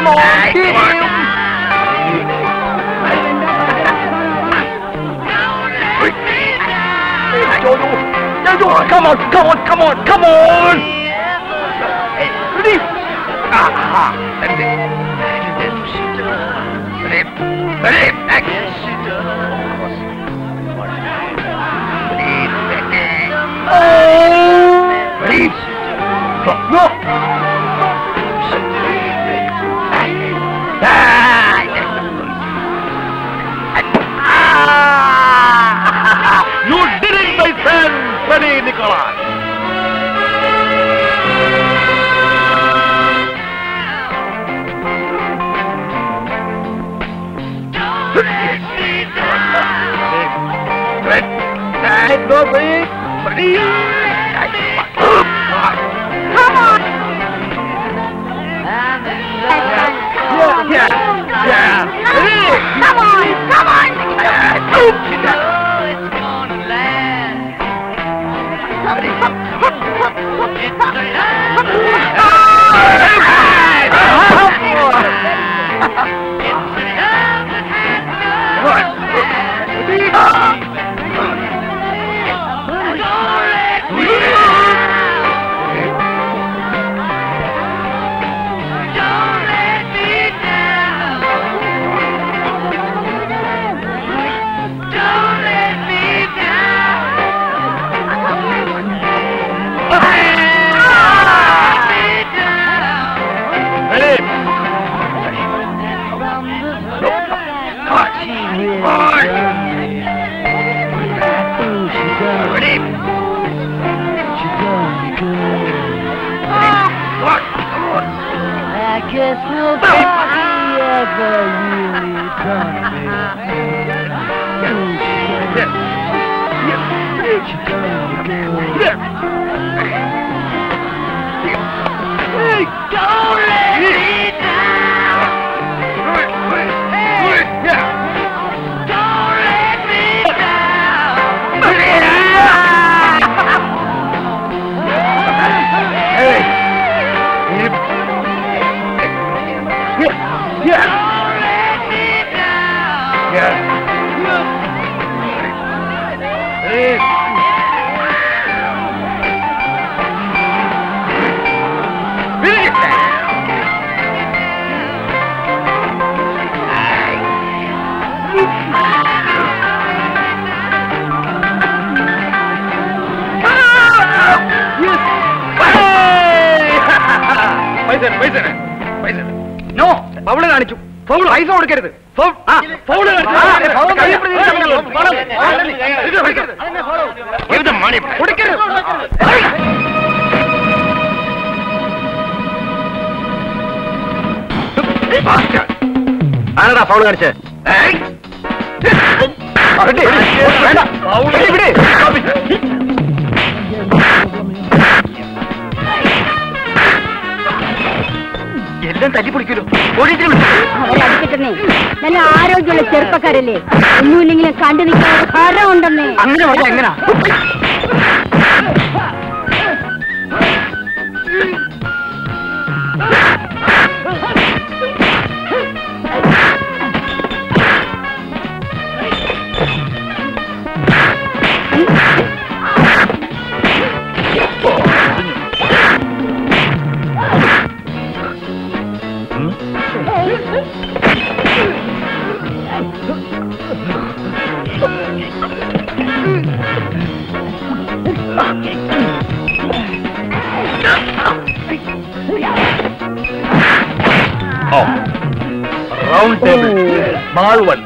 Come on, hit him. Jojo, Jojo, come on, come on, come on, come on. Hey, ready? Aha, that's it. Ready, ready, action. Oh, ready, no. You did it, my friend, Freddy Nicholas. Fred, Fred, no, Fred, Freddy. Come on. Yeah, yeah, yeah. Ready? Come on, come on. Yeah, oops. Ready? Ready? I guess nobody ever really done me. Hey, don't let me down. Don't let me down. Hey. Yeah. Yeah. Yeah. Hey. പൈസ പൈസ പൈസ no foul കാണിച്ചു foul പൈസ കൊടുക്കരുത് foul ആ foul കൊടുക്കരുത് ആരടാ foul കാണിച്ചേ വേണ്ട ഇവിടെ എല്ലാം തല്ലിപ്പൊളിക്കലോ ഓടിച്ചിട്ട് അവരടിക്കട്ടെ നല്ല ആരോഗ്യമുള്ള ചെറുപ്പക്കാരല്ലേ ഒന്നുമില്ലെങ്കിലും കണ്ടു നിൽക്കാൻ ഒരു ഹരം ഉണ്ടെന്നേ അങ്ങനെ പറഞ്ഞാ എങ്ങനാ Oh. Round table. Small one.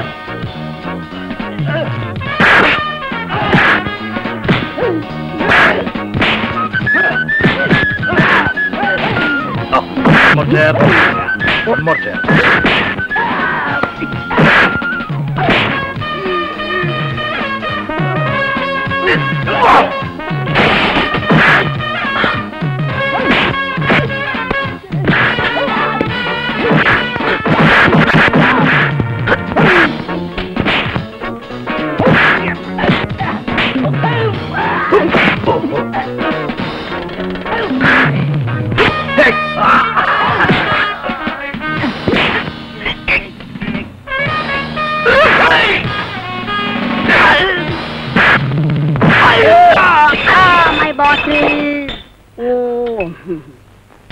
Oh, one more chair. One more chair. Hey!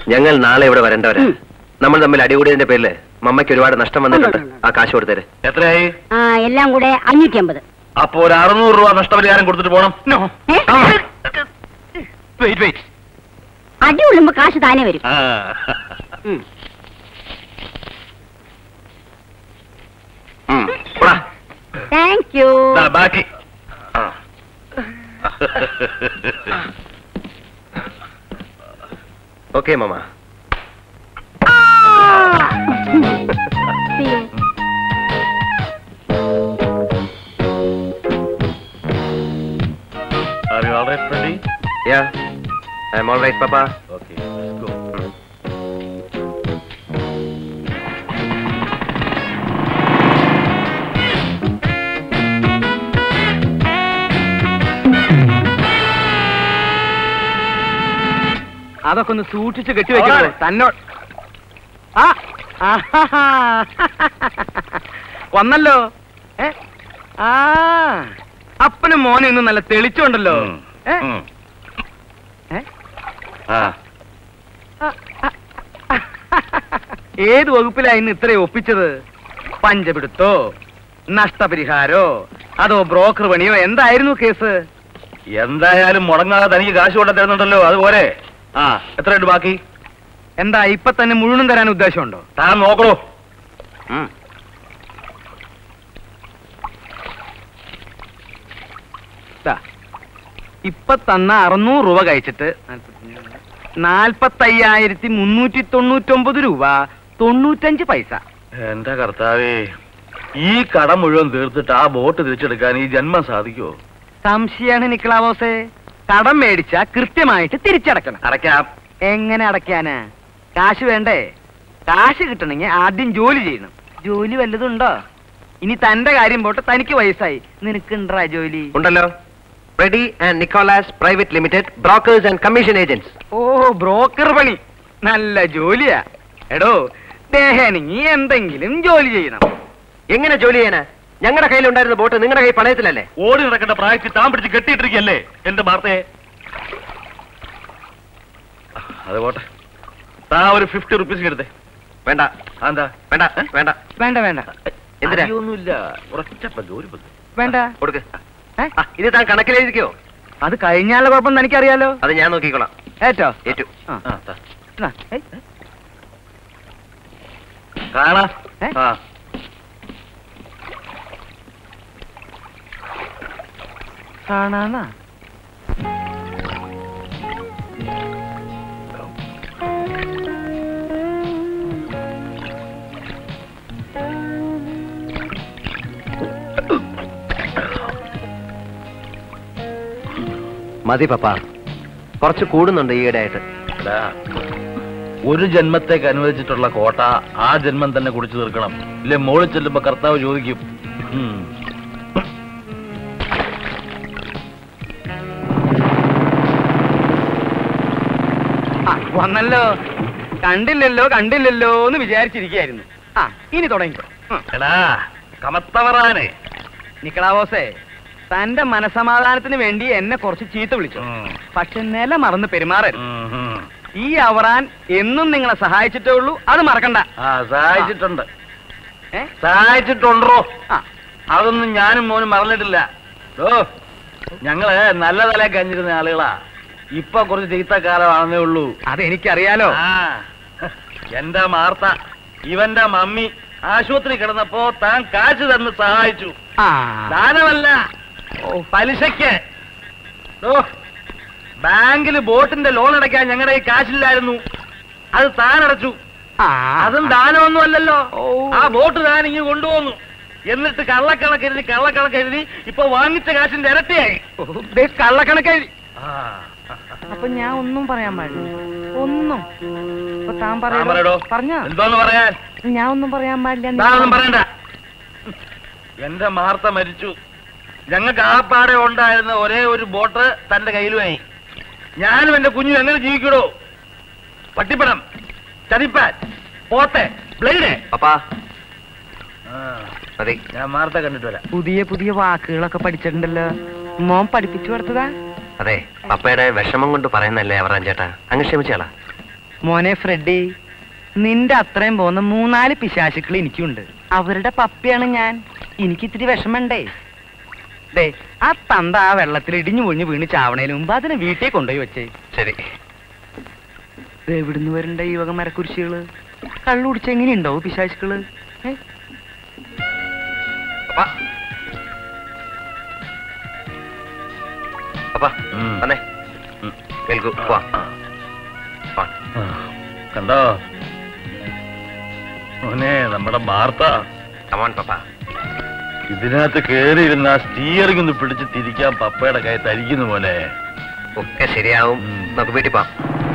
ഞങ്ങൾ നാളെ ഇവിടെ വരേണ്ടവരാ ഉം. നമ്മൾ തമ്മിൽ അടികൂടിയതിന്റെ പേരില് മമ്മയ്ക്ക് ഒരുപാട് നഷ്ടം വന്നിട്ടുണ്ട് ഉണ്ട്, ഉണ്ട്, ഉണ്ട്. ആ കാശ് കൊടുത്തേര് എത്രയായി ആ എല്ലാം കൂടെ അഞ്ഞൂറ്റി അമ്പത് അപ്പൊ ഒരു അറുന്നൂറ് രൂപ നഷ്ടപരിഹാരം കൊടുത്തിട്ട് പോണം ഏ? വെയിറ്റ് വെയിറ്റ് അടി ഉള്ളുമ്പോ കാശ് താനേ വരും ഉം. താങ്ക് യു ബാക്കി ആ. Okay mamma See you. Are you all right, Freddy? Yeah I am all right papa Okay, let's go. അതൊക്കെ ഒന്ന് സൂക്ഷിച്ച് കെട്ടിവെക്കണോ തന്നോട് ആ ആഹാഹാ. വന്നല്ലോ ഏ ആ അപ്പനും മോനും ഇന്ന് നല്ല തെളിച്ചുണ്ടല്ലോ ഉം. ഏ? ഉം. ഏ? ആ. ഏത് വകുപ്പിലാ ഇന്ന് ഇത്രയും ഒപ്പിച്ചത് പഞ്ചപിടുത്തോ നഷ്ടപരിഹാരോ അതോ ബ്രോക്കർ പണിയോ എന്തായിരുന്നു കേസ് എന്തായാലും മുടങ്ങാതെ തനിക്ക് കാശ് കൊണ്ട തരുന്നുണ്ടല്ലോ അതുപോലെ ആ എത്രയുണ്ട് ബാക്കി എന്താ ഇപ്പൊ തന്നെ മുഴുവനും തരാൻ ഉദ്ദേശമുണ്ടോ താൻ നോക്കണോ ദാ, ഇപ്പൊ തന്ന അറുന്നൂറ് രൂപ കഴിച്ചിട്ട് നാൽപ്പത്തയ്യായിരത്തി മുന്നൂറ്റി തൊണ്ണൂറ്റൊമ്പത് രൂപ തൊണ്ണൂറ്റഞ്ച് പൈസ എന്റെ കർത്താവേ ഈ കടം മുഴുവൻ തീർത്തിട്ട് ആ ബോട്ട് തിരിച്ചെടുക്കാൻ ഈ ജന്മം സാധിക്കുമോ സംശയാണ് നിക്കളാവോസേ കടം മേടിച്ച കൃത്യമായിട്ട് തിരിച്ചടക്കണം അടയ്ക്കാം എങ്ങനെ അടയ്ക്കാനാ കാശ് വേണ്ടേ കാശ് കിട്ടണമെങ്കിൽ ആദ്യം ജോലി ചെയ്യണം ജോലി വല്ലതുണ്ടോ ഇനി തന്റെ കാര്യം പോട്ടെ തനിക്ക് വയസ്സായി നിനക്കുണ്ടാ ജോലി ഉണ്ടല്ലോ Freddy and Nicholas private limited brokers and commission agents ഓ ബ്രോക്കർ പണി നല്ല ജോലിയാ എടോ ദേഹനങ്ങി എന്തെങ്കിലും ജോലി ചെയ്യണം എങ്ങനെ ജോലി ചെയ്യാനാ ഞങ്ങളുടെ കയ്യിലുണ്ടായിരുന്ന ബോട്ട് നിങ്ങളുടെ കയ്യിൽ പണയത്തിലല്ലേ ഓടി നടക്കേണ്ട പ്രായത്തിൽ താൻ പിടിച്ച് കെട്ടിയിട്ടിരിക്കല്ലേ എന്റെ വാർത്തയെ അത് പോട്ടെ താ ഒരു ഫിഫ്റ്റി റുപ്പീസ് എടുത്തേ വേണ്ട എന്താ വേണ്ട വേണ്ട വേണ്ട വേണ്ട എന്തിനാ ഒന്നുമില്ല ഉറച്ചപ്പ ജോലി പത്ത് വേണ്ട കൊടുക്ക് ഏ? ആ, ഇത് താൻ കണക്കിലെഴുതിക്കോ അത് കഴിഞ്ഞാലുള്ള കുഴപ്പം തനിക്കറിയാലോ അത് ഞാൻ നോക്കിക്കോളാം ഏറ്റോ ഏറ്റു ആ. ആ, താ. എന്നാ, ഏയ്, ഏയ്. കാണാ ഏ? ആ കാണാന്നാ മതി പപ്പ കുറച്ച് കൂടുന്നുണ്ട് ഈയിടെ ആയിട്ട് എടാ, ഒരു ജന്മത്തേക്ക് അനുവദിച്ചിട്ടുള്ള കോട്ട ആ ജന്മം തന്നെ കുടിച്ചു തീർക്കണം ഇല്ലേ മോളിൽ ചെല്ലുമ്പോ കർത്താവ് ചോദിക്കും ഉം. ആ, വന്നല്ലോ കണ്ടില്ലല്ലോ കണ്ടില്ലല്ലോ എന്ന് വിചാരിച്ചിരിക്കുകയായിരുന്നു ആ ഇനി തുടങ്ങിക്കോ ഉം. എടാ കമത്തവറാനെ നിക്കളാവോസേ തന്റെ മനസമാധാനത്തിന് വേണ്ടി എന്നെ കുറച്ച് ചീത്ത വിളിച്ചു ഉം. പക്ഷെ നില മറന്ന് പെരുമാറരുത് ഉം, ഉം. ഈ അവറാൻ എന്നും നിങ്ങളെ സഹായിച്ചിട്ടേ ഉള്ളൂ അത് മറക്കണ്ട ആ സഹായിച്ചിട്ടുണ്ട് ഏ? സഹായിച്ചിട്ടുണ്ടോ ആ അതൊന്നും ഞാനും മോനും മറന്നിട്ടില്ല ഓ ഞങ്ങള് നല്ല തല കഞ്ഞിരുന്ന ആളുകളാ ഇപ്പൊ കുറച്ച് ചീത്ത കാലമാണെന്നേ ഉള്ളൂ അത് എനിക്കറിയാലോ ആ എന്റെ മാർത്ത ഇവന്റെ മമ്മി ആശുപത്രി കിടന്നപ്പോ താൻ കാശ് തന്ന് സഹായിച്ചു ആ ദാനമല്ല ഓ പലിശയ്ക്ക് ഓ ബാങ്കിൽ ബോട്ടിന്റെ ലോൺ അടയ്ക്കാൻ ഞങ്ങളുടെ ഈ കാശില്ലായിരുന്നു അത് താൻ അടച്ചു ആ, അതും ദാനമൊന്നും അല്ലല്ലോ ഓ. ആ ബോട്ട് താൻ ഇങ്ങ് കൊണ്ടുപോന്നു എന്നിട്ട് കള്ളക്കണക്ക് എഴുതി കള്ളക്കണക്ക് എഴുതി ഇപ്പൊ വാങ്ങിച്ച കാശിന്റെ ഇരട്ടിയായി ഓ, ദേ കള്ളക്കണക്കെഴുതി ആ. അപ്പൊ ഞാൻ ഒന്നും പറയാൻ പാടില്ല ഒന്നും അപ്പൊ താൻ താൻ പറയടോ പറഞ്ഞ എന്തോന്ന് പറയാൻ ഞാൻ ഒന്നും പറയാൻ പാടില്ല താനൊന്നും പറയണ്ട എന്റെ മാർത്ത മരിച്ചു ഞങ്ങൾക്ക് ആപ്പാടെ ഉണ്ടായിരുന്ന ഒരേ ഒരു ബോട്ട് തന്റെ കയ്യിലുമായി ഞാനും എന്റെ കുഞ്ഞും എങ്ങനെ ജീവിക്കടോ പട്ടിപ്പടം ചതിപ്പാൻ പോത്തെ ബ്ലേഡ് പപ്പാ മതി ഞാൻ മാർത്ത കണ്ടിട്ട് വരാം പുതിയ പുതിയ വാക്കുകളൊക്കെ പഠിച്ചിട്ടുണ്ടല്ലോ മോൻ പഠിപ്പിച്ചു കൊടുത്തതാ അതെ പപ്പയുടെ വിഷമം കൊണ്ട് പറയുന്നല്ലേ അവറാൻ ചേട്ടാ അങ്ങ് ക്ഷമിച്ചാളാ മോനെ ഫ്രെഡി നിന്റെ അത്രയും പോകുന്ന മൂന്നാല് പിശാശുക്കൾ എനിക്കുണ്ട് അവരുടെ പപ്പിയാണ് ഞാൻ എനിക്ക് ഇത്തിരി വിഷമണ്ടേ ദേ ആ തന്ത ആ വെള്ളത്തിൽ ഇടിഞ്ഞു പൊഴിഞ്ഞു വീണ് ചാവണേന് മുമ്പ് അതിനെ വീട്ടിൽ കൊണ്ടുപോയി വെച്ചേ ശരി ഇത് എവിടുന്ന് വരണ്ട ഈ വക മരക്കുരിശികള് കള്ളു കുടിച്ച എങ്ങനെയുണ്ടോ പിശാചുക്കള് ഏ? അപ്പാ അപ്പാ ഉം. വന്നേ ഉം. വെൽക്കു പോവാം വാ. ആ, കണ്ടോ മോനെ നമ്മുടെ വാർത്ത Come on, പപ്പാ ഇതിനകത്ത് കേറിയിരുന്ന ആ സ്റ്റിയറിംഗ് ഒന്ന് പിടിച്ച് തിരിക്കാൻ പപ്പയുടെ കൈ തരിക്കുന്നു പോലെ ഒക്കെ ശരിയാവും ഉം. നമുക്ക് വീട്ടിൽ പോവാം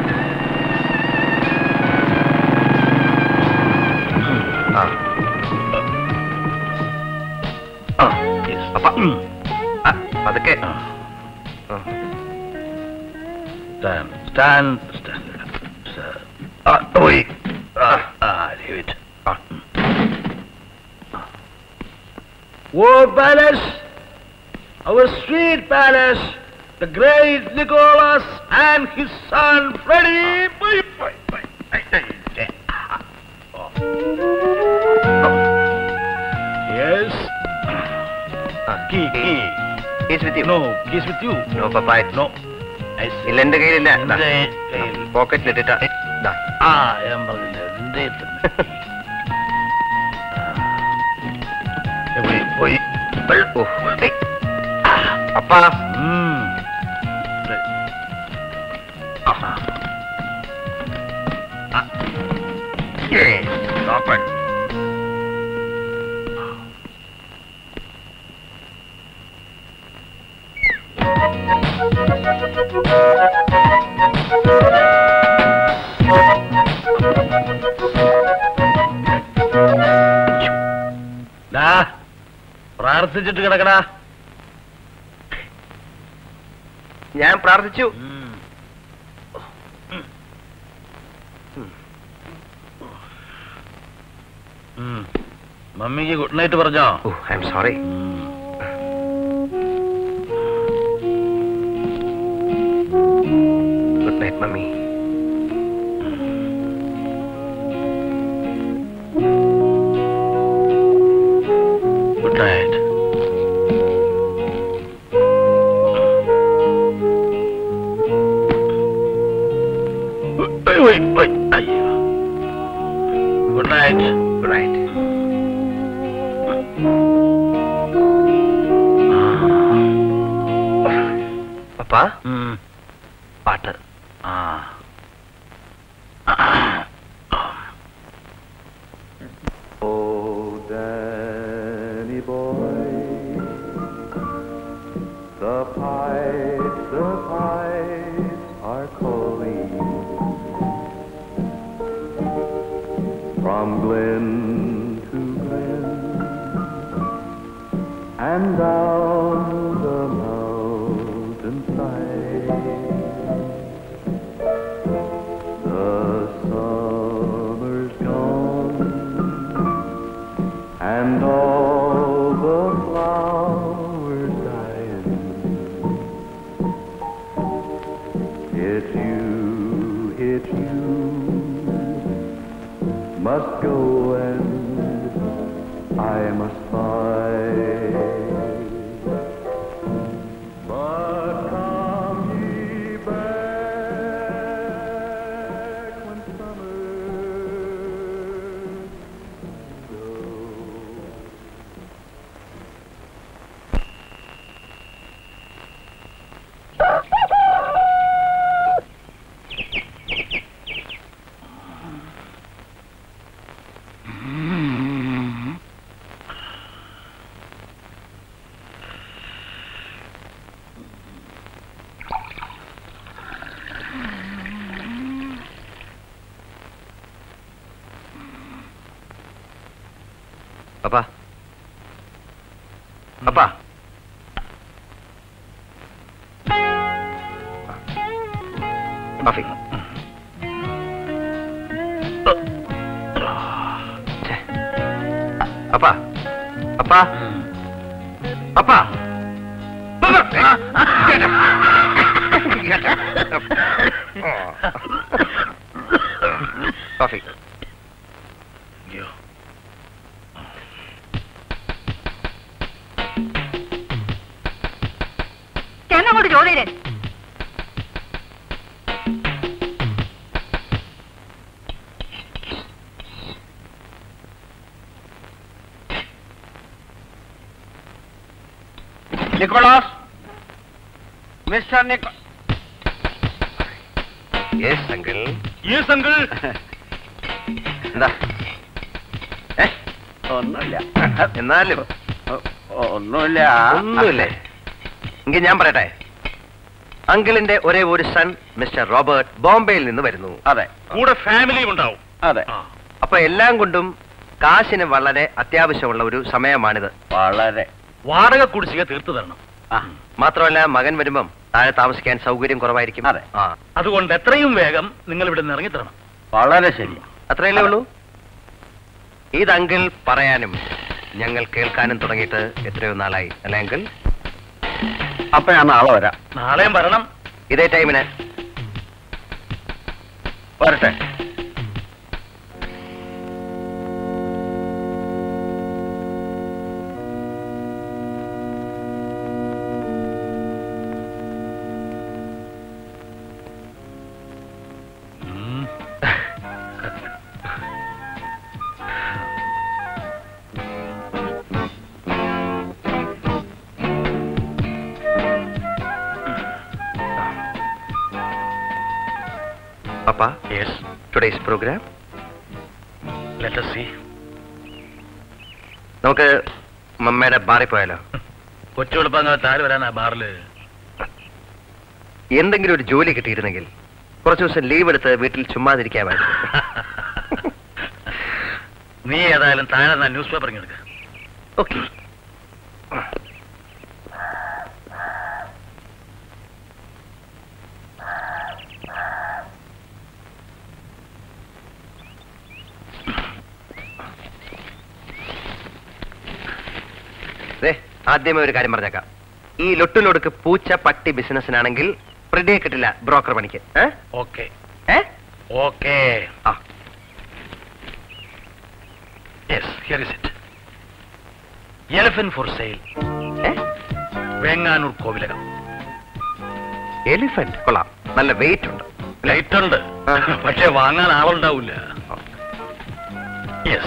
ആ ആ, yes. പപ്പാ ഉം. ആ, പതുക്കെ ആ, ആ. stand, stand, stand. stand. ആ, പോയി ആ, ആ, leave it. ആ. War Palace, our sweet palace, the great Nicholas and his son Freddie. Boy, boy, boy. Ay, ay, ay. Oh. Yes. ആ, Key, key. He's with you. No, keys with you. No, Papa it's- No. I see. ഇല്ല എന്റെ കയ്യിലില്ല എന്റെ കയ്യിൽ. പോക്കറ്റിലിട്ടിട്ടാ ദാ. ആ ഞാൻ പറഞ്ഞില്ല എന്റെ തന്നെ ആ. പോയി പോയി ഓ, ഏയ്. അപ്പാ ഉം. ആ. ആ. Yes, open. ദാ, പ്രാർത്ഥിച്ചിട്ട് കിടക്കടാ ഞാൻ പ്രാർത്ഥിച്ചു ഉം. ഉം. മമ്മിക്ക് ഗുഡ് നൈറ്റ് പറഞ്ഞോ ഓ ഐ എം സോറി ഉം. Good night mummy good night good night good night papa പാട്ട് ആ Oh, Danny boy, the pipes, the pipes are calling from glen to glen and down the mountainside. The summer's gone and all the flowers dying. It's you, it's you, must go and I must fight. But come ye back when summer goes. Papa papa coffee ഛെ. Papa papa papa coffee അയ്യോ ചെന്നങ്ങോട്ട് ചോദ്യം Nicholas mister Nico yes uncle yes uncle എന്താ ഏ ഒന്നുമില്ല എന്നാലും ഒന്നുമില്ല ഒന്നുമില്ലേ എങ്കിൽ ഞാൻ പറയട്ടെ അങ്കിളിന്റെ ഒരേ ഒരു സൺ മിസ്റ്റർ റോബർട്ട് ബോംബെയിൽ നിന്ന് വരുന്നു അതെ കൂടെ ഫാമിലിയും ഉണ്ടാവും അതെ ആ. അപ്പൊ എല്ലാം കൊണ്ടും കാശിന് വളരെ അത്യാവശ്യമുള്ള ഒരു സമയമാണിത് വളരെ വാടക കുടിശ്ശിക തീർത്തു തരണം ആ മാത്രമല്ല മകൻ വരുമ്പം താഴെ താമസിക്കാൻ സൗകര്യം കുറവായിരിക്കും അതെ. ആ അതുകൊണ്ട് എത്രയും വേഗം നിങ്ങൾ ഇവിടെ നിന്ന് ഇറങ്ങിത്തരണം വളരെ ശരി അത്രയല്ലേ ഉള്ളൂ ഇത് അങ്കിൾ പറയാനും ഞങ്ങൾ കേൾക്കാനും തുടങ്ങിയിട്ട് എത്രയോ നാളായി അല്ലേ അങ്കിൾ അപ്പൊ ഞാൻ നാളെ വരാം നാളെയും വരണം ഇതേ ടൈമിന് വരട്ടെ ഉം. Papa Yes, today's programme let us see. നമുക്ക് മമ്മയുടെ ബാറിൽ പോയാലോ കൊച്ചു എളുപ്പങ്ങാത്ത ആര് വരാനാ ബാറില് എന്തെങ്കിലും ഒരു ജോലി കിട്ടിയിരുന്നെങ്കിൽ കുറച്ച് ദിവസം ലീവ് എടുത്ത് വീട്ടിൽ ചുമ്മാതിരിക്കാമായിരുന്നു നീ ഏതായാലും താഴെ ന്യൂസ് പേപ്പർ എടുക്ക ഓക്കെ ആദ്യമേ ഒരു കാര്യം പറഞ്ഞേക്കാം ഈ ലൊട്ടിലൊടുക്ക് പൂച്ച പട്ടി ബിസിനസ്സിനാണെങ്കിൽ പ്രിഡിയെ കിട്ടില്ല ബ്രോക്കർ പണിക്ക് ഏ? ഓക്കെ ഏ? ഓക്കെ ആ yes here is it elephant for sale ഏ? വേങ്ങാനൂർ കോവിലകം എലിഫന്റ് കൊള്ളാം നല്ല വെയിറ്റ് ഉണ്ട് ലൈറ്റ് ഉണ്ട് ആ. പക്ഷെ വാങ്ങാൻ ആളുണ്ടാവില്ല yes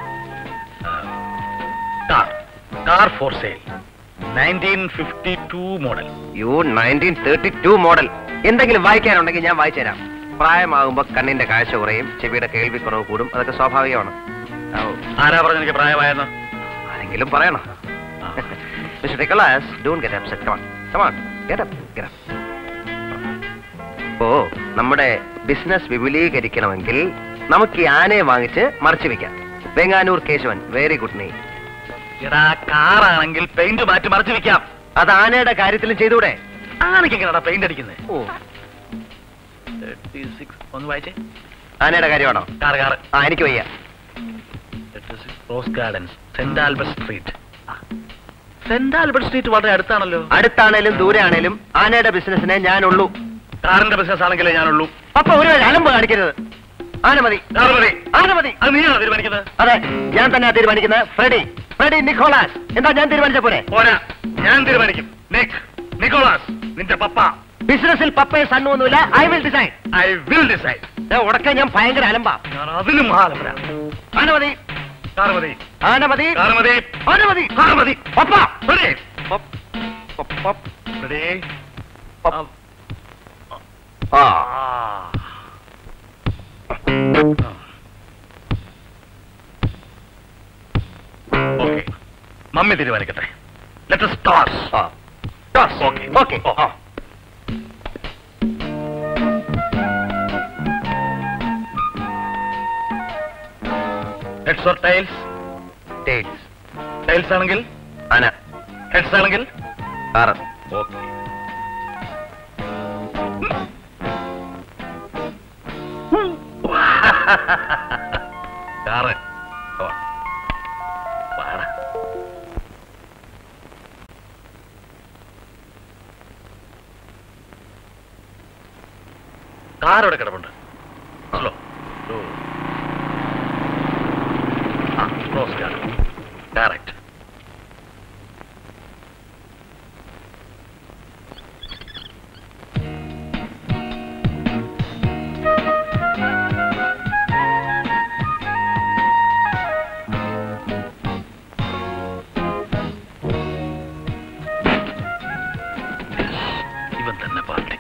car car for sale nineteen fifty two model you nineteen thirty two model എന്തെങ്കിലും വായിക്കാനുണ്ടെങ്കിൽ ഞാൻ വായിച്ചു തരാം പ്രായമാകുമ്പോ കണ്ണിന്റെ കാഴ്ച കുറയും ചെവിയുടെ കേൾവി കുറവ് കൂടും അതൊക്കെ സ്വാഭാവികമാണ് ആരാ പറഞ്ഞ എനിക്ക് പ്രായമായെന്ന് ആരെങ്കിലും പറയണം mister Nicholas don't get upset come on come on get up get up ഓ നമ്മുടെ ബിസിനസ് വിപുലീകരിക്കണമെങ്കിൽ നമുക്ക് ഈ ആനയെ വാങ്ങിച്ച് മറച്ചു വെക്കാം വെങ്ങാനൂർ കേശവൻ വെരി ഗുഡ് നെയ് എടാ കാറാണെങ്കിൽ പെയിന്റ് മാറ്റി മറച്ചു വെക്കാം അത് ആനയുടെ കാര്യത്തിലും ചെയ്തൂടെ ആനയ്ക്ക് എങ്ങനെയാ പെയിന്റ് അടിക്കുന്നത് ഓ തേർട്ടി സിക്സ് ഒന്ന് വായിച്ചേ ആനയുടെ കാര്യമാണോ കാർ കാർ ആ എനിക്ക് വയ്യ Rose Gardens Saint Albert Street Saint Albert Street വളരെ അടുത്താണല്ലോ അടുത്താണേലും ദൂരെ ആണേലും ആനയുടെ ബിസിനസ്സിനെ ഞാനുള്ളൂ കാറിന്റെ ബിസിനസ് ആണെങ്കിലേ ഞാനുള്ളൂ അപ്പൊ ഒരു അലമ്പ് കാണിക്കരുത് ആന മതി കാർ മതി ആന മതി അത് നീയാണോ തീരുമാനിക്കുന്നത് അതെ ഞാൻ തന്നെ തീരുമാനിക്കുന്നത് ഫ്രെഡി ഫ്രെഡി നിക്കോളാസ് എന്താ ഞാൻ തീരുമാനിച്ച പോലെ പോരാ ഞാൻ തീരുമാനിക്കും നിക് നിക്കോളാസ് നിന്റെ പപ്പ ബിസിനസ്സിൽ പപ്പയെ സണ്ണൊന്നുമില്ല I will decide I will decide ഉടക്കെ ഞാൻ ഭയങ്കര അലമ്പാ ഞാൻ അതിലും മഹാലംബര ആന മതി കാർ മതി ആന മതി കാർ മതി ആന മതി കാർ മതി പപ്പ Ready? പപ്പ്, പപ്പ്, പപ്പ്. Ready? പപ്പ്. ആ. ആ ഓക്കെ മമ്മി തീരുമാനിക്കട്ടെ ലെറ്റ് സ്റ്റാർട്ട് ആ ഓക്കെ ഓക്കെ ആ heads or tails tails tails ആണെങ്കിൽ ആന ഹെഡ്സ് ആണെങ്കിൽ car okay car Come on. വാടാ. കാർ ഇവിടെ കിടപ്പുണ്ട് സ്ലോ റോസ് ഗാർഡൻ ഡയറക്റ്റ് ഇവൻ തന്നെ പാർട്ടി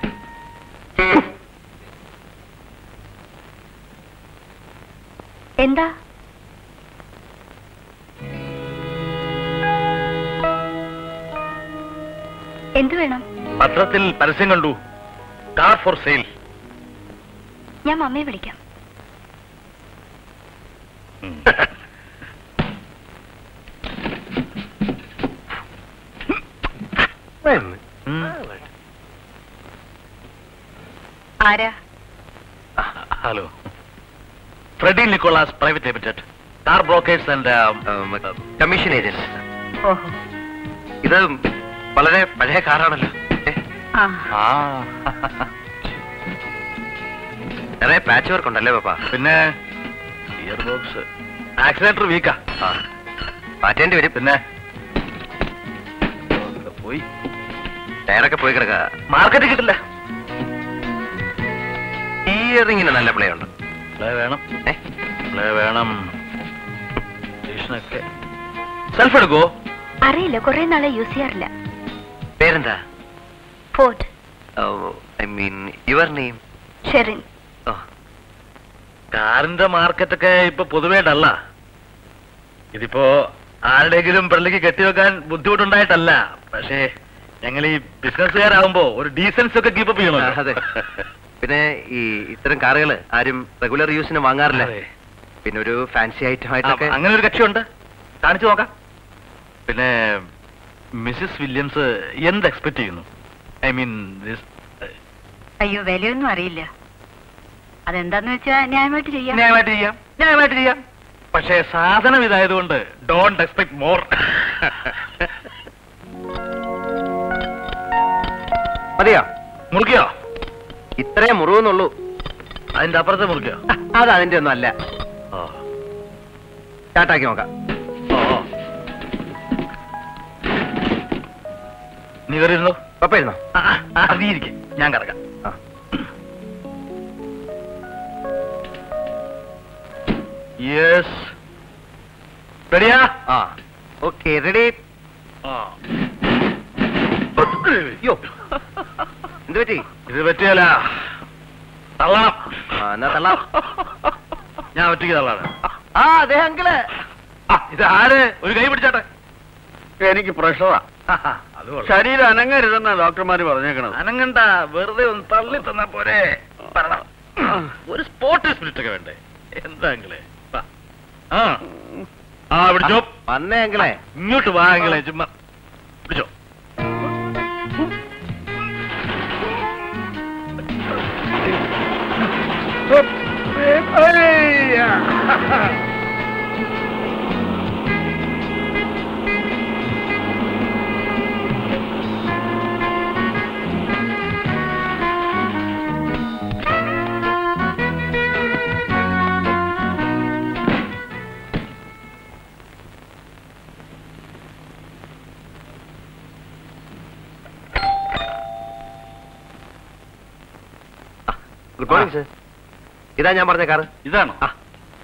എന്താ എന്തു വേണം പത്രത്തിൽ പരസ്യം കണ്ടു കാർ ഫോർ സെയിൽ ഞാൻ മമ്മിയെ വിളിക്കാം ആരാ hello Freddy Nicholas private limited car brokers and commission agent ഓഹോ ഇത് വളരെ പഴയ കാറാണല്ലോ ഏ, ആ നിറയെ പാച്ച് വർക്ക് ഉണ്ടല്ലേ പാപ്പ പിന്നെ ഇയർ ബോക്സ് ആക്സിഡന്റർ വീക്കാ ആ മാറ്റേണ്ടി വരും പിന്നെ ഒക്കെ പോയി ടയറൊക്കെ പോയി കിടക്ക മാർക്കറ്റ് കിട്ടില്ല ഇയറിങ്ങിന് നല്ല പ്ലേ ഉണ്ട് പ്ലേ വേണം ഏ പ്ലേ വേണം സ്റ്റേഷനൊക്കെ സെൽഫ് എടുക്കോ അറിയില്ല കുറെ നാളെ യൂസ് ചെയ്യാറില്ല പേരെന്താ fort I mean your name Sherin ഓ കാറിന്റെ മാർക്കറ്റൊക്കെ ഇപ്പൊ പൊതുവേ ഡല്ല ഇതിപ്പോ ആരുടെയെങ്കിലും പെള്ളിക്ക് കെട്ടിവെക്കാൻ ബുദ്ധിമുട്ടുണ്ടായിട്ടല്ല പക്ഷേ ഞങ്ങൾ ഈ ബിസിനസ്സുകാരാകുമ്പോ ഒരു ഡീസൻസ് ഒക്കെ കീപ്പ് ആ, അതെ. ചെയ്യണം പിന്നെ ഈ ഇത്തരം കാറുകൾ ആരും റെഗുലർ യൂസിന് വാങ്ങാറില്ല അതെ. പിന്നെ ഒരു ഫാൻസി ഐറ്റം ആയിട്ടൊക്കെ ആ, അങ്ങനെ ഒരു കക്ഷിയുണ്ട് കാണിച്ചു നോക്കാം പിന്നെ മിസ്സിസ് വില്യംസ് എന്ത് എക്സ്പെക്ട് ചെയ്യുന്നു ഐ മീൻ അയ്യോ വിലയൊന്നും അറിയില്ല അതെന്താന്ന് വെച്ചാ ന്യായമായിട്ട് ചെയ്യാം ന്യായമായിട്ട് ചെയ്യാം ന്യായമായിട്ട് ചെയ്യാം പക്ഷേ സാധനം ഇതായതുകൊണ്ട് ഡോണ്ട് എക്സ്പെക്ട് മോർ മതിയോ മുറിക്കോ ഇത്രേ മുറിവെന്നുള്ളൂ അതിന്റെ അപ്പുറത്തെ മുറിക്കോ അത് അതിന്റെ ഒന്നും അല്ല ഓ സ്റ്റാർട്ടാക്കി നോക്കാം ഓ ഓ. നീ കയറിയിരുന്നോ പപ്പ ഇരുന്നോ ആ, ആ, നീ ഇരിക്കെ ഞാൻ കിടക്കാം ആ. യെസ് റെഡിയാ ആ ഓക്കെ റെഡി അയ്യോ എന്ത് പറ്റി ഇത് പറ്റിയല്ല തള്ളണം ആ, എന്നാ തള്ളാം. ഞാൻ ഒറ്റയ്ക്ക് തള്ളാണ് ആ അതെ അങ്കിള് ആ, ഇത് ആര് ഒരു കൈ പിടിച്ചാട്ടെ എനിക്ക് പ്രഷറാ അത് കൊള്ളാം. ശരീരം അനങ്ങരുതെന്നാ ഡോക്ടർമാര് പറഞ്ഞേക്കണത് അനങ്ങണ്ട വെറുതെ ഒന്ന് തള്ളി തന്നാ പോരെ പറയണം ഒരു സ്പോർട്ട് സ്പിരിറ്റ് ഒക്കെ വേണ്ടേ എന്താങ്കിലേ ആ ആ പിടിച്ചോ വന്നേ അങ്കിളെ ഇങ്ങോട്ട് വാ എങ്കിലേ ചുമ്മാ പിടിച്ചോ ഗുഡ് മോർണിംഗ് സർ ഇതാ ഞാൻ പറഞ്ഞ കാറ് ഇതാണോ ആ.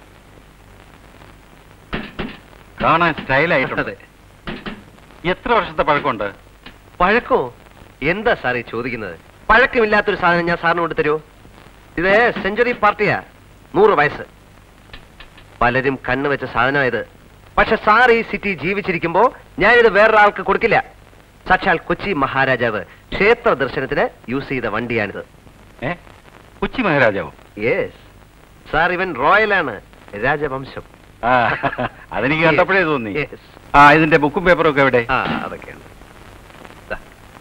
കാണാൻ സ്റ്റൈലായിട്ടുണ്ട് അതെ എത്ര വർഷത്തെ പഴക്കമുണ്ട് പഴക്കോ എന്താ സാർ ഈ ചോദിക്കുന്നത് പഴക്കമില്ലാത്തൊരു സാധനം ഞാൻ സാറിന് കൊണ്ട് തരുമോ ഇത് സെഞ്ചുറി പാർട്ടിയാ നൂറ് വയസ്സ് പലരും കണ്ണു വെച്ച സാധനമായത് പക്ഷെ സാർ ഈ സിറ്റി ജീവിച്ചിരിക്കുമ്പോ ഞാനിത് വേറൊരാൾക്ക് കൊടുക്കില്ല സാക്ഷാൽ കൊച്ചി മഹാരാജാവ് ക്ഷേത്ര ദർശനത്തിന് യൂസ് ചെയ്ത വണ്ടിയാണിത് ഏ കൊച്ചി മഹാരാജാവോ യെസ് സാർ ഇവൻ റോയലാണ് രാജവംശം ആ അതെനിക്ക് കണ്ടപ്പോഴേ തോന്നി Yes. ആ ഇതിന്റെ ബുക്കും പേപ്പറും ഒക്കെ എവിടെ ആ അതൊക്കെയാണ് ദാ.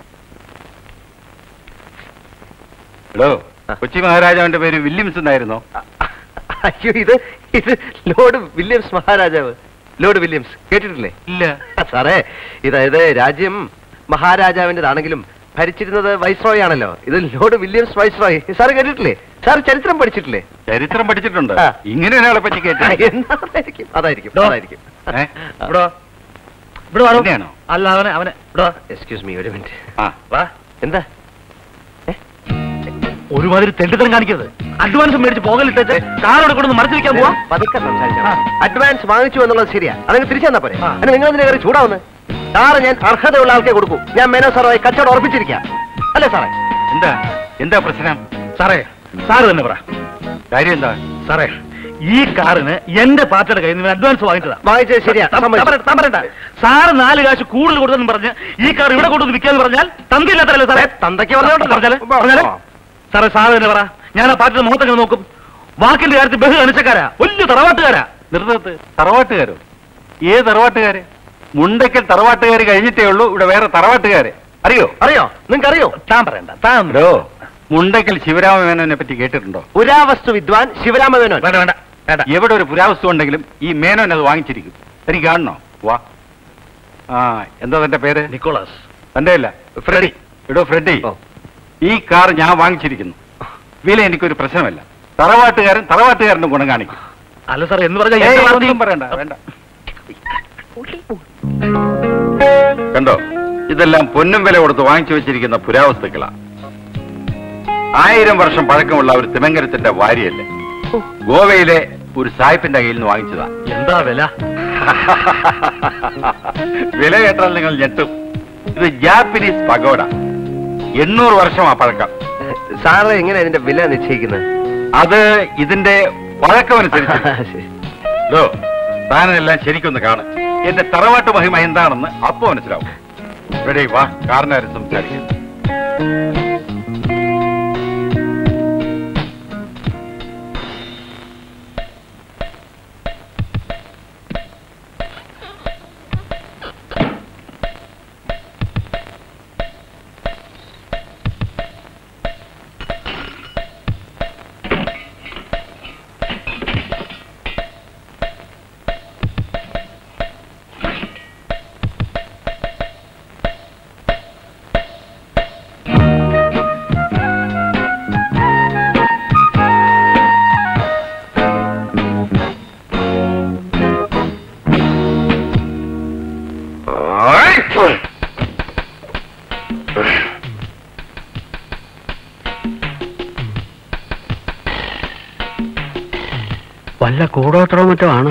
ഹലോ ആ. കൊച്ചി മഹാരാജാവിന്റെ പേര് വില്യംസ് എന്നായിരുന്നോ അയ്യോ ഇത് ഇത് ലോർഡ് വില്യംസ് മഹാരാജാവ് ലോർഡ് വില്യംസ് കേട്ടിട്ടില്ലേ ഇല്ല സാറേ ഇതായത് രാജ്യം മഹാരാജാവിൻ്റെതാണെങ്കിലും ഭരിച്ചിരുന്നത് വൈസ്രോയ് ആണല്ലോ ഇത് ലോർഡ് വില്യംസ് വൈസ്രോയ് സാർ കേട്ടിട്ടില്ലേ സാർ ചരിത്രം പഠിച്ചിട്ടില്ലേ ചരിത്രം പഠിച്ചിട്ടുണ്ട് ആ. ഇങ്ങനെ ഒരാളെ പറ്റി കേട്ടു എന്നായിരിക്കും അതായിരിക്കും ഡോ. അതായിരിക്കും ഏ? ഇവിടെ വാ. ഇവിടെ വാടോ. എന്നെയാണോ? അല്ല അവനെ അവനെ ഇവിടെ വാ. എക്സ്ക്യൂസ് മീ ഒരു മിനിറ്റ് ആ വാ എന്താ ഒരുമാതിരി തെണ്ടിത്തരം കാണിക്കരുത് അഡ്വാൻസ് മേടിച്ച് പോകലിട്ടേച്ച് കാറോടെ കൊണ്ടൊന്ന് മറച്ചു വെക്കാൻ പോവാ പതുക്കെ സംസാരിച്ചാൽ ആ. അഡ്വാൻസ് വാങ്ങിച്ചു എന്നുള്ളത് ശരിയാ അതങ്ങ് തിരിച്ചു തന്നാ പോരെ ആ. അല്ല നിങ്ങൾ എന്തിനാ കയറി ചൂടാവുന്നത് സാറ് ഞാൻ അർഹതയുള്ള ആൾക്കേ കൊടുക്കൂ ഞാൻ മേനോ സാറുമായി കച്ചവടം ഉറപ്പിച്ചിരിക്കാം അല്ലേ സാറേ എന്താ എന്താ പ്രശ്നം സാറേ സാറ് തന്നെ പറ കാര്യം എന്താ സാറേ ഈ കാറിന് എന്റെ പാർട്ടിയുടെ കയ്യിൽ നിന്ന് അഡ്വാൻസ് വാങ്ങിച്ചതാ വാങ്ങിച്ചത് ശരിയാ താൻ സമ്മതിച്ചു. പറയണ്ട, താൻ പറയണ്ട. സാറ് നാല് കാശ് കൂടുതൽ കൊടുത്തെന്ന് പറഞ്ഞ് ഈ കാർ ഇവിടെ കൊണ്ടുവന്ന് വിൽക്കാന്ന് പറഞ്ഞാൽ തന്തില്ലാത്തല്ലേ സാറേ തന്തയ്ക്ക് പറഞ്ഞോണ്ടല്ലോ. പറഞ്ഞാല് പറഞ്ഞാല് സാറേ സാറ് തന്നെ പറ ഞാൻ ആ പാർട്ടിയുടെ മുഖത്തെങ്ങനെ നോക്കും വാക്കിന്റെ കാര്യത്തിൽ ബഹു കണിച്ചക്കാരാ വലിയ തറവാട്ടുകാരാ നിർത്തത്ത് തറവാട്ടുകാരോ ഏത് തറവാട്ടുകാര് മുണ്ടയ്ക്കൽ തറവാട്ടുകാര് കഴിഞ്ഞിട്ടേ ഉള്ളൂ ഇവിടെ വേറെ തറവാട്ടുകാര് അറിയോ അറിയോ നിങ്ങൾക്ക് അറിയോ താൻ പറയണ്ട താൻ ഹലോ മുണ്ടയ്ക്കൽ ശിവരാമമേനോനെ പറ്റി കേട്ടിട്ടുണ്ടോ പുരാവസ്തു വിദ്വാൻ ശിവരാമ മേനോൻ വേണ്ട വേണ്ട വേണ്ട എവിടെ ഒരു പുരാവസ്തു ഉണ്ടെങ്കിലും ഈ മേനോൻ അത് വാങ്ങിച്ചിരിക്കും എനിക്ക് കാണണോ വാ ആ എന്താ തന്റെ പേര് നിക്കോളാസ് തന്റെ അല്ല ഫ്രെഡി എടോ ഫ്രെഡി ഓ. ഈ കാർ ഞാൻ വാങ്ങിച്ചിരിക്കുന്നു വില എനിക്കൊരു പ്രശ്നമല്ല തറവാട്ടുകാരൻ തറവാട്ടുകാരന്റെ ഗുണം കാണിക്കും അല്ല സാർ എന്ന് പറഞ്ഞാൽ ഏയ്, എന്റെ ഒന്നും പാർട്ടി- പറയണ്ട വേണ്ട കണ്ടോ ഇതെല്ലാം പൊന്നും വില കൊടുത്ത് വാങ്ങിച്ചു വെച്ചിരിക്കുന്ന പുരാവസ്തുക്കളാ ആയിരം വർഷം പഴക്കമുള്ള ഒരു തിമങ്കരത്തിന്റെ വാരിയല്ലേ ഗോവയിലെ ഒരു സായിപ്പിന്റെ കയ്യിൽ നിന്ന് വാങ്ങിച്ചതാ എന്താ വില വില കേട്ടാൽ നിങ്ങൾ ഞെട്ടും ഇത് ജാപ്പനീസ് പഗോഡ എണ്ണൂറ് വർഷമാ പഴക്കം സാറ് എങ്ങനെ ഇതിന്റെ വില നിശ്ചയിക്കുന്നത് അത് ഇതിന്റെ പഴക്കമനുസരിച്ച് ശരി. ലോ താനെല്ലാം ശരിക്കൊന്ന് കാണും എന്റെ തറവാട്ട് മഹിമ എന്താണെന്ന് അപ്പോ മനസ്സിലാവും റെഡി വാ കാറിനാരും സംസാരിക്കും വല്ല കൂടോത്രോ മറ്റോ ആണ്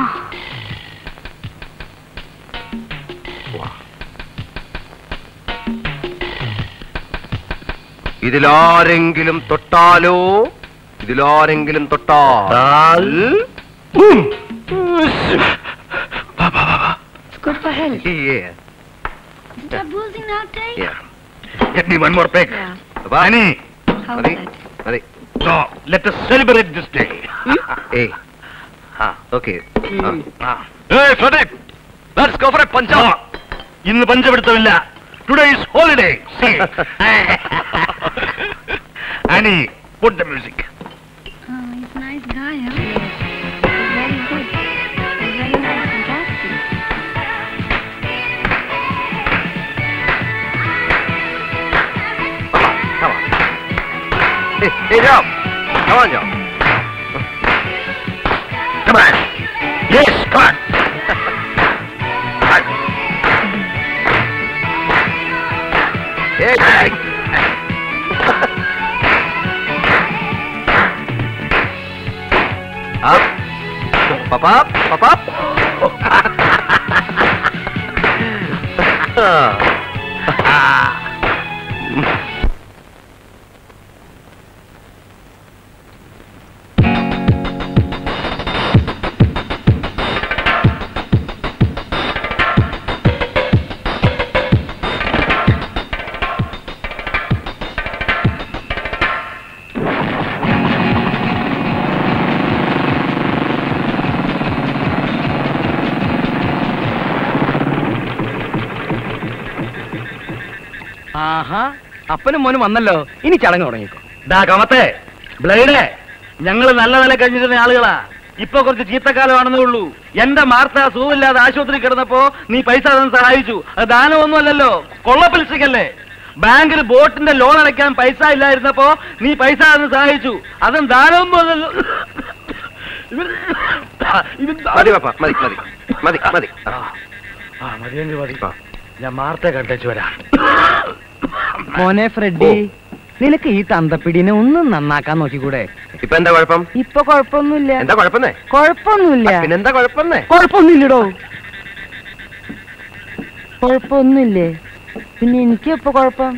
ഇതിലാരെങ്കിലും തൊട്ടാലോ ഇതിലാരെങ്കിലും തൊട്ടാൽ It's good for health. Yeah, Stop boozing now, Tay. yeah. Get me one more peck. Yeah. അപ്പൊ Annie, How's മതി that? മതി no, let us celebrate this day. ഏയ് ആ okay Hey, Pradeep, let's go for a punch No, ഇന്ന് പഞ്ചപിടുത്തമില്ല today is holiday Annie put the music. Oh, he's a nice guy, huh? He's very good. He's very nice, fantastic. Hey, Joe. Come on, Joe. Come on. Yes, come on. Hey, hey. Up. Pop up. Pop up. ആഹാ അപ്പനും മോനും വന്നല്ലോ ഇനി ചടങ്ങ് തുടങ്ങിക്കോ ഡാ കമത്തെ ബ്ലേഡേ ഞങ്ങൾ നല്ല നില കഴിഞ്ഞിരുന്ന ആളുകളാ ഇപ്പൊ കുറച്ച് ചീത്തക്കാലമാണെന്നേ ഉള്ളൂ എന്റെ മാർത്ത സുഖമില്ലാതെ ആശുപത്രി കിടന്നപ്പോ നീ പൈസ തന്ന് സഹായിച്ചു അത് ദാനമൊന്നുമല്ലല്ലോ കൊള്ളപ്പലിശക്കല്ലേ ബാങ്കിൽ ബോട്ടിന്റെ ലോൺ അടയ്ക്കാൻ പൈസ ഇല്ലായിരുന്നപ്പോ നീ പൈസ തന്ന് സഹായിച്ചു അതും ദാനവും പോലല്ലോ ഇവൻ- ഇവൻ മതി പാപ്പ മതി മതി മതി മതി ആ. ആ മതിയെങ്കിൽ മതി ഞാൻ മാർത്തെ കണ്ടേച്ചു വരാം മോനെ ഫ്രെഡി നിനക്ക് ഈ തന്തപ്പിടിനെ ഒന്നും നന്നാക്കാൻ നോക്കിക്കൂടെ ഇപ്പൊ എന്താ കുഴപ്പം ഇപ്പൊ കുഴപ്പമൊന്നുമില്ല എന്താ കുഴപ്പന്നേ കുഴപ്പമൊന്നുമില്ല പിന്നെന്താ കുഴപ്പന്നേ കുഴപ്പമൊന്നുമില്ലടോ കുഴപ്പമൊന്നുമില്ലേ പിന്നെ എനിക്ക് ഇപ്പൊ കുഴപ്പം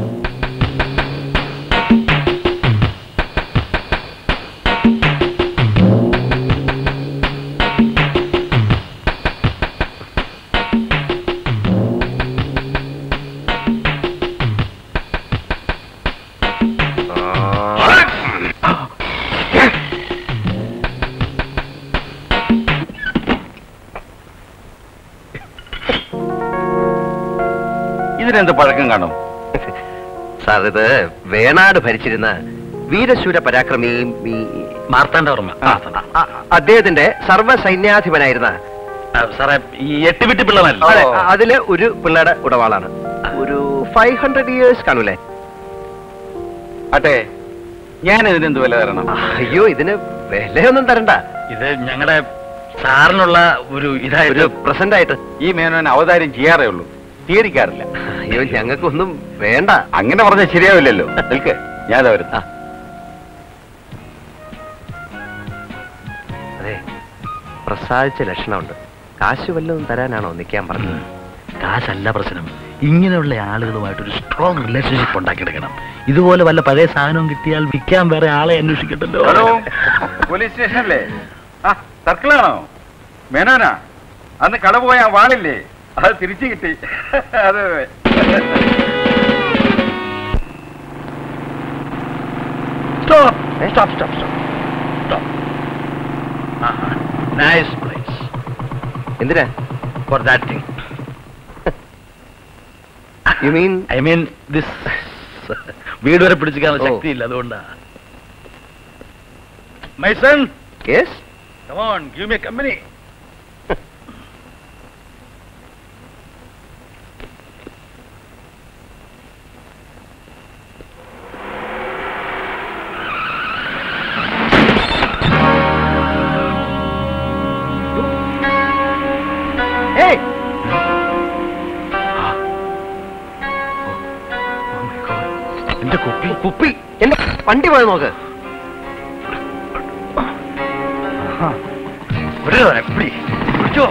ഇതിനെന്ത് പഴക്കം കാണും സാർ ഇത് വേണാട് ഭരിച്ചിരുന്ന വീരശൂര പരാക്രമിയും ഈ മാർത്താണ്ട ഓർമ്മ അ- അദ്ദേഹത്തിന്റെ സർവ്വസൈന്യാധിപനായിരുന്ന ആ, സാറേ ഈ എട്ടുവിട്ടി പിള്ളമല്ല അതെ, അതില് ഒരു പിള്ളയുടെ ഉടവാളാണ് ഒരു ഫൈവ് ഹൺഡ്രഡ് ഇയേഴ്സ് കാണൂലേ അട്ടെ ഞാൻ ഇതിനെന്ത് വില തരണം അയ്യോ ഇതിന് വിലയൊന്നും തരണ്ട ഇത് ഞങ്ങളുടെ സാറിനുള്ള ഒരു ഒരു ഇതായിട്ട് പ്രസന്റ് ആയിട്ട് ഈ മേനോൻ അവതാരം ചെയ്യാറേ ഉള്ളൂ സ്വീകരിക്കാറില്ല അയ്യോ ഞങ്ങൾക്കൊന്നും വേണ്ട അങ്ങനെ പറഞ്ഞാൽ ശരിയാവില്ലല്ലോ നിൽക്ക് ഞാൻ വരുന്ന അതെ പ്രസാദിച്ച ലക്ഷണമുണ്ട് കാശ് വല്ലതും തരാനാണോ നിൽക്കാൻ പറഞ്ഞത് കാശല്ല പ്രശ്നം ഇങ്ങനെയുള്ള ആളുകളുമായിട്ട് ഒരു സ്ട്രോങ് റിലേഷൻഷിപ്പ് ഉണ്ടാക്കിയെടുക്കണം ഇതുപോലെ വല്ല പഴയ സാധനവും കിട്ടിയാൽ വിൽക്കാൻ വേറെ ആളെ അന്വേഷിക്കട്ടല്ലോ ഹലോ പോലീസ് സ്റ്റേഷനല്ലേ ആ സർക്കിളാണോ മേനോനാ അന്ന് കട പോയ ആ വാളില്ലേ അത് തിരിച്ചു കിട്ടി അതെ അതെ stop stop stop stop stop nice place എന്തിനാ for that thing you mean I mean this വീട് വരെ പിടിച്ചിരിക്കാനുള്ള ഓ. ശക്തിയില്ല അതുകൊണ്ടാ my son yes Come on, give me a company. ഏയ് എന്റെ കുപ്പി കുപ്പി എന്റെ വണ്ടി പോയി നോക്ക് വിടുക എപ്പടി പിടിച്ചോ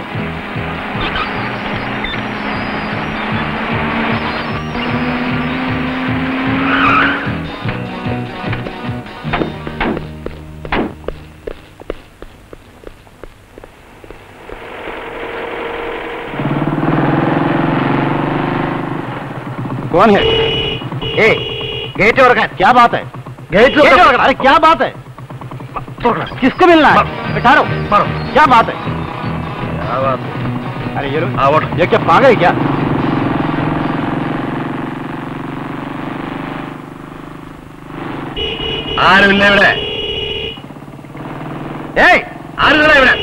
कौन है ए गेट തുറക്കാൻ क्या बात है ഗേറ്റ് गेट തുറക്കാൻ अरे क्या बात है किसको मिलना है बैठारो मारो क्या बात है अरे ये लोग ആവട്ടെ ये क्या पागल है क्या ആരുമില്ല ഇവിടെ ഏയ് ആരുമില്ല ഇവിടെ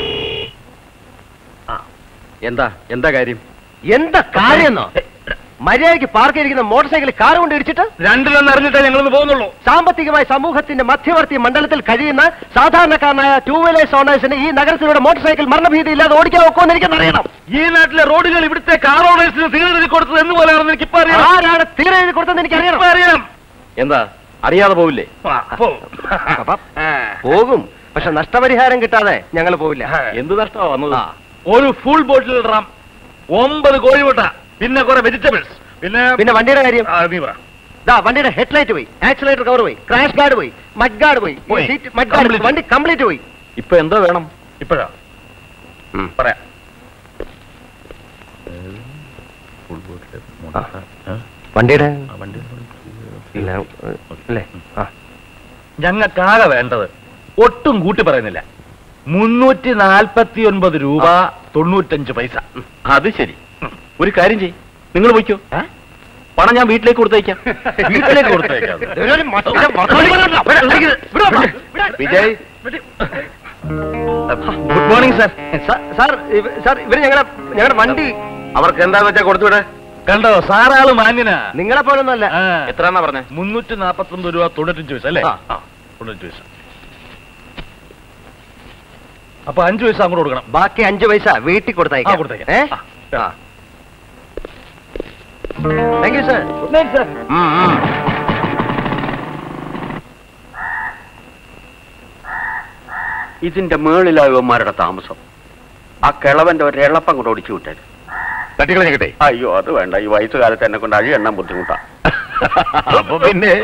എന്താ എന്താ കാര്യം എന്താ കാര്യമെന്നോ മര്യാദയ്ക്ക് പാർക്ക് ചെയ്തിരിക്കുന്ന മോട്ടോർ സൈക്കിൾ കാർ കൊണ്ട് ഇടിച്ചിട്ട് രണ്ടിലൊന്ന് അറിഞ്ഞിട്ടേ ഞങ്ങളൊന്ന് പോകുന്നുള്ളൂ സാമ്പത്തികമായി സമൂഹത്തിന്റെ മധ്യവർത്തി മണ്ഡലത്തിൽ കഴിയുന്ന സാധാരണക്കാരനായ ടൂ വീലേഴ്സ് ഓണേഴ്സിന് ഈ നഗരത്തിലൂടെ മോട്ടോർ സൈക്കിൾ മരണഭീതി ഇല്ലാതെ ഓടിക്കാൻ ഒക്കുമെന്ന് എനിക്കറിയണം ഈ നാട്ടിലെ റോഡുകൾ ഇവിടുത്തെ കാർ ഓണേഴ്സിന് തീർന്നെഴുതി കൊടുത്തത് എന്ന് പോലെയാണെന്ന് എനിക്ക് ഇപ്പൊ അറിയാം ആരാണ് തീരെ എഴുതി കൊടുത്തെന്ന് എനിക്കറിയണം ഇപ്പൊ അറിയാം എന്താ അറിയാതെ പോവില്ലേ ആ, പോ. പോകും പക്ഷെ നഷ്ടപരിഹാരം കിട്ടാതെ ഞങ്ങൾ പോവില്ല എന്ത് നഷ്ടമാ വന്നത് ഒരു ഫുൾ ബോട്ടിൽ റം ഒമ്പത് കോഴിമുട്ട പിന്നെ കുറെ വെജിറ്റബിൾസ് പിന്നെ പിന്നെ വണ്ടിയുടെ കാര്യം ആ, നീ പറ ദാ വണ്ടിയുടെ ഹെഡ്ലൈറ്റ് പോയി ആക്സിലേറ്റർ കവർ പോയി ക്രാഷ് ഗാർഡ് പോയി മഡ് ഗാർഡ് പോയി പോയി. Seat mudguard Complete. വണ്ടി കംപ്ലീറ്റ് പോയി ഇപ്പൊ എന്താ വേണം ഇപ്പോഴാ പറയാം വണ്ടിയുടെ ആ, വണ്ടി ഇല്ല, അല്ലേ ആ ഞങ്ങൾക്കാകെ വേണ്ടത് ഒട്ടും കൂട്ടി പറയുന്നില്ല മുന്നൂറ്റി നാൽപ്പത്തി ഒൻപത് രൂപ തൊണ്ണൂറ്റഞ്ച് പൈസ അത് ശരി ഒരു കാര്യം ചെയ് നിങ്ങൾ പോയിക്കോ പണം ഞാൻ വീട്ടിലേക്ക് കൊടുത്തയക്കാം വീട്ടിലേക്ക് കൊടുത്തേക്കാം Vijay good morning sir sir ഇവ- സാർ ഇവര് ഞങ്ങളുടെ ഞങ്ങളുടെ വണ്ടി അവർക്ക് എന്താന്ന് വെച്ചാ കൊടുത്തുവിടെ കണ്ടോ സാറാള് മാന്യനാ നിങ്ങളെ പോലൊന്നുമല്ല ആ. എത്രന്നാ പറഞ്ഞേ മുന്നൂറ്റി നാപ്പത്തി ഒമ്പത് രൂപ തൊണ്ണൂറ്റഞ്ച് പൈസ അല്ലേ ആ. ആ, തൊണ്ണൂറ്റഞ്ച് പൈസ അപ്പൊ അഞ്ചു പൈസ അങ്ങോട്ട് കൊടുക്കണം ബാക്കി അഞ്ചു പൈസ വീട്ടിൽ ആ, കൊടുത്തയക്കാം കൊടുത്തയക്കാം. ഏ ആ. Thank you sir good night sir ഇതിന്റെ മേളിലായവന്മാരുടെ താമസം ആ കിളവന്റെ ഒരു എളപ്പം കൊണ്ട് ഒടിച്ചു വിട്ടേര് തട്ടിക്കളഞ്ഞിട്ടെ അയ്യോ അത് വേണ്ട ഈ വയസ്സുകാലത്ത് എന്നെ കൊണ്ട് അഴി എണ്ണാൻ ബുദ്ധിമുട്ടാ അപ്പൊ പിന്നെ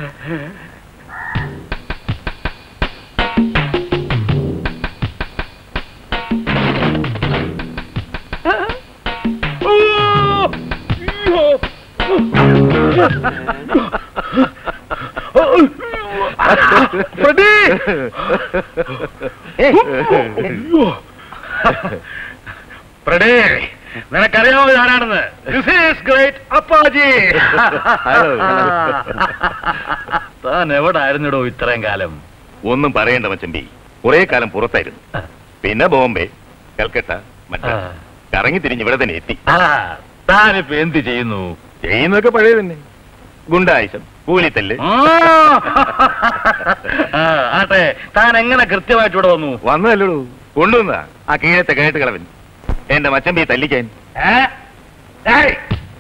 പ്രടേ നിനക്കറിയാമോ ആരാണെന്ന് This is great അപ്പാജി താൻ എവിടായിരുന്നിടോ ഇത്രയും കാലം ഒന്നും പറയണ്ട മച്ചമ്പി കുറെ കാലം പുറത്തായിരുന്നു പിന്നെ ബോംബെ കൽക്കട്ട മദ്രാസ് കറങ്ങി തിരിഞ്ഞ് ഇവിടെ തന്നെ എത്തി ആ താനിപ്പോ എന്ത് ചെയ്യുന്നു ചെയ്യുന്നതൊക്കെ പഴയ തന്നെ ഗുണ്ടായുസം കൂലിത്തല്ല് ആ, ആ, ആട്ടെ താൻ എങ്ങനെ കൃത്യമായിട്ട് ഇവിടെ വന്നു വന്നതല്ലടൂ കൊണ്ടുവന്ന ആ കീഴത്തെ കേട്ട് കളവൻ എന്റെ മച്ചമ്പി തല്ലിക്കാൻ ഏ? ഏയ്!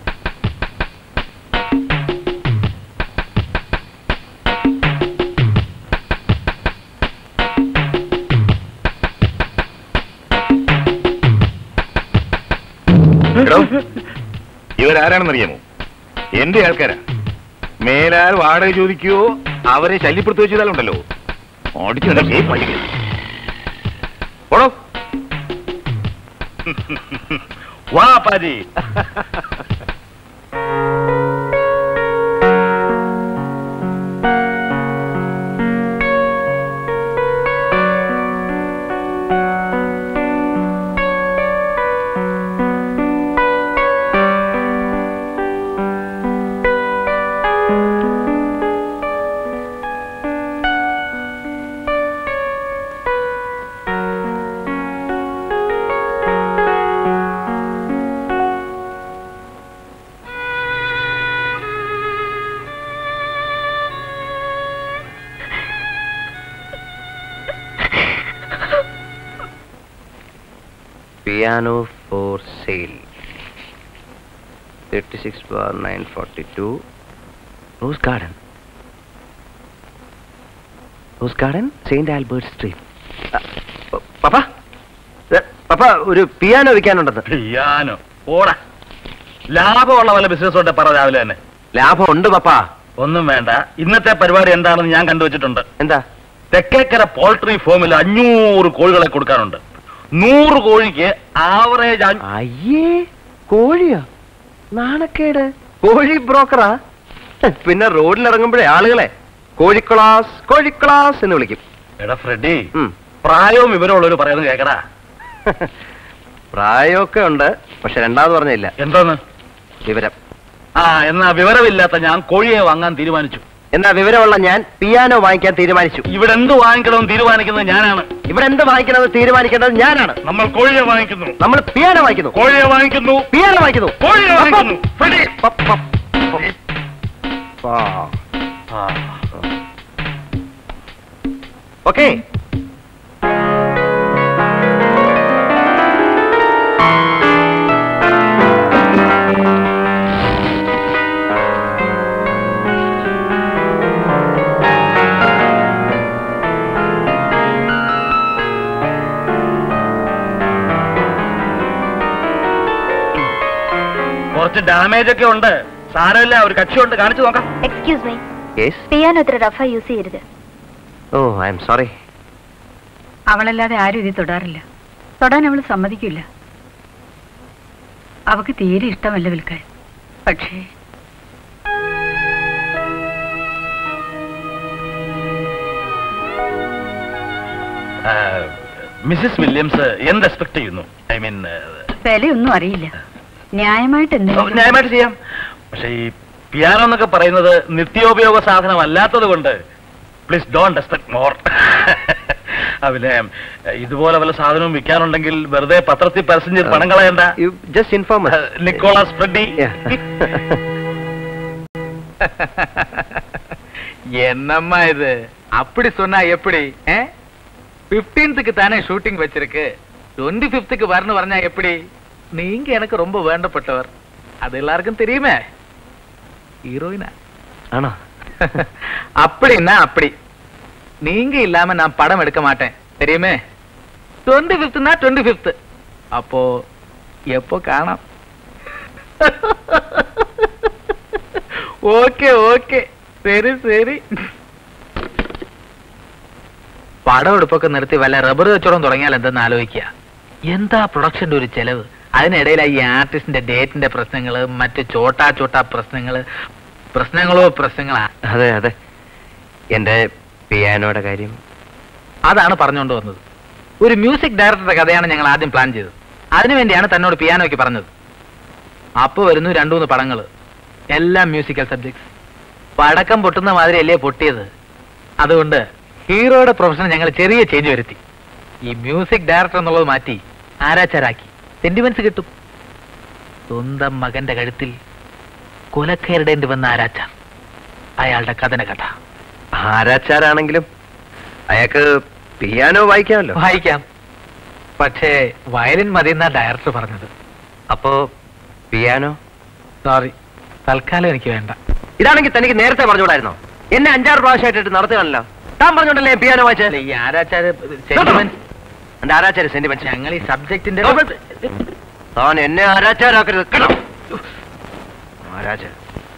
എടോ, ഇവരാരാണെന്നറിയാമോ എന്റെ ആൾക്കാരാ മേലാൽ വാടക ചോദിക്കുകയോ അവരെ ശല്യപ്പെടുത്തി വെച്ചാലുണ്ടല്ലോ ഓടിച്ചു പഠിക്കും ഓടോ വാ Appaji piano for sale thirty six bar nine forty two Rose Garden Rose Garden Saint Albert Street papa papa ഒരു പിയാനോ വിൽക്കാനുണ്ടെന്ന് പിയാനോ ഓടാ ലാഭമുള്ള വല്ല ബിസിനസ് കൊണ്ട് പറ രാവിലെ തന്നെ ലാഭം ഉണ്ട് പപ്പ ഒന്നും വേണ്ട ഇന്നത്തെ പരിപാടി എന്താണെന്ന് ഞാൻ കണ്ടുവച്ചിട്ടുണ്ട് എന്താ തെക്കേക്കര പോൾട്രി ഫേമിൽ അഞ്ഞൂറ് കോഴികളെ കൊടുക്കാനുണ്ട് നൂറ് കോഴിക്ക് ആവറേജ് അയ്യേ കോഴിയോ നാണക്കേട് കോഴി ബ്രോക്കറാ പിന്നെ റോഡിൽ ഇറങ്ങുമ്പോഴേ ആളുകളെ കോഴിക്ലാസ് കോഴിക്ലാസ് എന്ന് വിളിക്കും എടാ ഫ്രെഡി ഉം. പ്രായവും വിവരമുള്ളവര് പറയുന്നത് കേക്കടാ പ്രായമൊക്കെ ഉണ്ട് പക്ഷെ രണ്ടാമത് പറഞ്ഞില്ല എന്തോന്ന് വിവരം ആ എന്നാ വിവരമില്ലാത്ത ഞാൻ കോഴിയെ വാങ്ങാൻ തീരുമാനിച്ചു എന്നാ വിവരമുള്ള ഞാൻ പിയാനോ വാങ്ങിക്കാൻ തീരുമാനിച്ചു ഇവിടെ എന്ത് വാങ്ങിക്കണമെന്ന് തീരുമാനിക്കുന്നത് ഞാനാണ് ഇവിടെ എന്ത് വാങ്ങിക്കണമെന്ന് തീരുമാനിക്കേണ്ടത് ഞാനാണ് നമ്മൾ കോഴിയെ വാങ്ങിക്കുന്നു നമ്മൾ പിയാനോ വാങ്ങിക്കുന്നു കോഴിയെ വാങ്ങിക്കുന്നു പിയാനോ വാങ്ങിക്കുന്നു കോഴിയെ വാങ്ങിക്കുന്നു ഫ്രെഡി പപ്പ, പപ്പ. ആ. ആ. ഓക്കേ കുറച്ച് ഡാമേജ് ഒക്കെ ഉണ്ട് സാരമില്ല ഒരു കക്ഷിയുണ്ട് കാണിച്ചു നോക്കാം എക്സ്ക്യൂസ് മീ യെസ് പിയാനോ ഇത്ര റഫായി യൂസ് ചെയ്യരുത് ഓ ഐ എം സോറി അവളല്ലാതെ ആരും ഇത് തൊടാറില്ല തൊടാൻ അവൾ സമ്മതിക്കില്ല അവക്ക് തീരെ ഇഷ്ടമല്ല വിൽക്കാൻ പക്ഷേ മിസ്സിസ് വില്യംസ് എന്ത് എക്സ്പെക്ട് ചെയ്യുന്നു ഐ മീൻ വിലയൊന്നും അറിയില്ല ന്യായമായിട്ട് എന്തെങ്കിലും ന്യായമായിട്ട് ചെയ്യാം പക്ഷെ ഈ പിയാനോ എന്നൊക്കെ പറയുന്നത് നിത്യോപയോഗ സാധനം അല്ലാത്തത് കൊണ്ട് പ്ലീസ് ഡോണ്ട് എക്സ്പെക്ട് മോർ അവനെ ഇതുപോലെ വല്ല സാധനവും വിൽക്കാനുണ്ടെങ്കിൽ വെറുതെ പത്രത്തിൽ പരസ്യം ചെയ്ത് പണം കളയണ്ട you just inform Nicholas Freddy என்னம்மா இது அப்படி சொன்னா எப்படி பிப்டீன்த்துக்கு தானே ஷூட்டிங் வச்சிருக்கு டுவெண்ட்டி ஃபிஃப்த்துக்கு வரணும் வரஞ்சா எப்படி நீங்க எனக்கு ரொம்ப வேண்டப்பட்டவர் அது எல்லாருக்கும் தெரியுமே ஹீரோயினா ആണോ அப்படின்னா அப்படி நீங்க இல்லாம நான் படம் எடுக்க மாட்டேன் தெரியுமே டுவெண்ட்டி ஃபிஃப்த்னா டுவெண்ட்டி ஃபிஃப்த் அப்போ எப்போ காணாம் ഓക്കെ ഓക്കെ ശരി ശരി പടം എടുപ്പൊക്കെ നിർത്തി വല്ല റബ്ബർ കച്ചവടം തുടങ്ങിയാൽ എന്തെന്ന് ആലോചിക്കുക എന്താ പ്രൊഡക്ഷന്റെ ഒരു ചെലവ് അതിനിടയിൽ ഈ ആർട്ടിസ്റ്റിന്റെ ഡേറ്റിന്റെ പ്രശ്നങ്ങള് മറ്റ് ചോട്ടാ ചോട്ടാ പ്രശ്നങ്ങള് പ്രശ്നങ്ങളോ പ്രശ്നങ്ങളാ അതെ അതെ എന്റെ പിയാനോയുടെ കാര്യം അതാണ് പറഞ്ഞുകൊണ്ട് വന്നത് ഒരു മ്യൂസിക് ഡയറക്ടറുടെ കഥയാണ് ഞങ്ങൾ ആദ്യം പ്ലാൻ ചെയ്തത് അതിനുവേണ്ടിയാണ് തന്നോട് പിയാനോയ്ക്ക് പറഞ്ഞത് അപ്പൊ വരുന്നു രണ്ടു മൂന്ന് പടങ്ങള് എല്ലാം മ്യൂസിക്കൽ സബ്ജക്ട്സ് പടക്കം പൊട്ടുന്ന മാതിരിയല്ലേ പൊട്ടിയത് അതുകൊണ്ട് ഹീറോയുടെ പ്രൊഫഷൻ ഞങ്ങൾ ചെറിയ ചേഞ്ച് വരുത്തി ഈ മ്യൂസിക് ഡയറക്ടർ എന്നുള്ളത് മാറ്റി ആരാച്ചാരാക്കി സെന്റിമെന്റ്സ് കിട്ടും സ്വന്തം മകന്റെ കഴുത്തിൽ കൊലക്കേറിടേണ്ടി വന്ന ആരാച്ചാർ അയാളുടെ കഥന കഥ ആരാച്ചാരാണെങ്കിലും അയാൾക്ക് പിയാനോ വായിക്കാമല്ലോ വായിക്കാം പക്ഷേ വയലിൻ മതി എന്നാ ഡയറക്ടർ പറഞ്ഞത് അപ്പോ പിയാനോ സോറി തൽക്കാലം എനിക്ക് വേണ്ട ഇതാണെങ്കിൽ തനിക്ക് നേരത്തെ പറഞ്ഞുകൂടായിരുന്നോ എന്നെ അഞ്ചാറ് പ്രാവശ്യമായിട്ട് നടത്തുകയാണല്ലോ താൻ പറഞ്ഞോണ്ടല്ലേ പിയാനോ അല്ല, വായിച്ചത് ഈ ആരാച്ചാര് സെന്റിമെന്റ് എന്റെ ആരാച്ചാര് സെന്റിമെന്റ് ഞങ്ങൾ ഈ സബ്ജക്റ്റിന്റെ താൻ എന്നെ ആരാച്ചാരാക്കരുത് കേട്ടോ ആരാച്ചാർ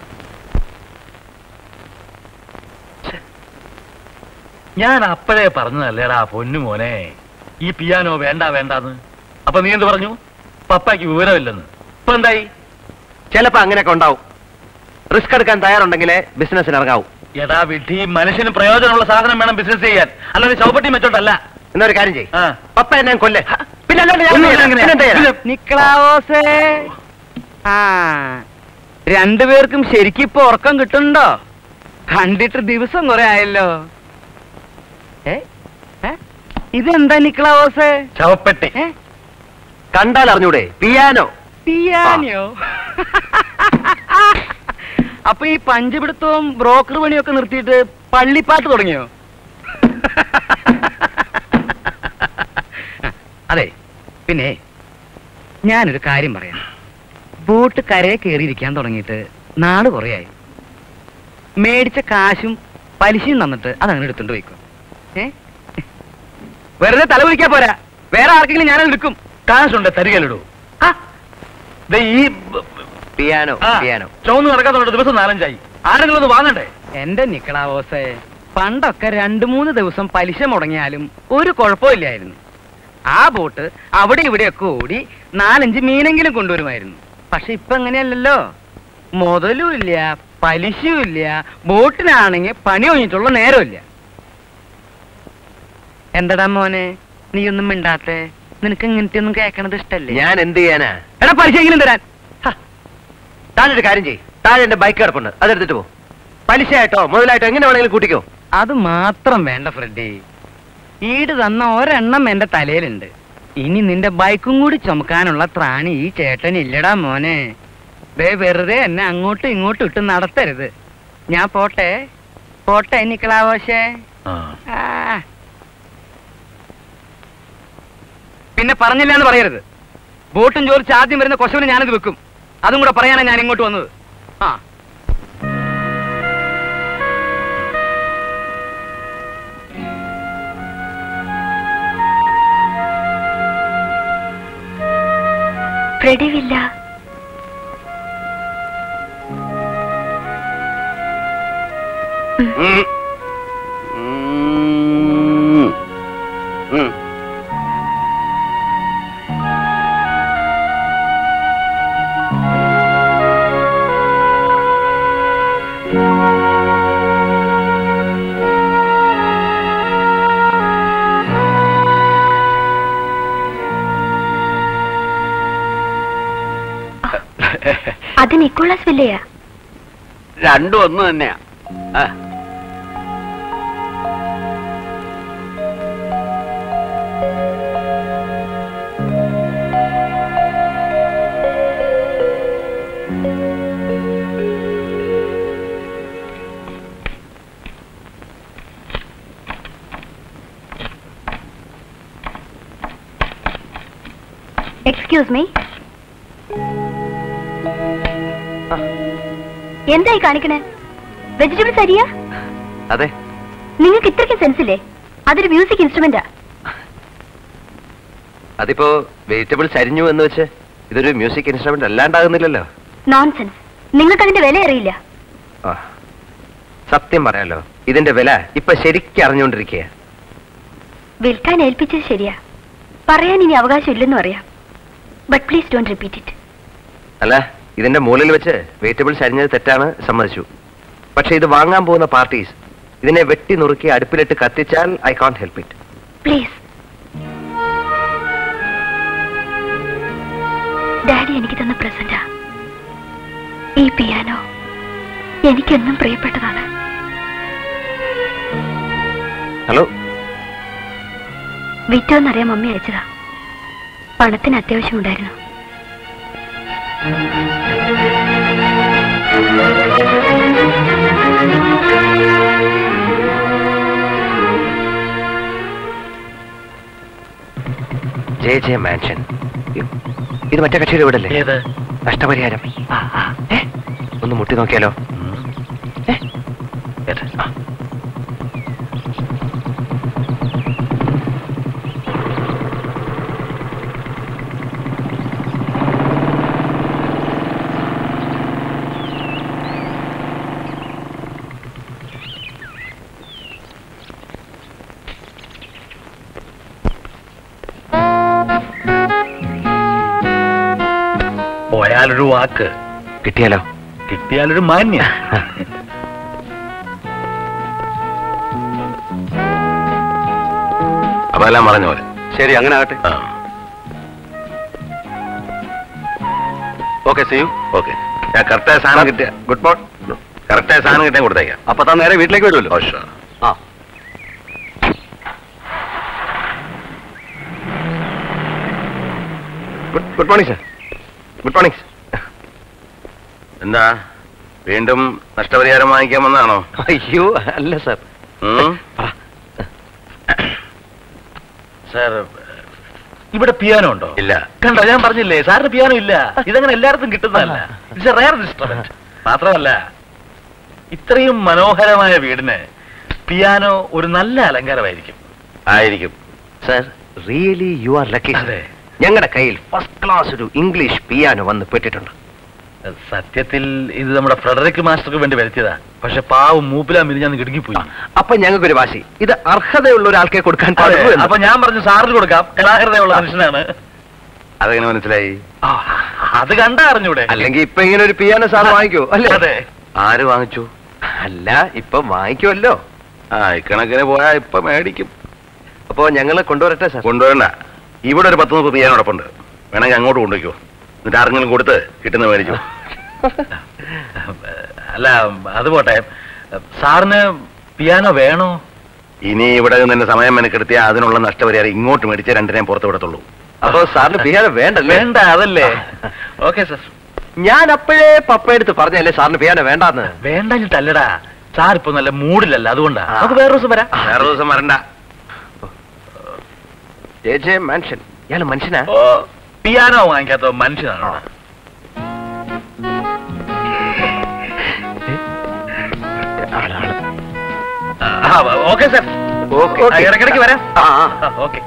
ഞാൻ അപ്പോഴേ പറഞ്ഞതല്ലേടാ പൊന്നു മോനെ ഈ പിയാനോ വേണ്ട വേണ്ടാന്ന് അപ്പൊ നീ എന്ത് പറഞ്ഞു പപ്പായ്ക്ക് വിവരമില്ലെന്ന് ഇപ്പൊ എന്തായി ചിലപ്പോ അങ്ങനെയൊക്കെ ഉണ്ടാവും റിസ്ക് എടുക്കാൻ തയ്യാറുണ്ടെങ്കിലേ ബിസിനസ്സിന് ഇറങ്ങാവൂ എടാ വിധി മനുഷ്യന് പ്രയോജനമുള്ള സാധനം വേണം ബിസിനസ് ചെയ്യാൻ അല്ലാതെ ചൗപ്പട്ടി വെച്ചോണ്ടല്ല എന്നൊരു കാര്യം ചെയ്യും ആ. പപ്പ എന്നെ കൊല്ലേ പിന്നെ അല്ലാണ്ട് ഞാൻ ഒന്നും എന്ത് അങ്ങനെ. ചെയ്യാനാ? പിന്നെന്ത് ചെയ്യാനാ? നിക്ലാവോസേ ആ രണ്ടുപേർക്കും ശരിക്കും ഇപ്പൊ ഉറക്കം കിട്ടുന്നുണ്ടോ കണ്ടിട്ട് ദിവസം കുറെ ആയല്ലോ ഏ ഏ? ഇതെന്താ നിക്ലാവോസേ ചവപ്പെട്ടി ഏ കണ്ടാൽ അറിഞ്ഞൂടെ പിയാനോ പിയാനോ അപ്പൊ ഈ പഞ്ചപിടുത്തവും ബ്രോക്കർ പണിയൊക്കെ നിർത്തിയിട്ട് പള്ളിപ്പാട്ട് തുടങ്ങിയോ അതെ പിന്നെ ഞാനൊരു കാര്യം പറയാം ബോട്ട് കരയെ കയറിയിരിക്കാൻ തുടങ്ങിയിട്ട് നാള് കുറയായി മേടിച്ച കാശും പലിശയും തന്നിട്ട് അതങ്ങനെ എടുത്തോണ്ട് പോയിക്കോ ഏ വെറുതെ തല കുലിക്കാൻ പോരാ വേറെ ആർക്കെങ്കിലും ഞാനത് എടുക്കും കാശുണ്ട് തരികലിടൂ ദേ ഈ പിയാനോ ആ, പിയാനോ ചുവന്ന് നടക്കാത്തോണ്ട് ദിവസം നാലഞ്ചായി ആരെങ്കിലും ഒന്ന് വാങ്ങണ്ടേ എന്റെ നിക്കളാവോസേ പണ്ടൊക്കെ രണ്ടു മൂന്ന് ദിവസം പലിശ മുടങ്ങിയാലും ഒരു കുഴപ്പമില്ലായിരുന്നു ആ ബോട്ട് അവിടെ ഇവിടെയൊക്കെ ഓടി നാലഞ്ച് മീനെങ്കിലും കൊണ്ടുവരുമായിരുന്നു പക്ഷെ ഇപ്പൊ അങ്ങനെയല്ലല്ലോ മുതലും ഇല്ല പലിശയും ഇല്ല ബോട്ടിനാണെങ്കിൽ പണി കഴിഞ്ഞിട്ടുള്ള നേരമില്ല എന്തടാ മോനെ നീ ഒന്നും മിണ്ടാത്തെ നിനക്ക് ഇങ്ങനത്തെ ഒന്നും കേൾക്കണത് ഇഷ്ടല്ലേ ഞാൻ എന്ത് ചെയ്യാനാ എടാ പലിശയെങ്കിലും തരാൻ ഹ, താനൊരു കാര്യം ചെയ്യ് താഴെ എന്റെ ബൈക്ക് കിടപ്പുണ്ട് അതെടുത്തിട്ട് പോ പലിശയായിട്ടോ മുതലായിട്ടോ എങ്ങനെ വേണമെങ്കിലും കൂട്ടിക്കോ അത് മാത്രം വേണ്ട ഫ്രെഡി ഈട് തന്ന ഒരെണ്ണം എന്റെ തലയിലുണ്ട് ഇനി നിന്റെ ബൈക്കും കൂടി ചുമക്കാനുള്ള ത്രാണി ഈ ചേട്ടൻ ഇല്ലടാ മോനെ ദേ വെറുതെ എന്നെ അങ്ങോട്ടും ഇങ്ങോട്ടും ഇട്ട് നടത്തരുത് ഞാൻ പോട്ടെ പോട്ടെ നിക്കളാവോശേ ആ. ആ. പിന്നെ പറഞ്ഞില്ല എന്ന് പറയരുത് ബോട്ടും ചോദിച്ച് ആദ്യം വരുന്ന കൊശവന് ഞാനത് വെക്കും അതും കൂടെ പറയാനാണ് ഞാൻ ഇങ്ങോട്ട് വന്നത് ആ ഫ്രെഡി വില്ല ഉം. ഉം. ഉം. അത് നിക്കോളാസ് വില്ലയാ രണ്ടും ഒന്ന് തന്നെയാ ആ. എക്സ്ക്യൂസ് മീ എന്തായി കാണിക്കണേ വെജിറ്റബിൾസ് അരിയാ അതെ നിങ്ങൾക്ക് ഇത്രയ്ക്കും സെൻസ് ഇല്ലേ അതൊരു മ്യൂസിക് ഇൻസ്ട്രുമെന്റാ അതിപ്പോ വെജിറ്റബിൾസ് അരിഞ്ഞു എന്ന് വെച്ച് ഇതൊരു മ്യൂസിക് ഇൻസ്ട്രുമെന്റ് അല്ലാണ്ടാകുന്നില്ലല്ലോ നോൺസെൻസ് നിങ്ങൾക്ക് അതിന്റെ വില അറിയില്ല ആ. സത്യം പറയാലോ ഇതിന്റെ വില ഇപ്പൊ ശരിക്കും അറിഞ്ഞുകൊണ്ടിരിക്കുക വിൽക്കാൻ ഏൽപ്പിച്ചത് ശരിയാ പറയാൻ ഇനി അവകാശം ഇല്ലെന്നും അറിയാം but please don't repeat it അല്ല ഇതിന്റെ മുകളിൽ വെച്ച് വെജിറ്റബിൾസ് അരിഞ്ഞത് തെറ്റാണ് സമ്മതിച്ചു പക്ഷെ ഇത് വാങ്ങാൻ പോകുന്ന പാർട്ടീസ് ഇതിനെ വെട്ടി നുറുക്കി അടുപ്പിലിട്ട് കത്തിച്ചാൽ I can help it please daddy എനിക്ക് തന്ന പ്രസന്റാ ഈ പിയാനോ എനിക്കെന്നും പ്രിയപ്പെട്ടതാണ് ഹലോ വിറ്റോന്നറിയാൻ മമ്മി അയച്ചതാ പണത്തിന് അത്യാവശ്യമുണ്ടായിരുന്നു ജെ ജെ മാൻഷൻ ഇത് മറ്റേ കക്ഷിയുടെ വീടല്ലേ ഏത് നഷ്ടപരിഹാരം ഏ? ഒന്ന് മുട്ടി നോക്കിയാലോ ഏ? ഏത്? ആ. പോയാലൊരു വാക്ക് കിട്ടിയാലോ കിട്ടിയാലൊരു മാന്യ അപ്പൊ എല്ലാം പറഞ്ഞ പോലെ ശരി അങ്ങനെ ആകട്ടെ ആ ഓക്കെ സീ യു ഓക്കെ ഞാൻ കറക്റ്റായ സാധനം കിട്ടിയ ഗുഡ് മോർണിംഗ് കറക്റ്റായ സാധനം കിട്ടിയാൽ കൊടുത്തേക്കാം അപ്പൊ താൻ നേരെ വീട്ടിലേക്ക് വരുമല്ലോ ഓ ഷുവർ ആ good good morning sir good morning എന്താ വീണ്ടും നഷ്ടപരിഹാരം വാങ്ങിക്കാൻ വന്നാണോ അയ്യോ അല്ല സർ സാർ ഇവിടെ പിയാനോ ഉണ്ടോ ഇല്ല കണ്ടോ ഞാൻ പറഞ്ഞില്ലേ സാറിന് പിയാനോ ഇല്ല ഇതങ്ങനെ എല്ലായിടത്തും കിട്ടുന്നതല്ല ഇറ്റ്സ് റയർ ഇൻസ്ട്രുമെന്റ് മാത്രമല്ല ഇത്രയും മനോഹരമായ വീടിന് പിയാനോ ഒരു നല്ല അലങ്കാരമായിരിക്കും ആയിരിക്കും sir really you are lucky അതെ. ഞങ്ങളുടെ കയ്യിൽ ഫസ്റ്റ് ക്ലാസ് ഒരു ഇംഗ്ലീഷ് പിയാനോ വന്ന് പെട്ടിട്ടുണ്ട് സത്യത്തിൽ ഇത് നമ്മുടെ ഫ്രെഡറിക് മാസ്റ്റർക്ക് വേണ്ടി വരുത്തിയതാ പക്ഷെ പാവം മൂപ്പിലാ മിരിഞ്ഞാന്ന് കിടുങ്ങിപ്പോയി അപ്പൊ ഞങ്ങൾക്കൊരു വാശി ഇത് അർഹതയുള്ള ഒരാൾക്കെ കൊടുക്കാൻ അതെ, പാടുള്ളൂ എന്ന്. അപ്പൊ ഞാൻ പറഞ്ഞു സാറിന് കൊടുക്കാം കലാഹൃദയമുള്ള മനുഷ്യനാണ് അതെങ്ങനെ മനസ്സിലായി ആ, അത് കണ്ടാ അറിഞ്ഞൂടെ അല്ലെങ്കിൽ ഇപ്പൊ ഇങ്ങനെ ഒരു പിയാനോ സാർ വാങ്ങിക്കോ അല്ലേ അതെ ആര് വാങ്ങിച്ചു അല്ല ഇപ്പൊ വാങ്ങിക്കുമല്ലോ ആ ഇക്കണക്കിന് പോയാ ഇപ്പൊ മേടിക്കും അപ്പോ ഞങ്ങള് കൊണ്ടുവരട്ടെ സാർ കൊണ്ടുവരണ്ട ഇവിടെ ഒരു പത്ത് മുപ്പത് പിയാനോടൊപ്പുണ്ട് വേണമെങ്കിൽ അങ്ങോട്ട് കൊണ്ടുവയ്ക്കോ എന്നിട്ട് ആർക്കെങ്കിലും കൊടുത്ത് കിട്ടുന്ന മേടിച്ചു അല്ല അത് പോട്ടെ സാറിന് പിയാനോ വേണോ ഇനി ഇവിടെ നിന്ന് സമയം മെനക്കെടുത്തിയാൽ അതിനുള്ള നഷ്ടപരിഹാരം ഇങ്ങോട്ട് മേടിച്ച് രണ്ടിനെയും പുറത്ത് വിടത്തുള്ളൂ അപ്പൊ സാറിന് പിയാനോ വേണ്ടല്ലേ വേണ്ട അതല്ലേ ഓക്കെ സാർ ഞാൻ അപ്പോഴേ പപ്പയെടുത്ത് പറഞ്ഞല്ലേ സാറിന് പിയാനോ വേണ്ടാന്ന് വേണ്ടല്ലടാ സാർ ഇപ്പൊ നല്ല മൂഡിലല്ല അതുകൊണ്ടാ നമുക്ക് വേറെ ദിവസം വരാം വേറെ ദിവസം വരണ്ട ജെ ജെ മാൻഷൻ ഇയാള് മനുഷ്യനാ ഓ പിയാനോ വാങ്ങിക്കാത്ത മനുഷ്യനാണ് ആളാണ് ഓക്കെ സാർ ഓക്കെ ആ, ഇടയ്ക്കിടയ്ക്ക് വരാം ആ ആ. ഓക്കെ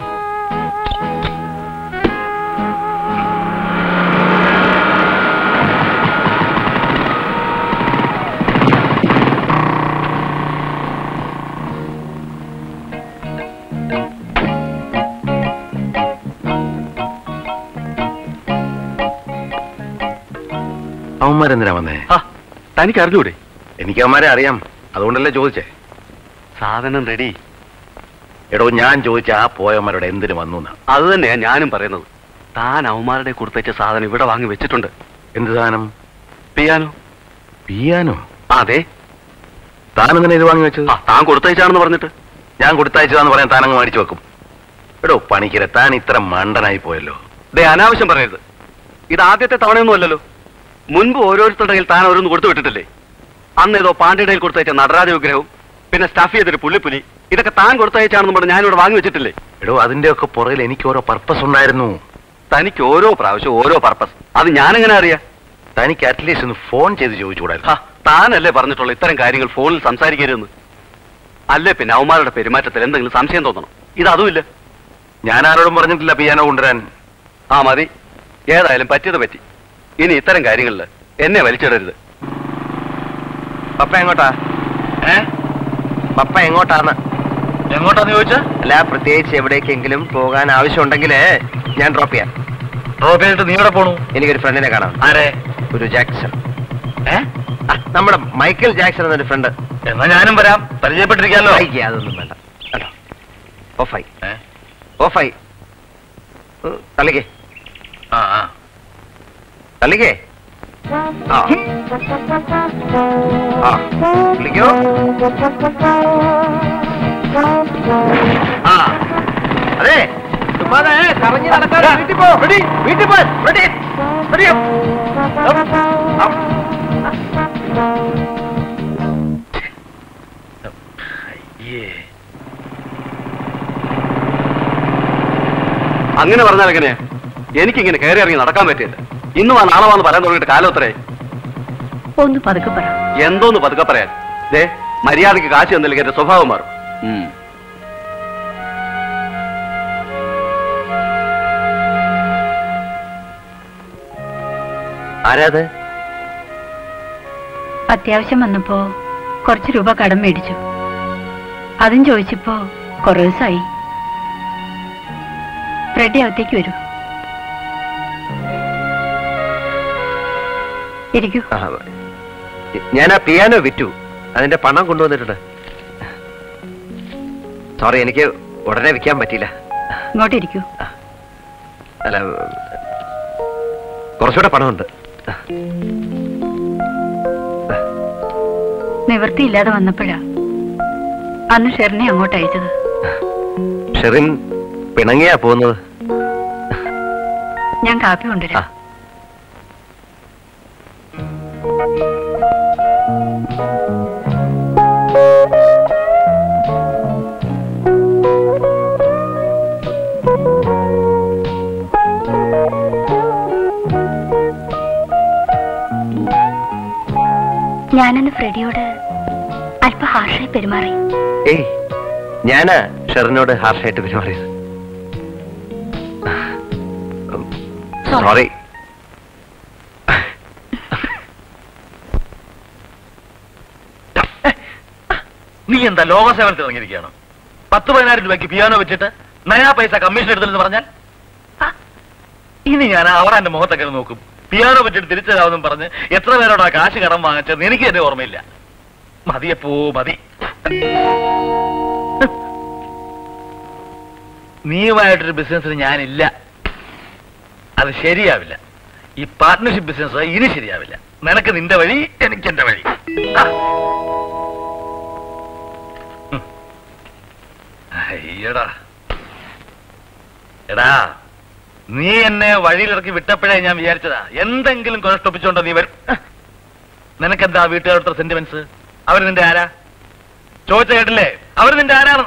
അവന്മാരെന്തിനാ വന്നേ ആ തനിക്ക് അറിഞ്ഞൂടെ എനിക്ക് അവന്മാരെ അറിയാം അതുകൊണ്ടല്ലേ ചോദിച്ചേ സാധനം റെഡി എടോ ഞാൻ ചോദിച്ച ആ പോയവന്മാരോട് എന്തിനു വന്നു എന്നാ അത് തന്നെയാ ഞാനും പറയുന്നത് താൻ അവന്മാരുടെ കൊടുത്തയച്ച സാധനം ഇവിടെ വാങ്ങി വെച്ചിട്ടുണ്ട് എന്ത് സാധനം പിയാനോ പിയാനോ അതെ താൻ എന്തിനാ ഇത് വാങ്ങി വെച്ചത് ആ താൻ കൊടുത്തയച്ചാണെന്ന് പറഞ്ഞിട്ട് ഞാൻ കൊടുത്തയച്ചതാന്ന് പറയാൻ താനങ്ങ് മേടിച്ചു വെക്കും എടോ പണിക്കര താൻ ഇത്ര മണ്ടനായി പോയല്ലോ ദേ അനാവശ്യം പറയരുത് ഇത് ആദ്യത്തെ തവണയൊന്നും അല്ലല്ലോ മുൻപ് ഓരോരുത്തരുടെ കയ്യിൽ താൻ ഓരോന്ന് കൊടുത്തു വിട്ടിട്ടില്ലേ അന്ന് ഏതോ പാണ്ഡ്യയുടെ കയ്യിൽ കൊടുത്തയച്ച നടരാജ വിഗ്രഹവും പിന്നെ സ്റ്റഫ് ചെയ്തൊരു പുള്ളിപ്പുലി ഇതൊക്കെ താൻ കൊടുത്തയച്ചാണെന്ന് പറഞ്ഞ് ഞാനിവിടെ വാങ്ങി വെച്ചിട്ടില്ലേ എടോ അതിന്റെ ഒക്കെ പുറകിൽ എനിക്ക് ഓരോ പർപ്പസ് ഉണ്ടായിരുന്നു തനിക്ക് ഓരോ പ്രാവശ്യം ഓരോ പർപ്പസ് അത് ഞാനെങ്ങനെ അറിയാം തനിക്ക് അറ്റ്ലീസ്റ്റ് ഒന്ന് ഫോൺ ചെയ്ത് ചോദിച്ചുകൂടായിരുന്നു ഹാ, താനല്ലേ പറഞ്ഞിട്ടുള്ള ഇത്തരം കാര്യങ്ങൾ ഫോണിൽ സംസാരിക്കരുതെന്ന് അല്ലേ പിന്നെ അവന്മാരുടെ പെരുമാറ്റത്തിൽ എന്തെങ്കിലും സംശയം തോന്നണം ഇത് അതുമില്ല ഞാൻ ആരോടും പറഞ്ഞിട്ടില്ല പിയാനോ കൊണ്ടുവരാൻ ആ മതി ഏതായാലും പറ്റിയത് പറ്റി ഇനി ഇത്തരം കാര്യങ്ങളിൽ എന്നെ വലിച്ചിടരുത് പപ്പ എങ്ങോട്ടാ ഏ പപ്പ എങ്ങോട്ടാന്ന് എങ്ങോട്ടാന്ന് ചോദിച്ചാ അല്ല പ്രത്യേകിച്ച് എവിടേക്കെങ്കിലും പോകാൻ ആവശ്യമുണ്ടെങ്കിൽ ഞാൻ ഡ്രോപ്പ് ചെയ്യാം ഡ്രോപ്പ് ചെയ്തിട്ട് നീ എവിടെ പോണു എനിക്കൊരു ഫ്രണ്ടിനെ കാണാം ആരെ ഒരു ജാക്സൺ ഏ ആ, നമ്മുടെ മൈക്കൽ ജാക്സൺ എന്നൊരു ഫ്രണ്ട് എന്നാ ഞാനും വരാം പരിചയപ്പെട്ടിരിക്കാലോ അതൊന്നും വേണ്ട കേട്ടോ ഓഫായി ഏ? ഓഫായി ഉം, തള്ളിക്കേ ആ ആ തള്ളിക്കേ ആ ആ വിളിക്കോ ആ അതെ ചുമ്മാതെ കറങ്ങി നടക്കാതെ വീട്ടിൽ പോ റെഡി വീട്ടിൽ പോ റെഡി റെഡി അയ്യേ അങ്ങനെ പറഞ്ഞാൽ എങ്ങനെയാ എനിക്കിങ്ങനെ കയറി ഇറങ്ങി നടക്കാൻ പറ്റില്ല ഇന്ന് വാ നാളെ വാന്ന് പറയാൻ തുടങ്ങിയിട്ട് കാലം എത്രേ ഒന്ന് പതുക്കെ പറ എന്തോന്ന് പതുക്കെ പറയാൻ ദേ മര്യാദയ്ക്ക് കാശ് തന്നില്ലെങ്കിൽ എന്റെ സ്വഭാവം മാറും ഉം. ആരാത് അത്യാവശ്യം വന്നപ്പോ കുറച്ച് രൂപ കടം മേടിച്ചു അതും ചോദിച്ചപ്പോ കുറേ ദിവസമായി ഫ്രെഡി അകത്തേക്ക് വരൂ ഇരിക്കൂ ആ, ഞാൻ ആ പിയാനോ വിറ്റു അതിന്റെ പണം കൊണ്ടുവന്നിട്ടുണ്ട് സോറി എനിക്ക് ഉടനെ വിൽക്കാൻ പറ്റിയില്ല ഇങ്ങോട്ടിരിക്കൂ അല്ല കുറച്ചുകൂടെ പണമുണ്ട് നിവൃത്തിയില്ലാതെ വന്നപ്പോഴാ അന്ന് ഷെറിനെ അങ്ങോട്ട് അയച്ചത് ഷെറിൻ പിണങ്ങിയാ പോകുന്നത് ഞാൻ കാപ്പി കൊണ്ടുവരാം ഞാനന്ന് ഫ്രെഡിയോട് അല്പ ഹാർഷായി പെരുമാറി ഏയ് ഞാനാ ഷെറിനോട് ഹാർഷായിട്ട് പെരുമാറിയത് സോറി നീ എന്താ ലോകസേവനത്തിൽ ഇറങ്ങിയിരിക്കുകയാണ് പത്ത് പതിനായിരം രൂപയ്ക്ക് പിയാനോ വെച്ചിട്ട് നയാ പൈസ കമ്മീഷൻ എടുത്തില്ലെന്ന് പറഞ്ഞാൽ ആ, ഇനി ഞാൻ അവറാന്റെ മുഖത്തൊക്കെ ഒന്ന് നോക്കും പിയാനോ വെച്ചിട്ട് തിരിച്ചു തരാമെന്നും പറഞ്ഞ് എത്ര പേരോടാ കാശ് കടം വാങ്ങിച്ചത് എനിക്ക് എന്നെ ഓർമ്മയില്ല മതിയപ്പോ മതി നീയുമായിട്ടൊരു ബിസിനസ്സിന് ഞാനില്ല അത് ശരിയാവില്ല ഈ പാർട്ട്ണർഷിപ്പ് ബിസിനസ് ഇനി ശരിയാവില്ല നിനക്ക് നിന്റെ വഴി എനിക്ക് എന്റെ വഴി ആ. ഉം. അയ്യടാ എടാ നീ എന്നെ വഴിയിലിറക്കി വിട്ടപ്പോഴേ ഞാൻ വിചാരിച്ചതാ എന്തെങ്കിലും കുഴഷ്ടൊപ്പിച്ചോണ്ടോ നീ വരും നിനക്കെന്താ വീട്ടുകാരുടെ സെന്റിമെന്റ്സ് അവർ നിന്റെ ആരാ ചോദിച്ച കേട്ടില്ലേ അവർ നിന്റെ ആരാണ്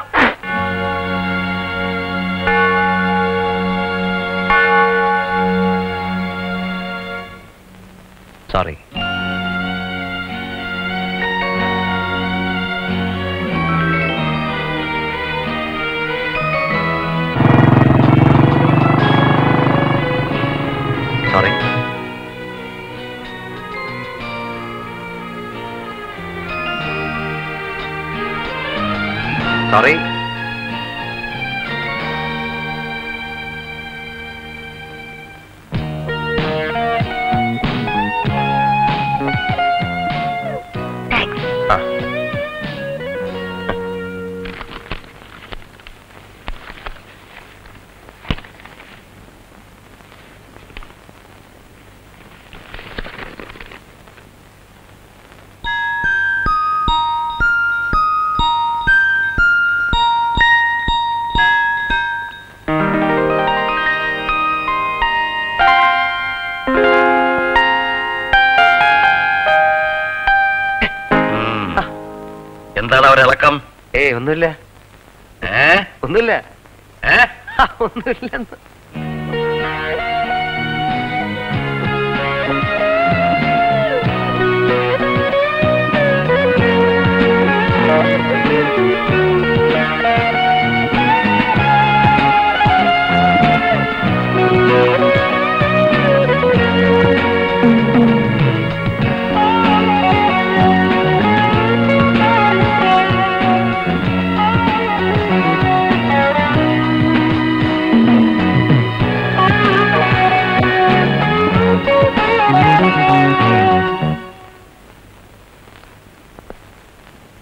സോറി സോറി സോറി താങ്ക്സ് ആ എന്താണ് അവരെ ഇളക്കം ഏയ് ഒന്നുമില്ല ഏ ഒന്നുമില്ല ഏ ഒന്നുമില്ലെന്ന്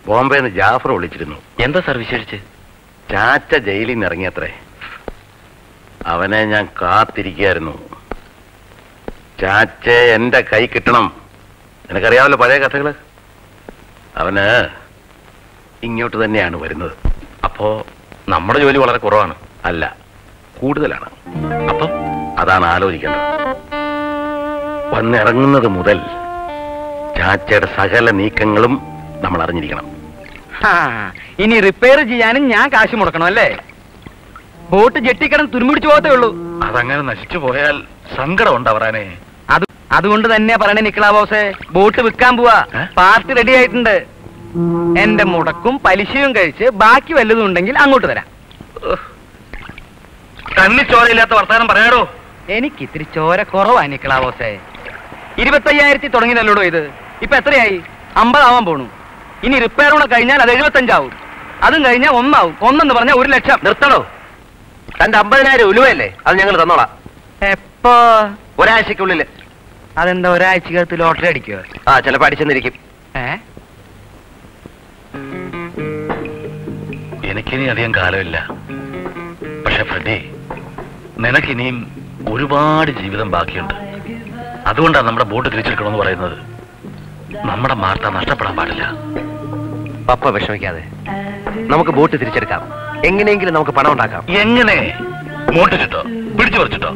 ബോംബെന്ന് ജാഫർ വിളിച്ചിരുന്നു എന്താ സാർ വിശേഷിച്ച് ചാച്ച ജയിലിൽ നിന്ന് ഇറങ്ങിയത്രേ അവനെ ഞാൻ കാത്തിരിക്കായിരുന്നു ചാച്ച എന്റെ കൈ കിട്ടണം നിനക്കറിയാമല്ലോ പഴയ കഥകള് അവന് ഇങ്ങോട്ട് തന്നെയാണ് വരുന്നത് അപ്പോ നമ്മുടെ ജോലി വളരെ കുറവാണ് അല്ല കൂടുതലാണ് അപ്പം അതാണ് ആലോചിക്കേണ്ടത് വന്നിറങ്ങുന്നത് മുതൽ ചാച്ചയുടെ സകല നീക്കങ്ങളും നമ്മൾ അറിഞ്ഞിരിക്കണം ഹാ, ഇനി റിപ്പയർ ചെയ്യാനും ഞാൻ കാശ് മുടക്കണം അല്ലേ ബോട്ട് ജെട്ടിക്കിടന്ന് തുരുമ്പിടിച്ചു പോകത്തേ ഉള്ളൂ അതങ്ങനെ നശിച്ചു പോയാൽ സങ്കടം ഉണ്ടാവറാനെ അത് അതുകൊണ്ട് തന്നെ പറയണേ നിക്കളാ ബോസേ ബോട്ട് വിൽക്കാൻ പോവാ ഏ? പാർട്ടി റെഡി ആയിട്ടുണ്ട് എന്റെ മുടക്കും പലിശയും കഴിച്ച് ബാക്കി വല്ലതും ഉണ്ടെങ്കിൽ അങ്ങോട്ട് തരാം കണ്ണിച്ചോരയില്ലാത്ത വർത്താനം പറയാടോ എനിക്ക് ഇത്തിരി ചോര കുറവാ നിക്കളാ ബോസേ ഇരുപത്തയ്യായിരത്തി തുടങ്ങിയതല്ലോടോ ഇത് ഇപ്പൊ എത്രയായി അമ്പതാവാൻ പോണു ഇനി റിപ്പയർ കൂടെ കഴിഞ്ഞാൽ അത് എഴുപത്തഞ്ചാവും അതും കഴിഞ്ഞാൽ ഒന്നാവും ഒന്നെന്ന് പറഞ്ഞാൽ ഒരു ലക്ഷം നിർത്തണോ തന്റെ അമ്പതിനായിരം ഉലുവയല്ലേ അത് ഞങ്ങൾ തന്നോളാം എപ്പോ ഒരാഴ്ചക്കുള്ളിൽ അതെന്താ ഒരാഴ്ചക്കകത്ത് ലോട്ടറി അടിക്കുവോ ആ ചിലപ്പോ അടിച്ചെന്നിരിക്കും ഏ എനിക്കിനി അധികം കാലമില്ല പക്ഷെ ഫ്രെഡി നിനക്കിനിയും ഒരുപാട് ജീവിതം ബാക്കിയുണ്ട് അതുകൊണ്ടാണ് നമ്മുടെ ബോട്ട് തിരിച്ചെടുക്കണമെന്ന് പറയുന്നത് നമ്മുടെ മാർത്ത നഷ്ടപ്പെടാൻ പാടില്ല പപ്പ വിഷമിക്കാതെ നമുക്ക് ബോട്ട് തിരിച്ചെടുക്കാം എങ്ങനെയെങ്കിലും നമുക്ക് പണം ഉണ്ടാക്കാം എങ്ങനെ മോട്ടിച്ചിട്ടോ പിടിച്ചു പറിച്ചിട്ടോ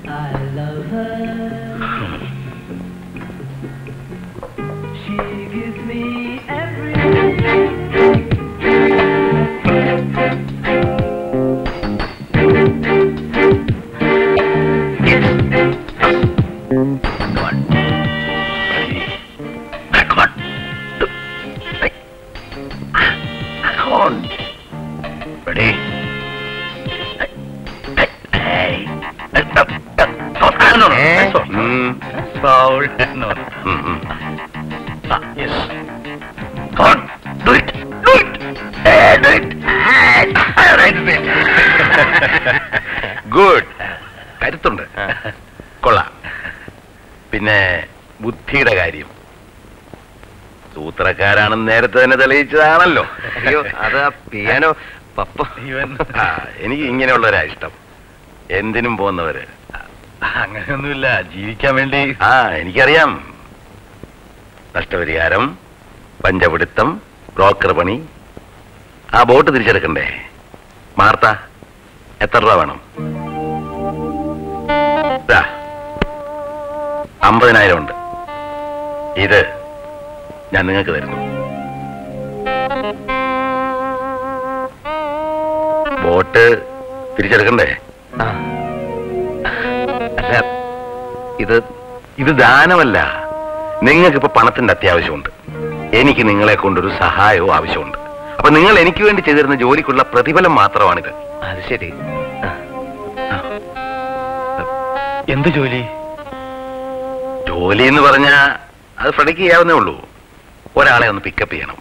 Ready? Hey. No, no, no. Eh? That's all. ഉം, Foul. No, no. ഉം, ഉം. Ah, yes. Come on. Do it. Do it. Eh, do it. Ah, right, right. Good കരുത്തുണ്ട് കൊള്ളാം പിന്നെ ബുദ്ധിയുടെ കാര്യം സൂത്രക്കാരാണെന്ന് നേരത്തെ തന്നെ തെളിയിച്ചതാണല്ലോ അയ്യോ അത് ആ പിയാനോ പപ്പ ഇവൻ ആ, എനിക്ക് ഇങ്ങനെയുള്ളവരാ ഇഷ്ടം എന്തിനും പോകുന്നവര് അങ്ങനെയൊന്നുമില്ല ജീവിക്കാൻ വേണ്ടി ആ എനിക്കറിയാം നഷ്ടപരിഹാരം പഞ്ചപിടുത്തം ബ്രോക്കർ പണി ആ ബോട്ട് തിരിച്ചെടുക്കണ്ടേ മാർത്ത എത്ര രൂപ വേണം ദാ, അമ്പതിനായിരം ഉണ്ട് ഇത് ഞാൻ നിങ്ങൾക്ക് തരുന്നു ബോട്ട് തിരിച്ചെടുക്കണ്ടേ ആ. അല്ല ഇത് ഇത് ദാനമല്ല നിങ്ങൾക്കിപ്പോ പണത്തിന്റെ അത്യാവശ്യമുണ്ട് എനിക്ക് നിങ്ങളെ കൊണ്ടൊരു സഹായവും ആവശ്യമുണ്ട് അപ്പൊ നിങ്ങൾ എനിക്ക് വേണ്ടി ചെയ്തിരുന്ന ജോലിക്കുള്ള പ്രതിഫലം മാത്രമാണിത് അത് ശരി ആ. എന്ത് ജോലി ജോലി എന്ന് പറഞ്ഞാ അത് ഫ്രണ്ടിക്ക് ചെയ്യാവുന്നേ ഉള്ളൂ ഒരാളെ ഒന്ന് പിക്കപ്പ് ചെയ്യണം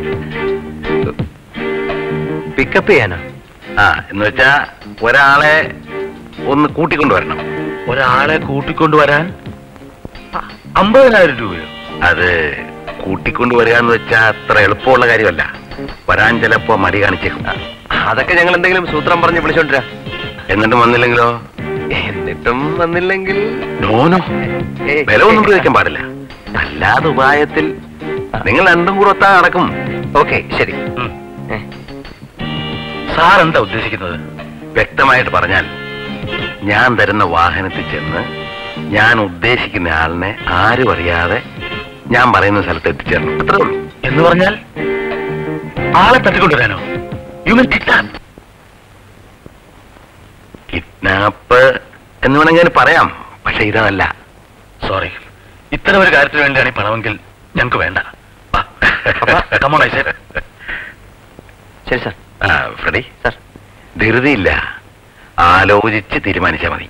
പിക്കപ്പ് ചെയ്യാനോ ആ എന്ന് വെച്ചാ ഒരാളെ ഒന്ന് കൂട്ടിക്കൊണ്ടുവരണം ഒരാളെ കൂട്ടിക്കൊണ്ടുവരാൻ അ- അമ്പതിനായിരം രൂപയോ അത് കൂട്ടിക്കൊണ്ടുവരിക എന്ന് വെച്ചാ അത്ര എളുപ്പമുള്ള കാര്യമല്ല വരാൻ ചിലപ്പോ മടി കാണിച്ചേക്കും അതൊക്കെ ഞങ്ങൾ എന്തെങ്കിലും സൂത്രം പറഞ്ഞ് വിളിച്ചോണ്ടിരാ എന്നിട്ടും വന്നില്ലെങ്കിലോ എന്നിട്ടും വന്നില്ലെങ്കിൽ നോനോ ഏയ്. വില ഒന്നും ഉപയോഗിക്കാൻ പാടില്ല അല്ലാതെ ഉപായത്തിൽ നിങ്ങൾ രണ്ടും കൂടെ ഒത്താ നടക്കും ഓക്കെ ശരി ഉം. ഏ, സാർ എന്താ ഉദ്ദേശിക്കുന്നത് വ്യക്തമായിട്ട് പറഞ്ഞാൽ ഞാൻ തരുന്ന വാഹനത്തിൽ ചെന്ന് ഞാൻ ഉദ്ദേശിക്കുന്ന ആളിനെ ആരും അറിയാതെ ഞാൻ പറയുന്ന സ്ഥലത്ത് എത്തിച്ചേരണം അത്രേ ഉള്ളൂ എന്ന് പറഞ്ഞാൽ ആളെ തട്ടിക്കൊണ്ടുവരാനോ യു മീൻ കിഡ്നാപ്പ് കിഡ്നാപ്പ് എന്ന് വേണമെങ്കിൽ പറയാം പക്ഷെ ഇതല്ല സോറി ഇത്തരം ഒരു കാര്യത്തിന് വേണ്ടിയാണ് ഈ പണമെങ്കിൽ ഞങ്ങൾക്ക് വേണ്ട കമോൺ ഐ said. ശരി സാർ ആ, ഫ്രെഡി സാർ ധൃതിയില്ല ആലോചിച്ച് തീരുമാനിച്ചാൽ മതി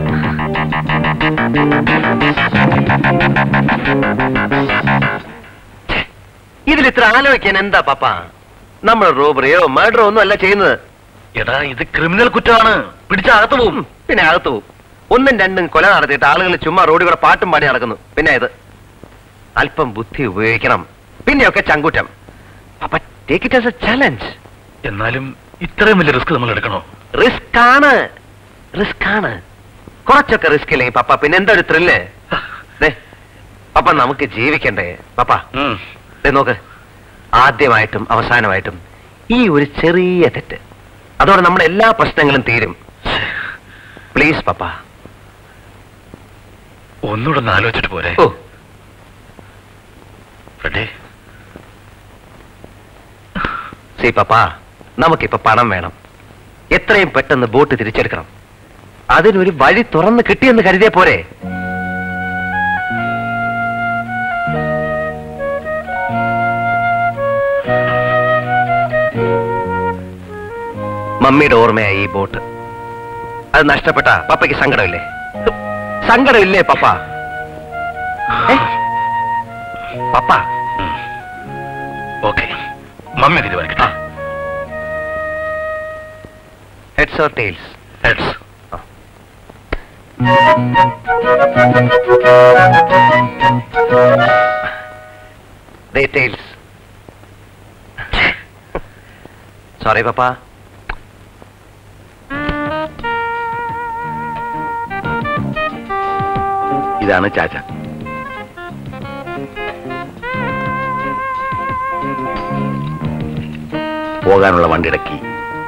ഇതിൽ ഇത്ര ആലോചിക്കാൻ എന്താ പപ്പ നമ്മൾ റോബറിയോ മർഡറോ ഒന്നും അല്ല ചെയ്യുന്നത് എടാ ഇത് ക്രിമിനൽ കുറ്റമാണ് പിടിച്ച അകത്ത് പോകും പിന്നെ അകത്ത് പോകും ഒന്നും രണ്ടും കൊല നടത്തിയിട്ട് ആളുകൾ ചുമ്മാ റോഡിൽ കൂടെ പാട്ടും പാടി നടക്കുന്നു പിന്നെ ഇത് അല്പം ബുദ്ധി ഉപയോഗിക്കണം പിന്നെയൊക്കെ ചങ്കൂറ്റം papa take it as a challenge എന്നാലും ഇത്രയും വലിയ റിസ്ക് നമ്മൾ എടുക്കണോ റിസ്ക് ആണ് റിസ്ക് ആണ് കുറച്ചൊക്കെ റിസ്ക് ഇല്ലെങ്കിൽ പപ്പ പിന്നെ എന്താ ഒരു ത്രില്ല് ദേ, പപ്പ നമുക്ക് ജീവിക്കണ്ടേ പപ്പ ഉം. ദേ നോക്ക് ആദ്യമായിട്ടും അവസാനമായിട്ടും ഈ ഒരു ചെറിയ തെറ്റ് അതോടെ നമ്മുടെ എല്ലാ പ്രശ്നങ്ങളും തീരും പ്ലീസ് പപ്പ ഒന്നുകൂടെ ഒന്ന് ആലോചിച്ചിട്ട് പോരെ ഓ ഫ്രെഡി സി പപ്പ നമുക്കിപ്പോ പണം വേണം എത്രയും പെട്ടെന്ന് ബോട്ട് തിരിച്ചെടുക്കണം അതിനൊരു വഴി തുറന്ന് കിട്ടിയെന്ന് കരുതിയ പോരെ മമ്മിയുടെ ഓർമ്മയായി ഈ ബോട്ട് അത് നഷ്ടപ്പെട്ട പപ്പയ്ക്ക് സങ്കടമില്ലേ സങ്കടമില്ലേ പപ്പ ഏ? പപ്പ ഓക്കെ മമ്മി തീരുമാനിക്കട്ടെ heads or tails heads They tails. Sorry, Papa. ഇതാണ് ചാച്ച പോകാനുള്ള വണ്ടിയുടെ കീ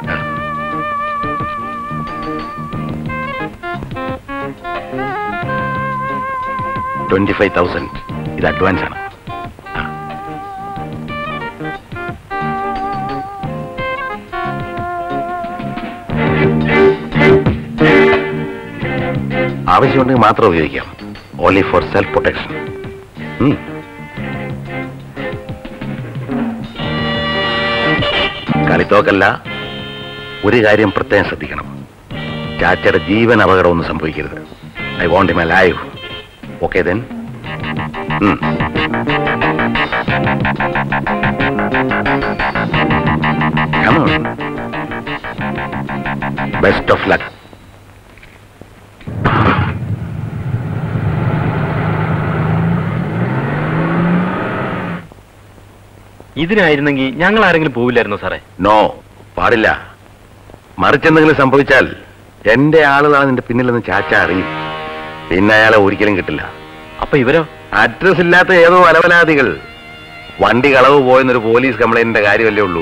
ട്വന്റി ഫൈവ് തൗസൻഡ് ഇത് അഡ്വാൻസ് ആണ് ആ. ആവശ്യമുണ്ടെങ്കിൽ മാത്രം ഉപയോഗിക്കാം ഓൺലി ഫോർ സെൽഫ് പ്രൊട്ടക്ഷൻ കളിത്തോക്കല്ല ഒരു കാര്യം പ്രത്യേകം ശ്രദ്ധിക്കണം ചാച്ചയുടെ ജീവൻ അപകടമൊന്നും സംഭവിക്കരുത് I won't him live okay then best of luck ഇതിനായിരുന്നെങ്കിൽ ഞങ്ങൾ ആരെങ്കിലും പോവില്ലായിരുന്നു സാറേ നോ പാടില്ല മറിച്ചെന്തെങ്കിലും സംഭവിച്ചാൽ എന്റെ ആളുകളാണ് നിന്റെ പിന്നിലെന്ന് ചാച്ച അറിയും പിന്നെ അയാളെ ഒരിക്കലും കിട്ടില്ല അപ്പൊ ഇവരോ അഡ്രസ് ഇല്ലാത്ത ഏതോ അലവലാദികൾ വണ്ടി കളവ് പോയെന്നൊരു പോലീസ് കംപ്ലൈന്റിന്റെ കാര്യമല്ലേ ഉള്ളൂ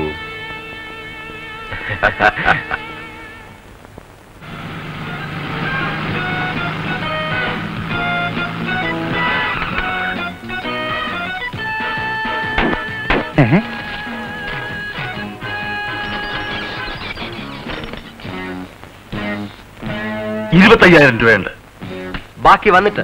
ഇരുപത്തയ്യായിരം രൂപയുണ്ട് ബാക്കി വന്നിട്ട്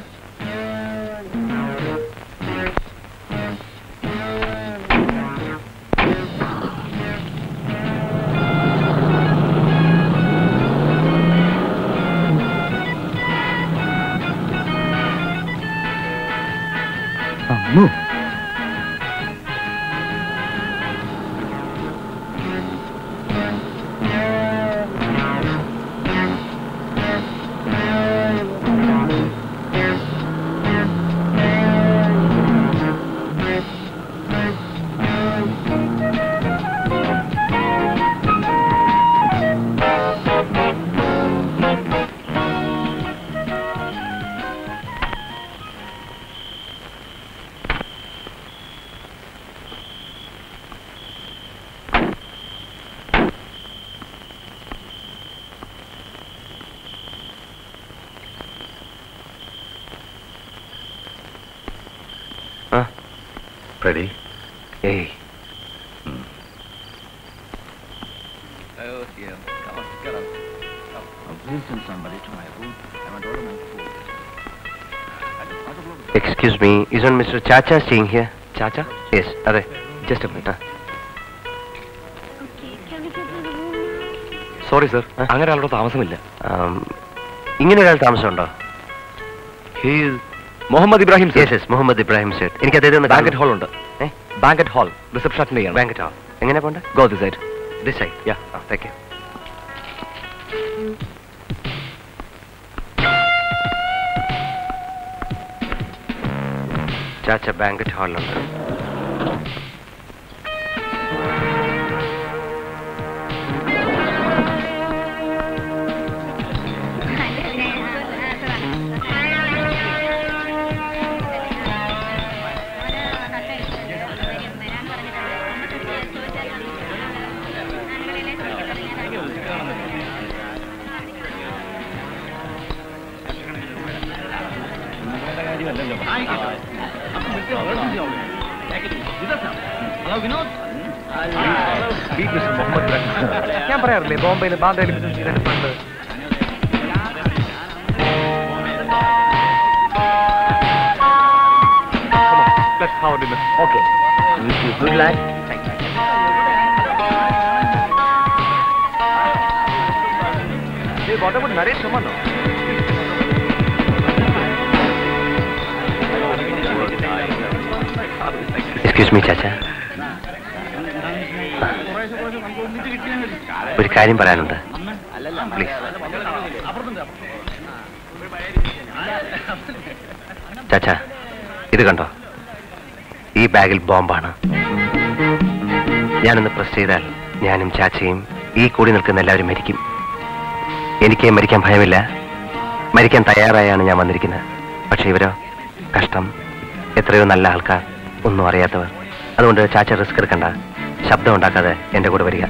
റെഡി ഏയ് excuse me is on mister Chacha staying here Chacha yes അതെ just a minute sorry sir അങ്ങനെ ഒരാളുടെ താമസമില്ല ഇങ്ങനെ ഒരാൾ താമസമുണ്ടോ മുഹമ്മദ് ഇബ്രാഹിം യെസ് യെസ് മുഹമ്മദ് ഇബ്രാഹിം സേട്ട് എനിക്ക് അദ്ദേഹം ബാങ്കറ്റ് ഹാൾ ഉണ്ട് ബാങ്കറ്റ് ഹാൾ റിസപ്ഷൻ അറ്റൻഡ് ചെയ്യണം ബാങ്കറ്റ് ഹാൾ എങ്ങനെ പോണ്ട go the side this side yeah thank you Chacha banquet ഹാളിലുണ്ട് ഞാൻ പറയാറില്ലേ ബോംബെയിൽ ബാന്ദ്രയിൽ ബിസിനസ് ചെയ്തിട്ട് പണ്ട് Let's have dinner. Okay good life Hey, what about Naresh Raman? Excuse me Chacha ഒരു കാര്യം പറയാനുണ്ട് പ്ലീസ് ചാച്ച ഇത് കണ്ടോ ഈ ബാഗിൽ ബോംബാണ് ഞാനൊന്ന് പ്രസ് ചെയ്താൽ ഞാനും ചാച്ചയും ഈ കൂടി നിൽക്കുന്ന എല്ലാവരും മരിക്കും എനിക്ക് മരിക്കാൻ ഭയമില്ല മരിക്കാൻ തയ്യാറായാണ് ഞാൻ വന്നിരിക്കുന്നത് പക്ഷെ ഇവരോ കഷ്ടം എത്രയോ നല്ല ആൾക്കാർ ഒന്നും അറിയാത്തവർ അതുകൊണ്ട് ചാച്ച റിസ്ക് എടുക്കണ്ട ശബ്ദം ഉണ്ടാക്കാതെ എന്റെ കൂടെ വരിക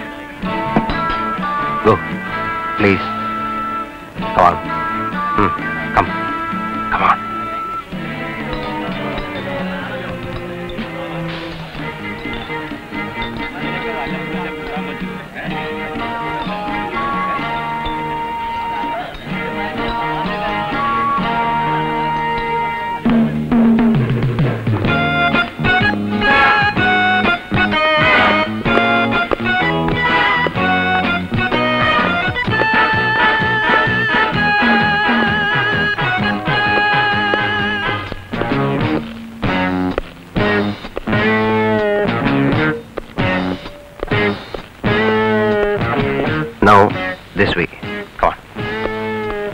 go please come on come come on Now, this way. Come on.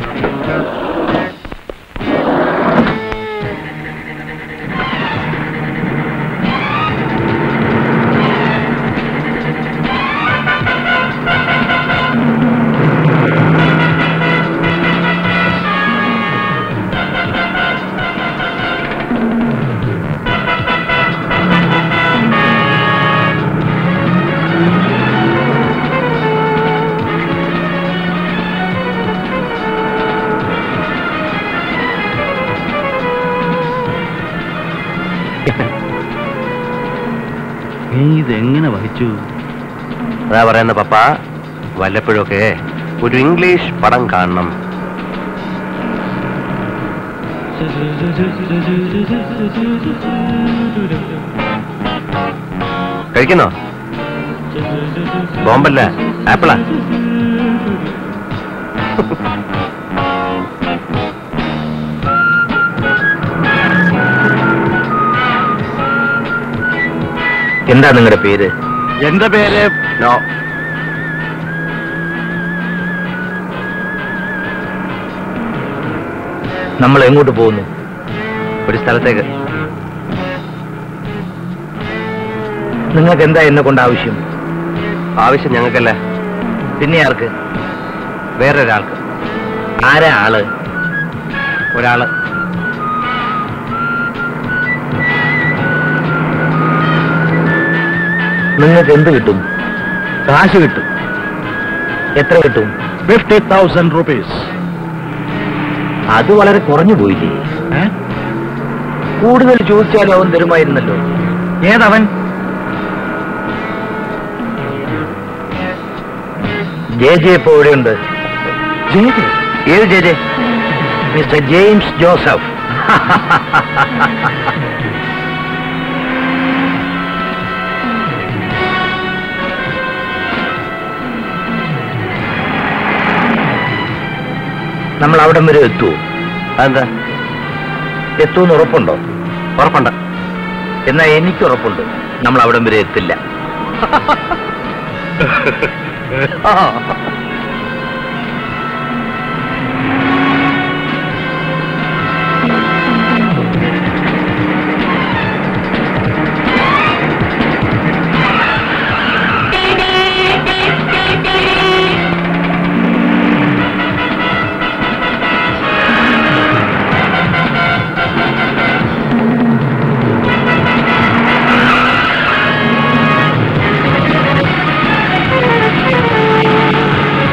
നീ ഇതെങ്ങനെ വഹിച്ചു അതാ പറയുന്ന പപ്പ വല്ലപ്പോഴൊക്കെ ഒരു ഇംഗ്ലീഷ് പടം കാണണം കഴിക്കുന്നോ ബോംബല്ല ആപ്പിളാ എന്താ നിങ്ങളുടെ പേര് എന്റെ പേര് നോ നമ്മൾ എങ്ങോട്ട് പോകുന്നു ഒരു സ്ഥലത്തേക്ക് നിങ്ങൾക്ക് എന്താ എന്നെ കൊണ്ട് ആവശ്യം ആവശ്യം ഞങ്ങൾക്കല്ല പിന്നെ ആർക്ക് വേറൊരാൾക്ക് ആരാ ആള് ഒരാള് നിങ്ങൾക്ക് എന്ത് കിട്ടും കാശ് കിട്ടും എത്ര കിട്ടും ഫിഫ്റ്റി തൗസൻഡ് റുപ്പീസ് അത് വളരെ കുറഞ്ഞു പോയില്ലേ കൂടുതൽ ചോദിച്ചാലും അവൻ തരുമായിരുന്നല്ലോ ഏതവൻ ജെ ജെ ഇപ്പോ എവിടെയുണ്ട് ഏത് J J mister James Joseph നമ്മൾ അവിടം വരെ എത്തുമോ അതെന്താ എത്തുമെന്ന് ഉറപ്പുണ്ടോ ഉറപ്പുണ്ട് എന്നാ എനിക്ക് ഉറപ്പുണ്ട് നമ്മൾ അവിടം വരെ എത്തില്ല ആ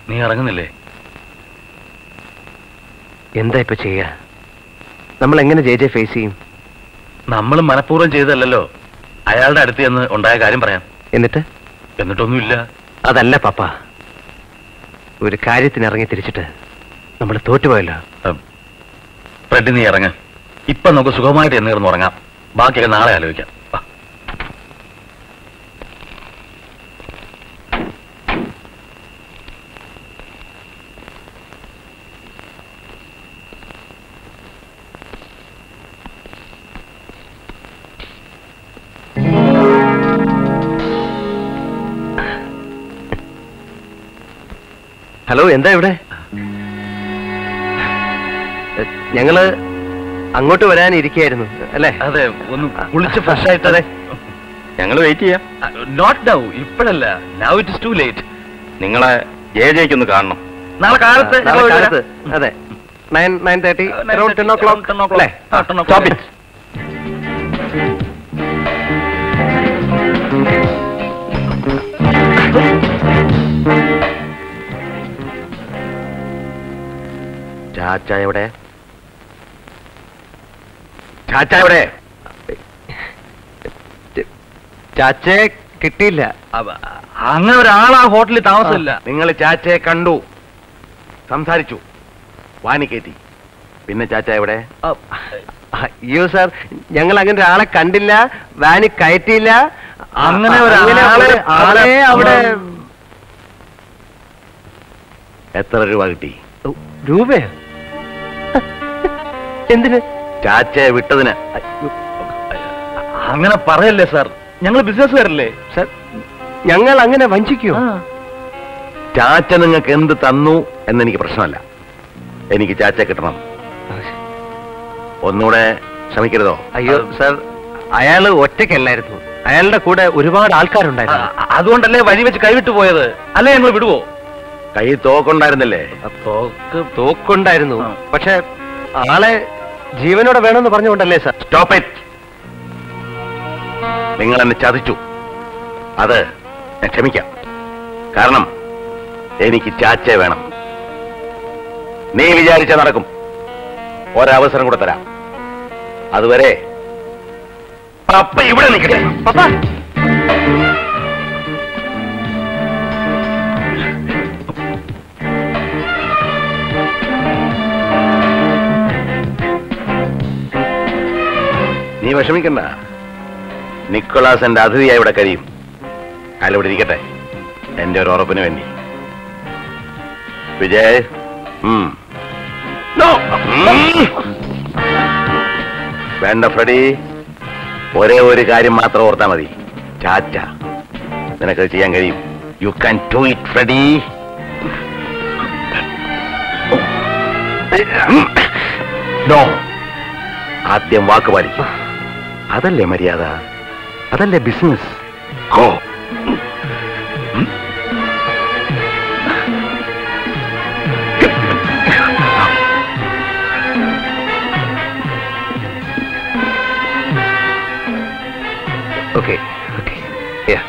നീ ഇറങ്ങുന്നില്ലേ എന്താ ഇപ്പൊ ചെയ്യാ നമ്മൾ എങ്ങനെ ജെ ജെ ഫേസ് ചെയ്യും നമ്മൾ മനഃപൂർവ്വം ചെയ്തല്ലോ അയാളുടെ അടുത്ത് ചെന്ന് ഉണ്ടായ കാര്യം പറയാം എന്നിട്ട് എന്നിട്ടൊന്നുമില്ല അതല്ല പപ്പ ഒരു കാര്യത്തിന് ഇറങ്ങി തിരിച്ചിട്ട് നമ്മൾ തോറ്റുപോയല്ലോ ഫ്രെഡ് നീ ഇറങ്ങ് ഇപ്പൊ നമുക്ക് സുഖമായിട്ട് എന്ന് കിടന്ന് ഉറങ്ങാം ബാക്കിയൊക്കെ നാളെ ആലോചിക്കാം വാ. ഹലോ എന്താ ഇവിടെ എ, ഞങ്ങള് അങ്ങോട്ട് വരാൻ ഇരിക്കുകയായിരുന്നു അല്ലേ അതെ ഒന്ന് കുളിച്ച് ഫ്രഷ് ആയിട്ട് അതെ ഞങ്ങൾ വെയിറ്റ് ചെയ്യാം നോട്ട് നൗ ഇപ്പോഴല്ല now it is too late നിങ്ങളെ ജെ ജെക്ക് ഒന്ന് കാണണം നാളെ കാലത്ത് നാളെ ഞങ്ങൾ കാലത്ത് വരാം. അതെ nine nine thirty Nine around ten thirty, ഓ around 10 o'clock. അല്ലേ ആ, 10 o'clock. Stop it. ചാച്ച എവിടെ ചാച്ച എവിടെ ചാച്ചയെ കിട്ടിയില്ല അവ- അങ്ങനെ ഒരാൾ ആ ഹോട്ടലിൽ താമസമില്ല നിങ്ങൾ ചാച്ചയെ കണ്ടു സംസാരിച്ചു വാനിക്കേറ്റി പിന്നെ ചാച്ച എവിടെ അയ്യോ സാർ ഞങ്ങൾ അങ്ങനെ ഒരാളെ കണ്ടില്ല വാനി കയറ്റിയില്ല അങ്ങനെ ഒരു അങ്ങനെ ആളെ ഒരു ആളെ അവിടെ അവിടെ- എത്ര രൂപ കിട്ടി രൂപയോ എന്തിന് ചാച്ചയെ വിട്ടതിന് അങ്ങനെ പറയല്ലേ സാർ ഞങ്ങൾ ബിസിനസ്സുകാരല്ലേ സാർ ഞങ്ങൾ അങ്ങനെ വഞ്ചിക്കൂ ചാച്ച നിങ്ങൾക്ക് എന്ത് തന്നു എന്നെനിക്ക് പ്രശ്നമല്ല എനിക്ക് ചാച്ച കിട്ടണം ഒന്നുകൂടെ ശ്രമിക്കരുതോ അയ്യോ സാർ അയാള് ഒറ്റയ്ക്കല്ലായിരുന്നു അയാളുടെ കൂടെ ഒരുപാട് ആൾക്കാരുണ്ടായിരുന്നു അ- അതുകൊണ്ടല്ലേ വഴി വെച്ച് കൈവിട്ടു പോയത് അല്ലേ ഞങ്ങൾ വിടുവോ കൈ തോക്കുണ്ടായിരുന്നില്ലേ തോക്ക് തോക്കുണ്ടായിരുന്നു ആ. പക്ഷെ ആളെ ജീവനോടെ വേണമെന്ന് പറഞ്ഞുകൊണ്ടല്ലേ സാർ സ്റ്റോപ്പ് ഇറ്റ് നിങ്ങൾ എന്നെ ചതിച്ചു അത് ഞാൻ ക്ഷമിക്കാം കാരണം എനിക്ക് ചാച്ച വേണം നീ വിചാരിച്ച നടക്കും ഒരവസരം കൂടെ തരാം അതുവരെ പപ്പ ഇവിടെ നിൽക്കട്ടെ പപ്പ നീ വിഷമിക്കണ്ട നിക്കോളാസ് എന്റെ അതിഥിയായി ഇവിടെ കഴിയും അയാൾ ഇവിടെ ഇരിക്കട്ടെ എന്റെ ഒരു ഉറപ്പിന് വേണ്ടി വിജയ് ഉം. ഉം. വേണ്ട ഫ്രെഡി ഒരേ ഒരു കാര്യം മാത്രം ഓർത്താ മതി ചാച്ച നിനക്കത് ചെയ്യാൻ കഴിയും you can do it Freddy no ആദ്യം വാക്ക് പാലിക്കും അതല്ലേ മര്യാദ അതല്ലേ business go okay okay yeah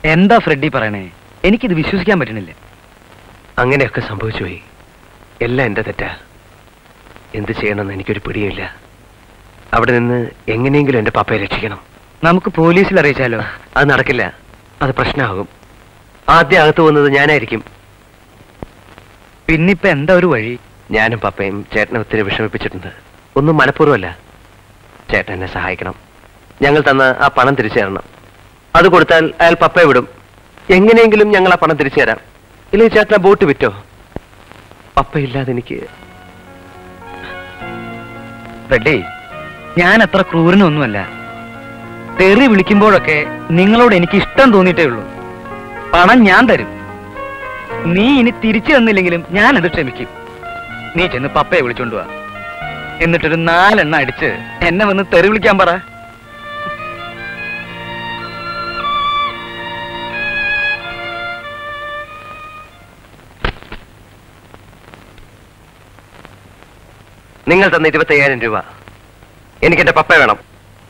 എന്താ ഫ്രെഡി പറയണേ എനിക്കിത് വിശ്വസിക്കാൻ പറ്റണില്ല അങ്ങനെയൊക്കെ സംഭവിച്ചു പോയി എല്ലാം എന്റെ തെറ്റാ എന്ത് ചെയ്യണമെന്ന് എനിക്കൊരു പിടിയില്ല അവിടെ നിന്ന് എങ്ങനെയെങ്കിലും എന്റെ പപ്പയെ രക്ഷിക്കണം നമുക്ക് പോലീസിൽ അറിയിച്ചാലോ അത് നടക്കില്ല അത് പ്രശ്നമാകും ആദ്യം അകത്ത് പോകുന്നത് ഞാനായിരിക്കും പിന്നിപ്പോ എന്താ ഒരു വഴി ഞാനും പപ്പയും ചേട്ടനെ ഒത്തിരി വിഷമിപ്പിച്ചിട്ടുണ്ട് ഒന്നും മനഃപൂർവ്വമല്ല ചേട്ടൻ എന്നെ സഹായിക്കണം ഞങ്ങൾ തന്ന ആ പണം തിരിച്ചു തരണം അത് കൊടുത്താൽ അയാൾ പപ്പയെ വിടും എങ്ങനെയെങ്കിലും ഞങ്ങൾ ആ പണം തിരിച്ചു തരാം ഇല്ലെങ്കിൽ ചേട്ടൻ ആ ബോട്ട് വിറ്റോ പപ്പയില്ലാതെ എനിക്ക് ഫ്രെഡി ഞാൻ അത്ര ക്രൂരനൊന്നുമല്ല തെറി വിളിക്കുമ്പോഴൊക്കെ നിങ്ങളോട് എനിക്ക് ഇഷ്ടം തോന്നിയിട്ടേ ഉള്ളൂ പണം ഞാൻ തരും നീ ഇനി തിരിച്ചു തന്നില്ലെങ്കിലും ഞാനത് ക്ഷമിക്കും നീ ചെന്ന് പപ്പയെ വിളിച്ചോണ്ട് വാ എന്നിട്ടൊരു നാലെണ്ണ അടിച്ച് എന്നെ വന്ന് തെറി വിളിക്കാൻ പറ നിങ്ങൾ തന്ന ഇരുപത്തയ്യായിരം രൂപ എനിക്ക് എന്റെ പപ്പ വേണം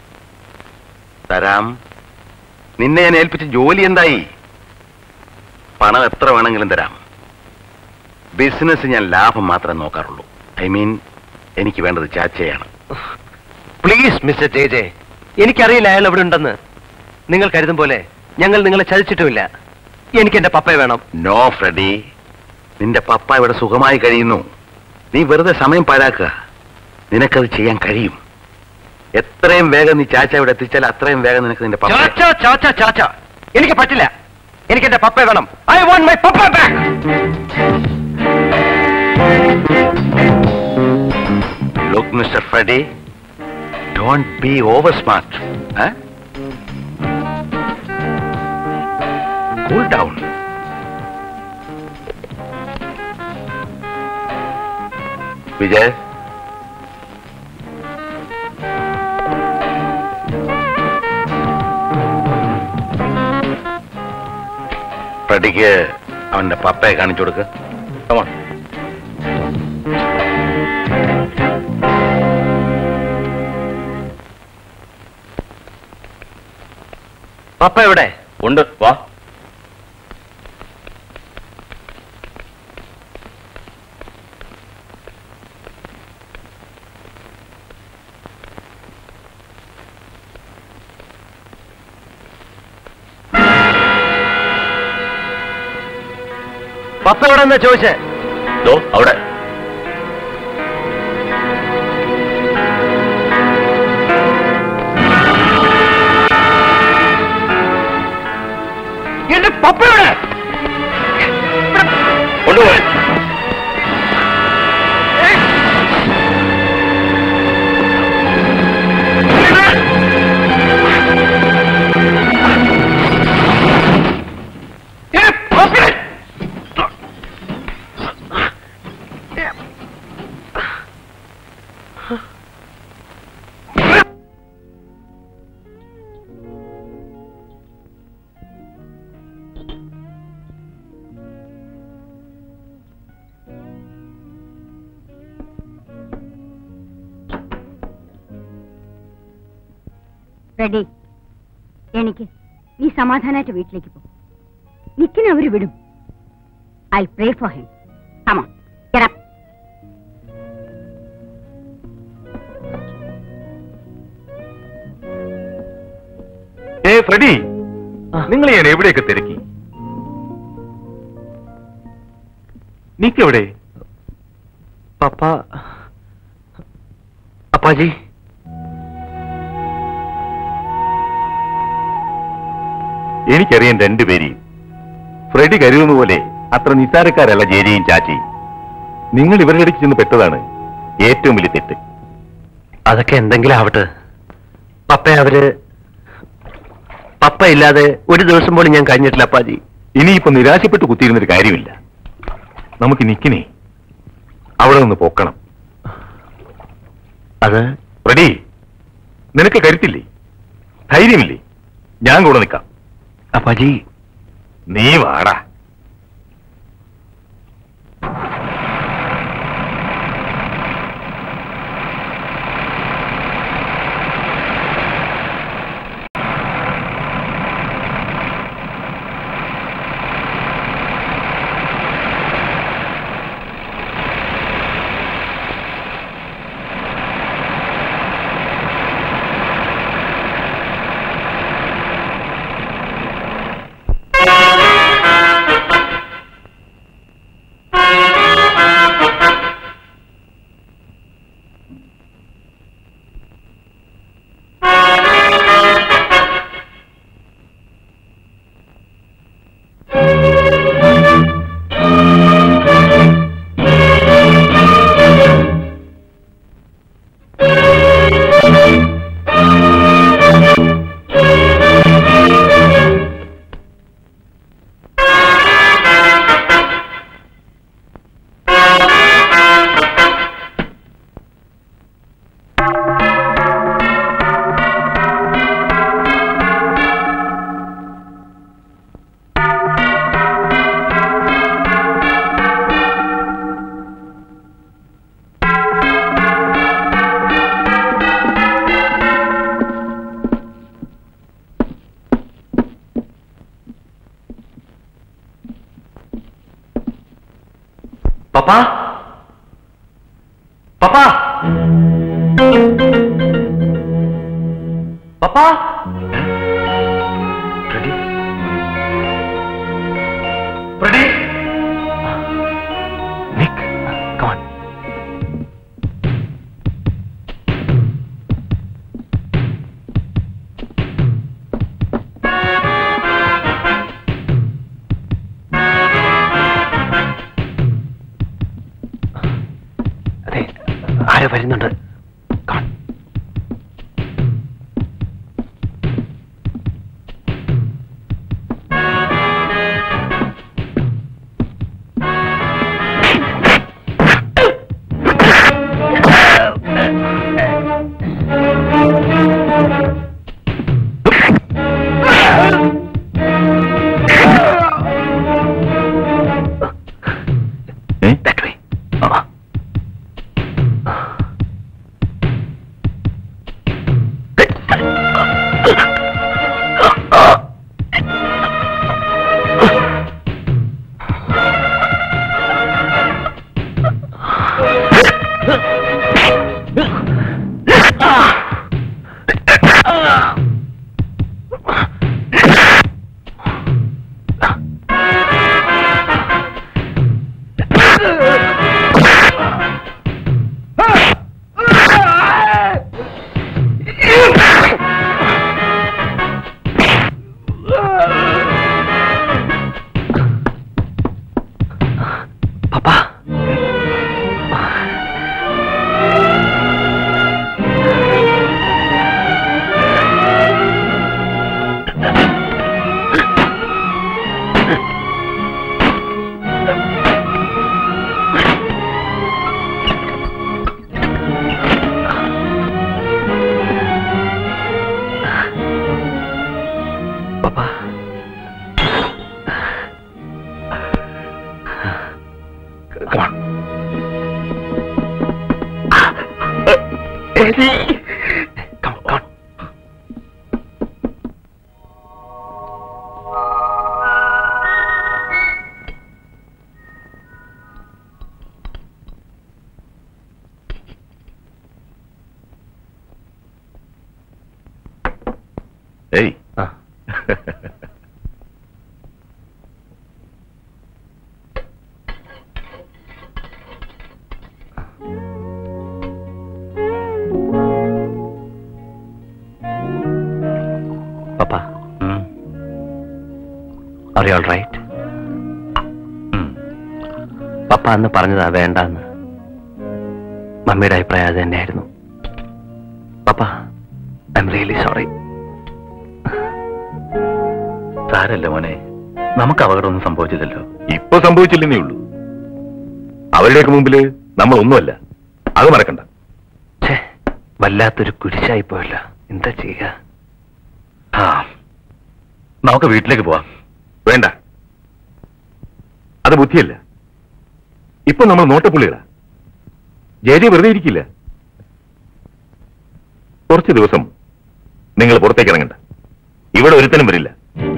തരാം നിന്നെ ഞാൻ ഏൽപ്പിച്ച ജോലി എന്തായി പണം എത്ര വേണമെങ്കിലും തരാം ബിസിനസ് ഞാൻ ലാഭം മാത്രമേ നോക്കാറുള്ളൂ ഐ മീൻ എനിക്ക് വേണ്ടത് ചാച്ചയാണ് പ്ലീസ് മിസ്റ്റർ ജെ ജെ എനിക്കറിയില്ല അയാൾ എവിടെ ഉണ്ടെന്ന് നിങ്ങൾ കരുതും പോലെ ഞങ്ങൾ നിങ്ങളെ ചതിച്ചിട്ടുമില്ല എനിക്ക് എന്റെ പപ്പയെ വേണം നോ ഫ്രെഡി നിന്റെ പപ്പ ഇവിടെ സുഖമായി കഴിയുന്നു നീ വെറുതെ സമയം പാഴാക്കുക നിനക്കത് ചെയ്യാൻ കഴിയും എത്രയും വേഗം നീ ചാച്ച ഇവിടെ എത്തിച്ചാൽ അത്രയും വേഗം നിനക്ക് നിന്റെ പപ്പ ചാച്ച ചാച്ച ചാച്ച എനിക്ക് പറ്റില്ല എനിക്ക് എന്റെ പപ്പയെ വേണം I want my papa back look mister Freddy don't be over smart cool down Vijay ഫ്രെഡിക്ക് അവന്റെ പപ്പയെ കാണിച്ചു കൊടുക്ക് Come on. പപ്പ എവിടെ ഉണ്ട് വാ പപ്പ എവിടെ എന്നാ ചോദിച്ചേ ദോ അവിടെ എന്റെ പപ്പ എവിടെ കൊണ്ടുപോയി റെഡി എനിക്ക് നീ സമാധാനമായിട്ട് വീട്ടിലേക്ക് പോ നിക്കിനെ അവര് വിടും I pray for him come on ഏ ഫ്രെഡി നിങ്ങൾ ഞാൻ എവിടെയൊക്കെ തിരക്കി നീക്കെവിടെ പപ്പ അപ്പാജി എനിക്കറിയാം രണ്ടുപേരെയും ഫ്രെഡി കരുതുന്ന പോലെ അത്ര നിസ്സാരക്കാരല്ല ജേരിയും ചാച്ചിയും നിങ്ങൾ ഇവരുടെ ഇടയ്ക്ക് ചെന്ന് പെട്ടതാണ് ഏറ്റവും വലിയ തെറ്റ് അതൊക്കെ എന്തെങ്കിലും ആവട്ടെ പപ്പ അവര് പപ്പ ഇല്ലാതെ ഒരു ദിവസം പോലും ഞാൻ കഴിഞ്ഞിട്ടില്ല അപ്പാജി ഇനിയിപ്പോ നിരാശപ്പെട്ട് കുത്തിയിരുന്നൊരു കാര്യമില്ല നമുക്ക് നിക്കിനെ അവിടെ നിന്ന് പോക്കണം അത് റെഡി നിനക്ക് കരുത്തില്ലേ ധൈര്യമില്ലേ ഞാൻ കൂടെ നിൽക്കാം അപ്പാജി നീ വാടാ papa papa papa ready ready Nick come on അതെ ആരോ വരുന്നുണ്ട് Come on. ഏ? That way. ആ. പപ്പാ പപ്പാ Come on. Ready? Come, come. ഏയ് ആ. പപ്പാ ഉം. ആർ യു ഓൾ റൈറ്റ് ഉം. പപ്പ അന്ന് പറഞ്ഞതാ വേണ്ടെന്ന് മമ്മിയുടെ അഭിപ്രായം അത് തന്നെയായിരുന്നു papa I am really sorry സാരല്ല മോനെ നമുക്ക് അപകടമൊന്നും സംഭവിച്ചില്ലല്ലോ ഇപ്പൊ സംഭവിച്ചില്ലെന്നേ ഉള്ളൂ അവരുടെയൊക്കെ മുമ്പില് നമ്മൾ ഒന്നുമല്ല അത് മറക്കണ്ട ഛേ വല്ലാത്തൊരു കുരിശായി പോയല്ലോ എന്താ ചെയ്യുക ആ നമുക്ക് വീട്ടിലേക്ക് പോവാം വേണ്ട അത് ബുദ്ധിയല്ല ഇപ്പൊ നമ്മൾ നോട്ടപ്പുള്ളികളാ ജയജി വെറുതെ ഇരിക്കില്ല കുറച്ച് ദിവസം നിങ്ങൾ പുറത്തേക്ക് ഇറങ്ങണ്ട ഇവിടെ ഒരുത്തനും വരില്ല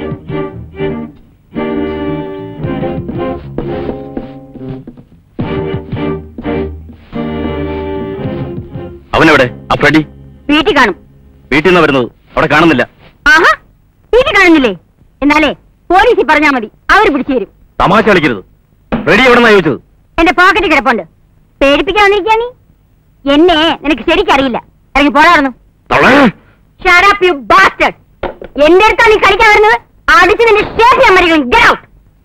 അവനെവിടെ ആ ഫ്രെഡി വീട്ടിൽ കാണും വീട്ടിൽ നിന്ന് വരുന്നത് അവിടെ കാണുന്നില്ല ആഹാ വീട്ടിൽ കാണുന്നില്ലേ എന്നാലേ പോലീസിൽ പറഞ്ഞാ മതി അവര് പിടിച്ചു തരും തമാശ കളിക്കരുത് ഫ്രെഡി എവിടെ നിന്നാ ചോദിച്ചത് എന്റെ പോക്കറ്റ് കിടപ്പുണ്ട് പേടിപ്പിക്കാൻ വന്നിരിക്കാ നീ എന്നെ നിനക്ക് ശരിക്കറിയില്ല ഇറങ്ങി പോടാറുന്നു ഷാറാപ്പ് യു ബാസ്റ്റഡ് എന്റെ അടുത്താ നീ കളിക്കാൻ വരുന്നത് അടിച്ച് നിന്റെ ഷേപ്പ് ഞാൻ മരിക്കണം ഗെറ്റ് ഔട്ട്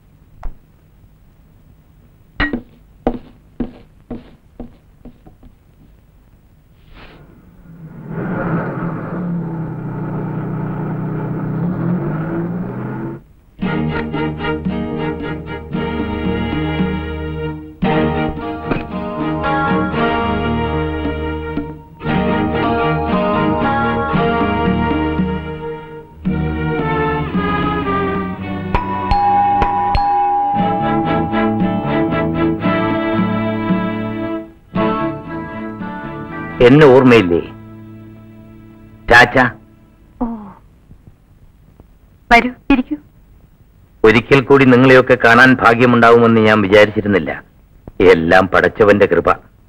എന്നെ ഓർമ്മയില്ലേ ചാച്ച ഓ വരൂ ഇരിക്കൂ ഒരിക്കൽ കൂടി നിങ്ങളെയൊക്കെ കാണാൻ ഭാഗ്യമുണ്ടാവുമെന്ന് ഞാൻ വിചാരിച്ചിരുന്നില്ല എല്ലാം പടച്ചവന്റെ കൃപ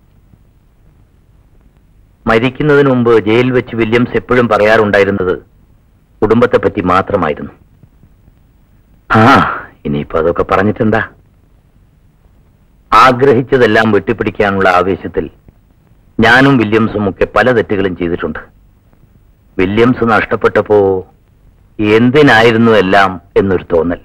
മരിക്കുന്നതിന് മുമ്പ് ജയിലിൽ വെച്ച് വില്യംസ് എപ്പോഴും പറയാറുണ്ടായിരുന്നത് കുടുംബത്തെ പറ്റി മാത്രമായിരുന്നു ആ ഇനിയിപ്പോ അതൊക്കെ പറഞ്ഞിട്ടെന്താ ആഗ്രഹിച്ചതെല്ലാം വെട്ടിപ്പിടിക്കാനുള്ള ആവേശത്തിൽ ഞാനും വില്യംസും ഒക്കെ പല തെറ്റുകളും ചെയ്തിട്ടുണ്ട് വില്യംസ് നഷ്ടപ്പെട്ടപ്പോ എന്തിനായിരുന്നു എല്ലാം എന്നൊരു തോന്നൽ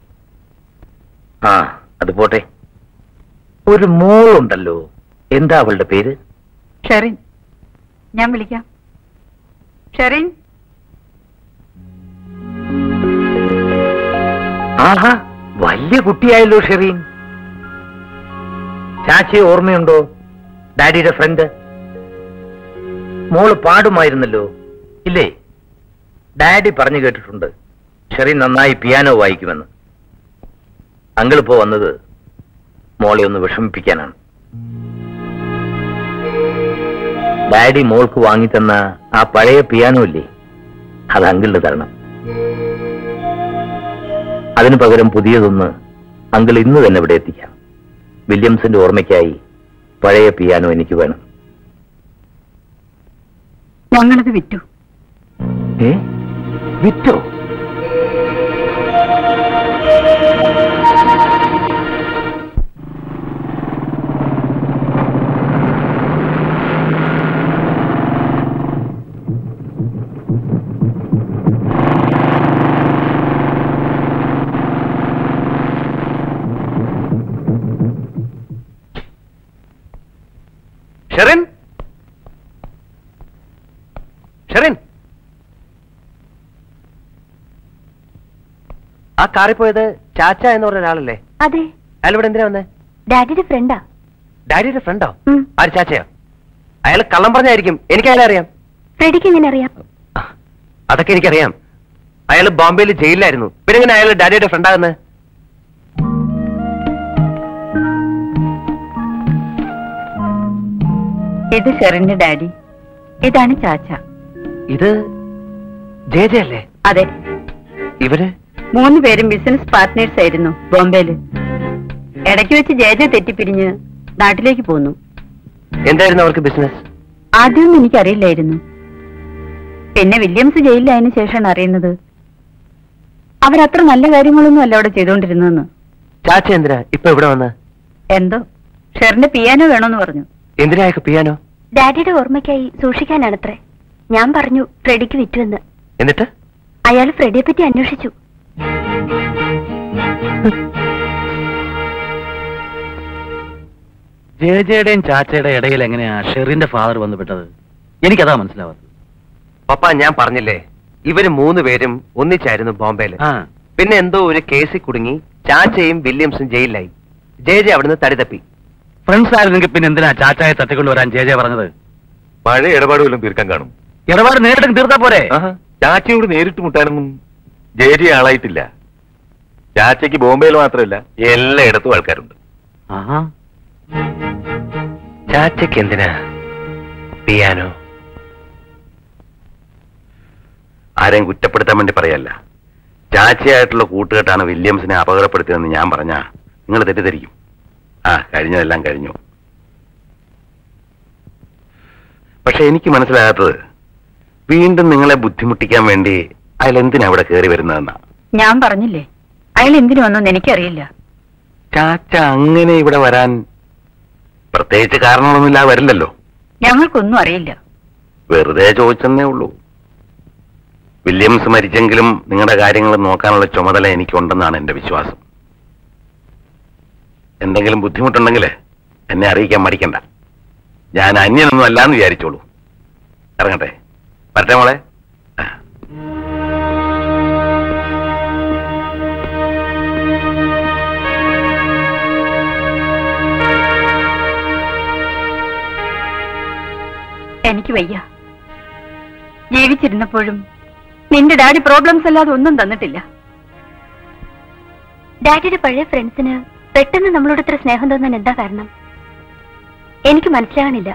ആ അത് പോട്ടെ ഒരു മോളുണ്ടല്ലോ എന്താ അവളുടെ പേര് ഷെറിൻ ഞാൻ വിളിക്കാം ഷെറിൻ ആഹാ വലിയ കുട്ടിയായല്ലോ ഷെറീൻ ചാച്ചയെ ഓർമ്മയുണ്ടോ ഡാഡിയുടെ ഫ്രണ്ട് മോള് പാടുമായിരുന്നല്ലോ ഇല്ലേ ഡാഡി പറഞ്ഞു കേട്ടിട്ടുണ്ട് ഷെറീൻ നന്നായി പിയാനോ വായിക്കുമെന്ന് അങ്കിളിപ്പോ വന്നത് മോളെ ഒന്ന് വിഷമിപ്പിക്കാനാണ് ഡാഡി മോൾക്ക് വാങ്ങിത്തന്ന ആ പഴയ പിയാനോ ഇല്ലേ അത് അങ്കിളിന് തരണം അതിനു പകരം പുതിയതൊന്ന് അങ്കിൾ ഇന്ന് തന്നെ ഇവിടെ എത്തിക്കാം വില്യംസിന്റെ ഓർമ്മയ്ക്കായി പഴയ പിയാനോ എനിക്ക് വേണം ഞങ്ങളത് വിറ്റു ഏ വിറ്റോ ഷെറിൻ ഷെറിൻ ആ കാറിൽ പോയത് ചാച്ച എന്ന് പറഞ്ഞ ഒരാളല്ലേ അതെ അയാൾ ഇവിടെ എന്തിനാ വന്നേ ഡാഡിയുടെ ഫ്രണ്ടാ ഡാഡിയുടെ ഫ്രണ്ടോ ഉം. ആര് ചാച്ചയോ അയാൾ കള്ളം പറഞ്ഞായിരിക്കും എനിക്ക് അയാളെ അറിയാം ഫ്രെഡിക്ക് എങ്ങനെ അറിയാം അതൊക്കെ എനിക്കറിയാം അയാൾ ബോംബെയിൽ ജയിലിലായിരുന്നു പിന്നെ എങ്ങനെ അയാൾ ഡാഡിയുടെ ഫ്രണ്ടാകുന്നത് ഇത് ഷെറിന്റെ ഡാഡി ഇതാണ് ചാച്ച ഇത് ജെ ജെ അല്ലേ അതെ ഇവര് മൂന്ന് പേരും ബിസിനസ് പാർട്ട്നേഴ്സ് ആയിരുന്നു ബോംബെയില് ഇടയ്ക്ക് വെച്ച് ജയജ തെറ്റിപ്പിരിഞ്ഞ് നാട്ടിലേക്ക് പോന്നു എന്തായിരുന്നു അവർക്ക് ബിസിനസ് ആദ്യമൊന്നും എനിക്കറിയില്ലായിരുന്നു പിന്നെ വില്യംസ് ജയിലിലായതിനു ശേഷമാണ് അറിയുന്നത് അവരത്ര നല്ല കാര്യങ്ങളൊന്നും അല്ല അവിടെ ചെയ്തുകൊണ്ടിരുന്നതെന്ന് ചാച്ച എന്തിനാ ഇപ്പൊ ഇവിടെ വന്ന് എന്തോ ഷെറിന്റെ പിയാനോ വേണമെന്ന് പറഞ്ഞു എന്തിനാ അയാൾക്ക് പിയാനോ ഡാഡിയുടെ ഓർമ്മയ്ക്കായി സൂക്ഷിക്കാനാണത്രേ ഞാൻ പറഞ്ഞു ഫ്രെഡിക്ക് വിറ്റുവെന്ന് എന്നിട്ട് അയാൾ ഫ്രെഡിയെ പറ്റി അന്വേഷിച്ചു ജയജയുടെയും ചാച്ചയുടെ ഇടയിൽ എങ്ങനെയാ ഷെറിന്റെ ഫാദർ വന്നുപെട്ടത് എനിക്കതാ മനസ്സിലാവാത്തത് പപ്പ ഞാൻ പറഞ്ഞില്ലേ ഇവര് മൂന്ന് പേരും ഒന്നിച്ചായിരുന്നു ബോംബെയില് ആ പിന്നെ എന്തോ ഒരു കേസിൽ കുടുങ്ങി ചാച്ചയും വില്യംസും ജയിലിലായി ജെ ജെ അവിടുന്ന് തടി തപ്പി ഫ്രണ്ട്സ് ആയിരുന്നെങ്കിൽ പിന്നെ എന്തിനാ ചാച്ചായെ തട്ടിക്കൊണ്ട് വരാൻ ജയ ജയ പറഞ്ഞത് പഴയ ഇടപാടുകളും തീർക്കാൻ കാണും ഇടപാട് നേരിട്ട് തീർത്താ പോരെ ആഹാ, ചാച്ചയോട് നേരിട്ട് മുട്ടാനൊന്നും ജേരി ആളായിട്ടില്ല ചാച്ചയ്ക്ക് ബോംബെയിൽ മാത്രമല്ല എല്ലായിടത്തും ആൾക്കാരുണ്ട് ആഹാ ചാച്ചയ്ക്ക് എന്തിനാ പിയാനോ ആരെയും കുറ്റപ്പെടുത്താൻ വേണ്ടി പറയല്ല ചാച്ചയായിട്ടുള്ള കൂട്ടുകെട്ടാണ് വില്യംസിനെ അപകടപ്പെടുത്തിയതെന്ന് ഞാൻ പറഞ്ഞ നിങ്ങൾ തെറ്റിദ്ധരിക്കും ആ കഴിഞ്ഞതെല്ലാം കഴിഞ്ഞു പക്ഷെ എനിക്ക് മനസ്സിലാകാത്തത് വീണ്ടും നിങ്ങളെ ബുദ്ധിമുട്ടിക്കാൻ വേണ്ടി അയാൾ എന്തിനാ അവിടെ കയറി വരുന്നതെന്നാ ഞാൻ പറഞ്ഞില്ലേ അയാൾ എന്തിനു വന്നെന്ന് എനിക്കറിയില്ല ചാച്ച അങ്ങനെ ഇവിടെ വരാൻ പ്രത്യേകിച്ച് കാരണങ്ങളൊന്നുമില്ലാതെ വരില്ലല്ലോ ഞങ്ങൾക്കൊന്നും അറിയില്ല വെറുതെ ചോദിച്ചെന്നേ ഉള്ളൂ വില്യംസ് മരിച്ചെങ്കിലും നിങ്ങളുടെ കാര്യങ്ങൾ നോക്കാനുള്ള ചുമതല എനിക്കുണ്ടെന്നാണ് എന്റെ വിശ്വാസം എന്തെങ്കിലും ബുദ്ധിമുട്ടുണ്ടെങ്കിൽ എന്നെ അറിയിക്കാൻ മടിക്കണ്ട ഞാൻ അന്യനൊന്നും അല്ലാന്ന് വിചാരിച്ചോളൂ ഇറങ്ങട്ടെ വരട്ടെ മോളെ ആ. എനിക്ക് വയ്യ ജീവിച്ചിരുന്നപ്പോഴും നിന്റെ ഡാഡി പ്രോബ്ലംസ് അല്ലാതെ ഒന്നും തന്നിട്ടില്ല ഡാഡിയുടെ പഴയ ഫ്രണ്ട്സിന് പെട്ടെന്ന് നമ്മളോട് ഇത്ര സ്നേഹം തോന്നാൻ എന്താ കാരണം എനിക്ക് മനസ്സിലാകണില്ല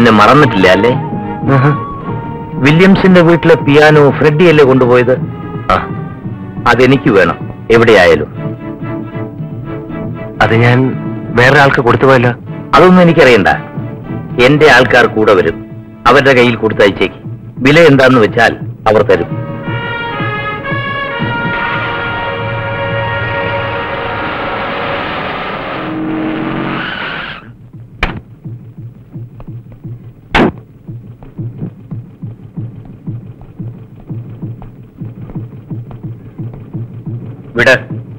എന്നെ മറന്നിട്ടില്ല അല്ലേ വില്യംസിന്റെ വീട്ടിലെ പിയാനോ ഫ്രെഡിയല്ലേ കൊണ്ടുപോയത് ആ അതെനിക്ക് വേണം എവിടെയായാലും അത് ഞാൻ വേറെ ആൾക്ക് കൊടുത്തു പോയല്ലോ അതൊന്നും എനിക്കറിയണ്ട എന്റെ ആൾക്കാർ കൂടെ വരും അവരുടെ കയ്യിൽ കൊടുത്തയച്ചേക്ക് വില എന്താന്ന് വെച്ചാൽ അവർ തരും വിട്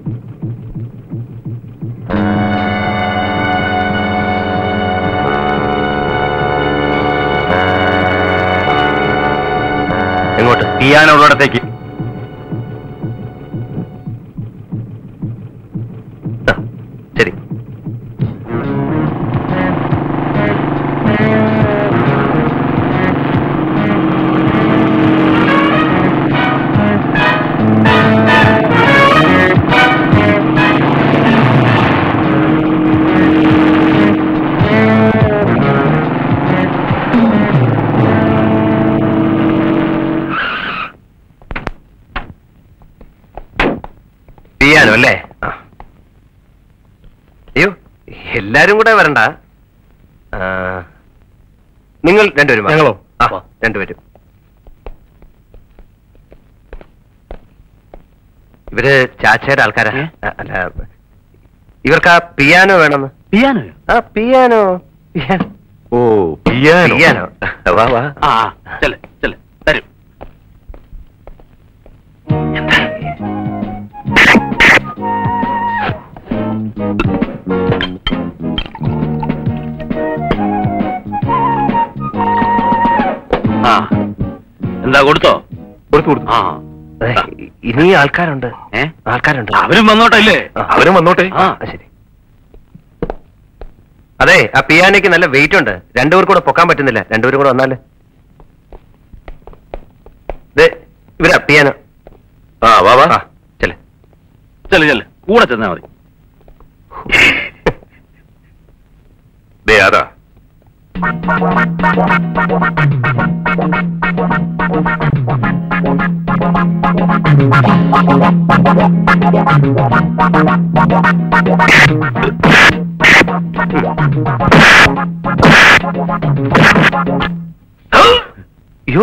എങ്ങോട്ട് പിയാനോ ഉള്ളിടത്തേക്ക് ആ, ശരി പിയാനോ അല്ലേ ആ. അയ്യോ എല്ലാരും കൂടെ വരണ്ട ആ, നിങ്ങൾ രണ്ടുപേരും വാ. ഞങ്ങളോ? ആ രണ്ടുപേരും ഇവര് ചാച്ചയുടെ ആൾക്കാരാ ആ, അല്ല ഇവർക്ക് ആ പിയാനോ വേണമെന്ന് പിയാനോയോ ആ പിയാനോ പിയാനോ ഓ പിയാനോ പിയാനോ വാ വാ ആ ചെല്ലെ ചെല്ലെ തരും ആ എന്താ കൊടുത്തോ കൊടുത്തു കൊടുത്തു ആ അതെ, ഇനി ആൾക്കാരുണ്ട് ഏ ആൾക്കാരുണ്ട് അവരും വന്നോട്ടെ ഇല്ലേ ആ. അവരും വന്നോട്ടെ ആ ശരി അതെ ആ പിയാനോയ്ക്ക് നല്ല വെയിറ്റ് ഉണ്ട് രണ്ടുപേർക്കും കൂടെ പൊക്കാൻ പറ്റുന്നില്ല രണ്ടുപേരും കൂടെ വന്നാല് ദേ, ഇവരാ പിയാനോ ആ വാ വാ ആ ചെല്ലേ ചെല്ലെ ചെല്ലെ കൂടെ ചെന്നാ മതി ദേ അതാ അയ്യോ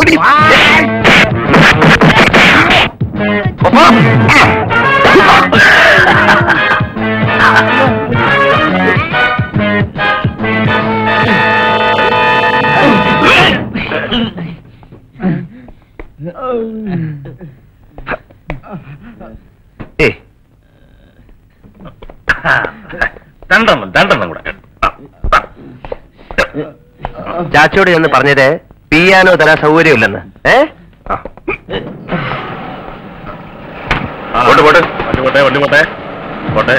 ഏയ് രണ്ടെണ്ണം രണ്ടെണ്ണം കൂടെ ചാച്ചോട് ചെന്ന് പറഞ്ഞത് പിയാനോ തരാൻ സൗകര്യമില്ലെന്ന് ഏ ആ. പോട്ടെ പോട്ടെ വണ്ടി പോട്ടെ വണ്ടി പോട്ടെ പോട്ടെ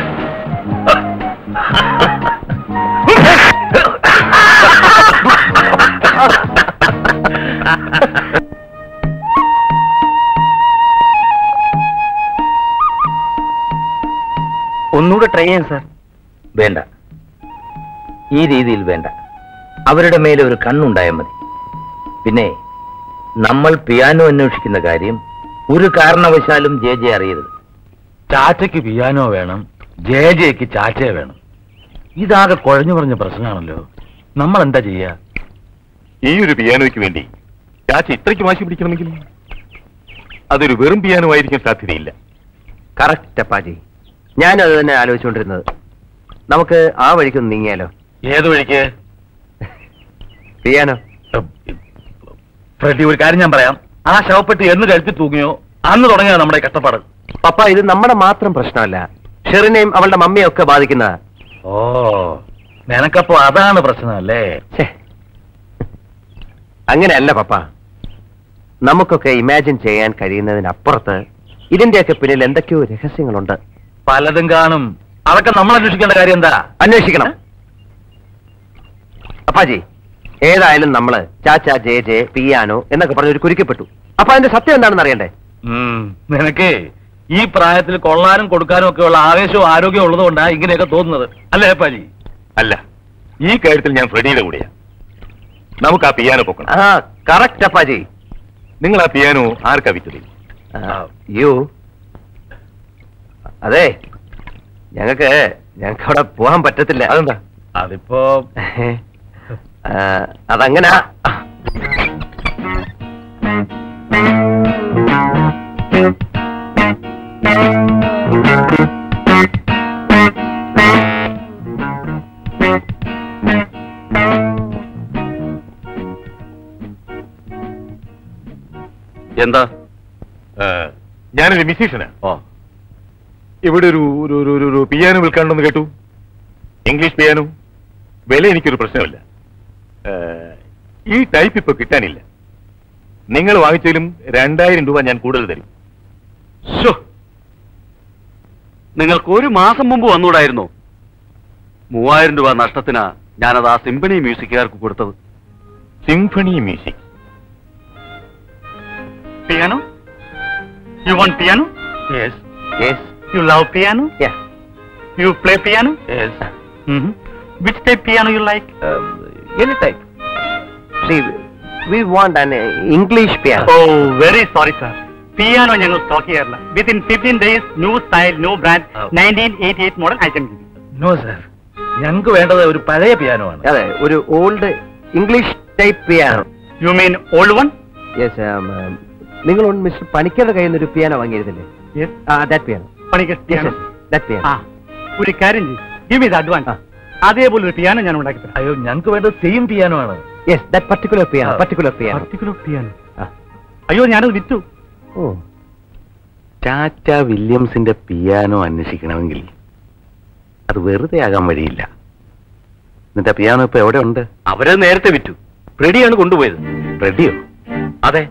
ഒന്നുകൂടെ ട്രൈ ചെയ്യാം സാർ വേണ്ട ഈ രീതിയിൽ വേണ്ട അവരുടെ മേലെ ഒരു കണ്ണുണ്ടായാൽ മതി പിന്നെ നമ്മൾ പിയാനോ അന്വേഷിക്കുന്ന കാര്യം ഒരു കാരണവശാലും ജെ ജെ അറിയരുത് ചാച്ചയ്ക്ക് പിയാനോ വേണം ജെ ജെക്ക് ചാച്ചയെ വേണം ഇതാകെ കുഴഞ്ഞു പറഞ്ഞ പ്രശ്നമാണല്ലോ നമ്മൾ എന്താ ചെയ്യാ ഈ ഒരു പിയാനോയ്ക്ക് വേണ്ടി ചാച്ച ഇത്രയ്ക്ക് വാശി പിടിക്കണമെങ്കിൽ അതൊരു വെറും പിയാനോ ആയിരിക്കാൻ സാധ്യതയില്ല കറക്റ്റ് അപ്പാജി ഞാനും അത് തന്നെ ആലോചിച്ചുകൊണ്ടിരുന്നത് നമുക്ക് ആ വഴിക്കൊന്ന് നീങ്ങിയാലോ ഏത് വഴിക്ക് പിയാനോ ഫ്രെഡി ഒരു കാര്യം ഞാൻ പറയാം ആ ശവപ്പെട്ടി എന്ന് കഴുത്തി തൂങ്ങിയോ അന്ന് തുടങ്ങിയ നമ്മുടെ ഈ കഷ്ടപ്പാട് പപ്പ ഇത് നമ്മുടെ മാത്രം പ്രശ്നമല്ല ഷെറിനെയും അവളുടെ മമ്മിയും ഒക്കെ ബാധിക്കുന്ന ഓ നിനക്കപ്പോ അതാണ് പ്രശ്നമല്ലേ അങ്ങനെയല്ല പപ്പ നമുക്കൊക്കെ ഇമാജിൻ ചെയ്യാൻ കഴിയുന്നതിനപ്പുറത്ത് ഇതിന്റെയൊക്കെ പിന്നിൽ എന്തൊക്കെയോ രഹസ്യങ്ങളുണ്ട് പലതും കാണും അതൊക്കെ നമ്മൾ അന്വേഷിക്കേണ്ട കാര്യം എന്താ അന്വേഷിക്കണം അപ്പാജി ഏതായാലും നമ്മള് ചാച്ച ജെ ജെ പിയാനോ എന്നൊക്കെ പറഞ്ഞ് ഒരു കുരുക്കപ്പെട്ടു അപ്പൊ അതിന്റെ സത്യം എന്താണെന്ന് അറിയണ്ടേ ഉം, നിനക്ക് ഈ പ്രായത്തിൽ കൊള്ളാനും കൊടുക്കാനും ഒക്കെ ഉള്ള ആവേശവും ആരോഗ്യവും ഉള്ളതുകൊണ്ടാ ഇങ്ങനെയൊക്കെ തോന്നുന്നത് അല്ലേ പാജി അല്ല ഈ കാര്യത്തിൽ ഞാൻ ഫ്രെഡിയുടെ കൂടെയാ നമുക്ക് ആ പിയാനോ പൊക്കണം ആ കറക്റ്റ് അപ്പാജി നിങ്ങൾ ആ പിയാനോ ആർക്കാ വിറ്റത് യു അതെ ഞങ്ങൾക്ക് ഞങ്ങൾക്ക് അവിടെ പോകാൻ പറ്റത്തില്ല അതെന്താ അതിപ്പോ ആ, അതങ്ങനെ എന്താ ആ, ഞാനൊരു മ്യൂസീഷ്യനാ ഓ ഇവിടെ ഒരു ഒരു ഒരു- ഒരു- ഒരു പിയാനോ വിൽക്കാനുണ്ടെന്ന് കേട്ടു ഇംഗ്ലീഷ് പിയാനോ വില എനിക്കൊരു പ്രശ്നമില്ല ആ, ഈ ടൈപ്പ് ഇപ്പൊ കിട്ടാനില്ല നിങ്ങൾ വാങ്ങിച്ചാലും രണ്ടായിരം രൂപ ഞാൻ കൂടുതൽ തരും ശ്ശോ. നിങ്ങൾക്ക് ഒരു മാസം മുമ്പ് വന്നൂടായിരുന്നോ മൂവായിരം രൂപ നഷ്ടത്തിനാ ഞാനത് ആ സിംഫണി മ്യൂസിക്കുകാർക്ക് കൊടുത്തത് symphony music Piano? You want piano? Yes. Yes. You love piano? Yeah. You play piano? Yes. Mm-hmm. Which type piano you like? any type. See, we want an English piano. Oh, very sorry, sir. Piano ഞങ്ങൾ stock ചെയ്യാറില്ല within fifteen days new style new brand nineteen eighty eight model I can no sir ഞങ്ങൾക്ക് വേണ്ടത് ഒരു പഴയ പിയാനോ ആണ് അതെ ഒരു old English type piano you mean old one yes നിങ്ങൾ മിസ്റ്റർ പണിക്കരുടെ കയ്യിൽ നിന്ന് ഒരു പിയാനോ വാങ്ങിയിരുന്നില്ലേ യെസ് ആ that piano Panicker piano that piano ആ ഒരു കാര്യം ചെയ്യും ഗിവ് ഇത് അഡ്വാൻസ് അതേപോലെ ഒരു പിയാനോ ഞാൻ ഉണ്ടാക്കി തരാം അയ്യോ ഞങ്ങൾക്ക് വേണ്ടത് സെയിം പിയാനോ ആണ് yes that particular piano particular piano particular piano അയ്യോ ഞാനത് വിറ്റു ഓ ടാറ്റ വില്യംസിന്റെ പിയാനോ അന്വേഷിക്കണമെങ്കിൽ അത് വെറുതെ ആകാൻ വഴിയില്ല എന്നിട്ട് പിയാനോ ഇപ്പൊ എവിടെ ഉണ്ട് അവരെ നേരത്തെ വിറ്റു റെഡിയാണ് കൊണ്ടുപോയത് റെഡിയോ അതെ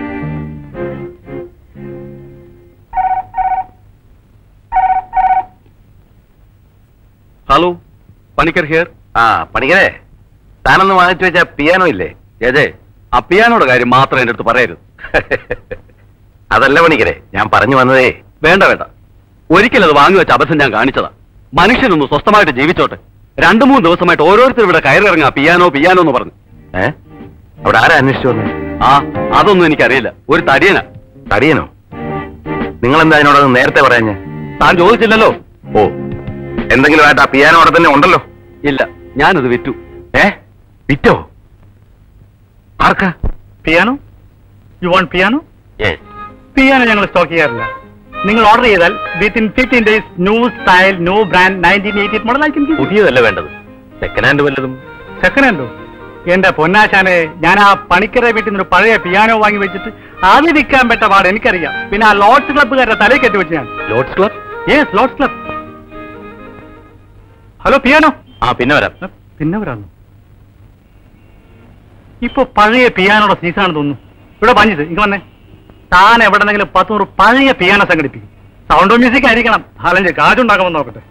ഹലോ പണിക്കർ ഹിയർ ആ പണിക്കരെ താനൊന്ന് വാങ്ങിച്ചു വെച്ച പിയാനോ ഇല്ലേ ഏതേ ആ പിയാനോയുടെ കാര്യം മാത്രം എന്റെ അടുത്ത് പറയരുത് അതല്ല പണിക്കരെ ഞാൻ പറഞ്ഞു വന്നതേ വേണ്ട വേണ്ട ഒരിക്കലും അത് വാങ്ങി വെച്ച അബദ്ധം ഞാൻ കാണിച്ചതാ മനുഷ്യനൊന്ന് സ്വസ്ഥമായിട്ട് ജീവിച്ചോട്ടെ രണ്ടു മൂന്ന് ദിവസമായിട്ട് ഓരോരുത്തർ ഇവിടെ കയറിറങ്ങാ പിയാനോ പിയാനോ എന്ന് പറഞ്ഞു ഏ അവിടെ ആരാ അന്വേഷിച്ചു വന്നേ ആ അതൊന്നും എനിക്കറിയില്ല ഒരു തടിയനാ തടിയനോ നിങ്ങൾ എന്താ അതിനോട് നേരത്തെ പറയാഞ്ഞേ താൻ ചോദിച്ചില്ലല്ലോ ഓ എന്തെങ്കിലും ആയിട്ട് ആ പിയാനോ അവിടെ തന്നെ ഉണ്ടല്ലോ ഇല്ല ഞാനത് വിറ്റു ഏ വിറ്റോ ആർക്കാ piano you want piano yes piano ഞങ്ങൾ സ്റ്റോക്ക് ചെയ്യാറില്ല നിങ്ങൾ ഓർഡർ ചെയ്താൽ within fifteen days new style new brand nineteen eighty model ആയിരിക്കും പുതിയതല്ല വേണ്ടത് സെക്കൻഡ് ഹാൻഡ് വല്ലതും സെക്കൻഡ് ഹാൻഡോ എന്റെ പൊന്നാശാനെ ഞാൻ ആ പണിക്കരെ വീട്ടിൽ നിന്ന് ഒരു പഴയ പിയാനോ വാങ്ങി വെച്ചിട്ട് അത് വിൽക്കാൻ പറ്റ പാട് എനിക്കറിയാം പിന്നെ ആ ലോഡ്സ് ക്ലബ്ബുകാരുടെ തലയിൽ കെട്ടി വെച്ച് ഞാൻ Lord's club yes Lord's club hello piano ആ പിന്നെ വരാം പിന്നെ വരാന്നു ഇപ്പൊ പഴയ പിയാനോടെ സീസണാണ് തോന്നുന്നു ഇവിടെ പഞ്ചിത് ഇങ്ങ് വന്നേ താൻ എവിടെന്നെങ്കിലും പത്ത് നൂറ് പഴയ പിയാനോ സംഘടിപ്പിക്കും സൗണ്ട് മ്യൂസിക് ആയിരിക്കണം അല്ലെങ്കിൽ കാശുണ്ടാക്കുമെന്ന് നോക്കട്ടെ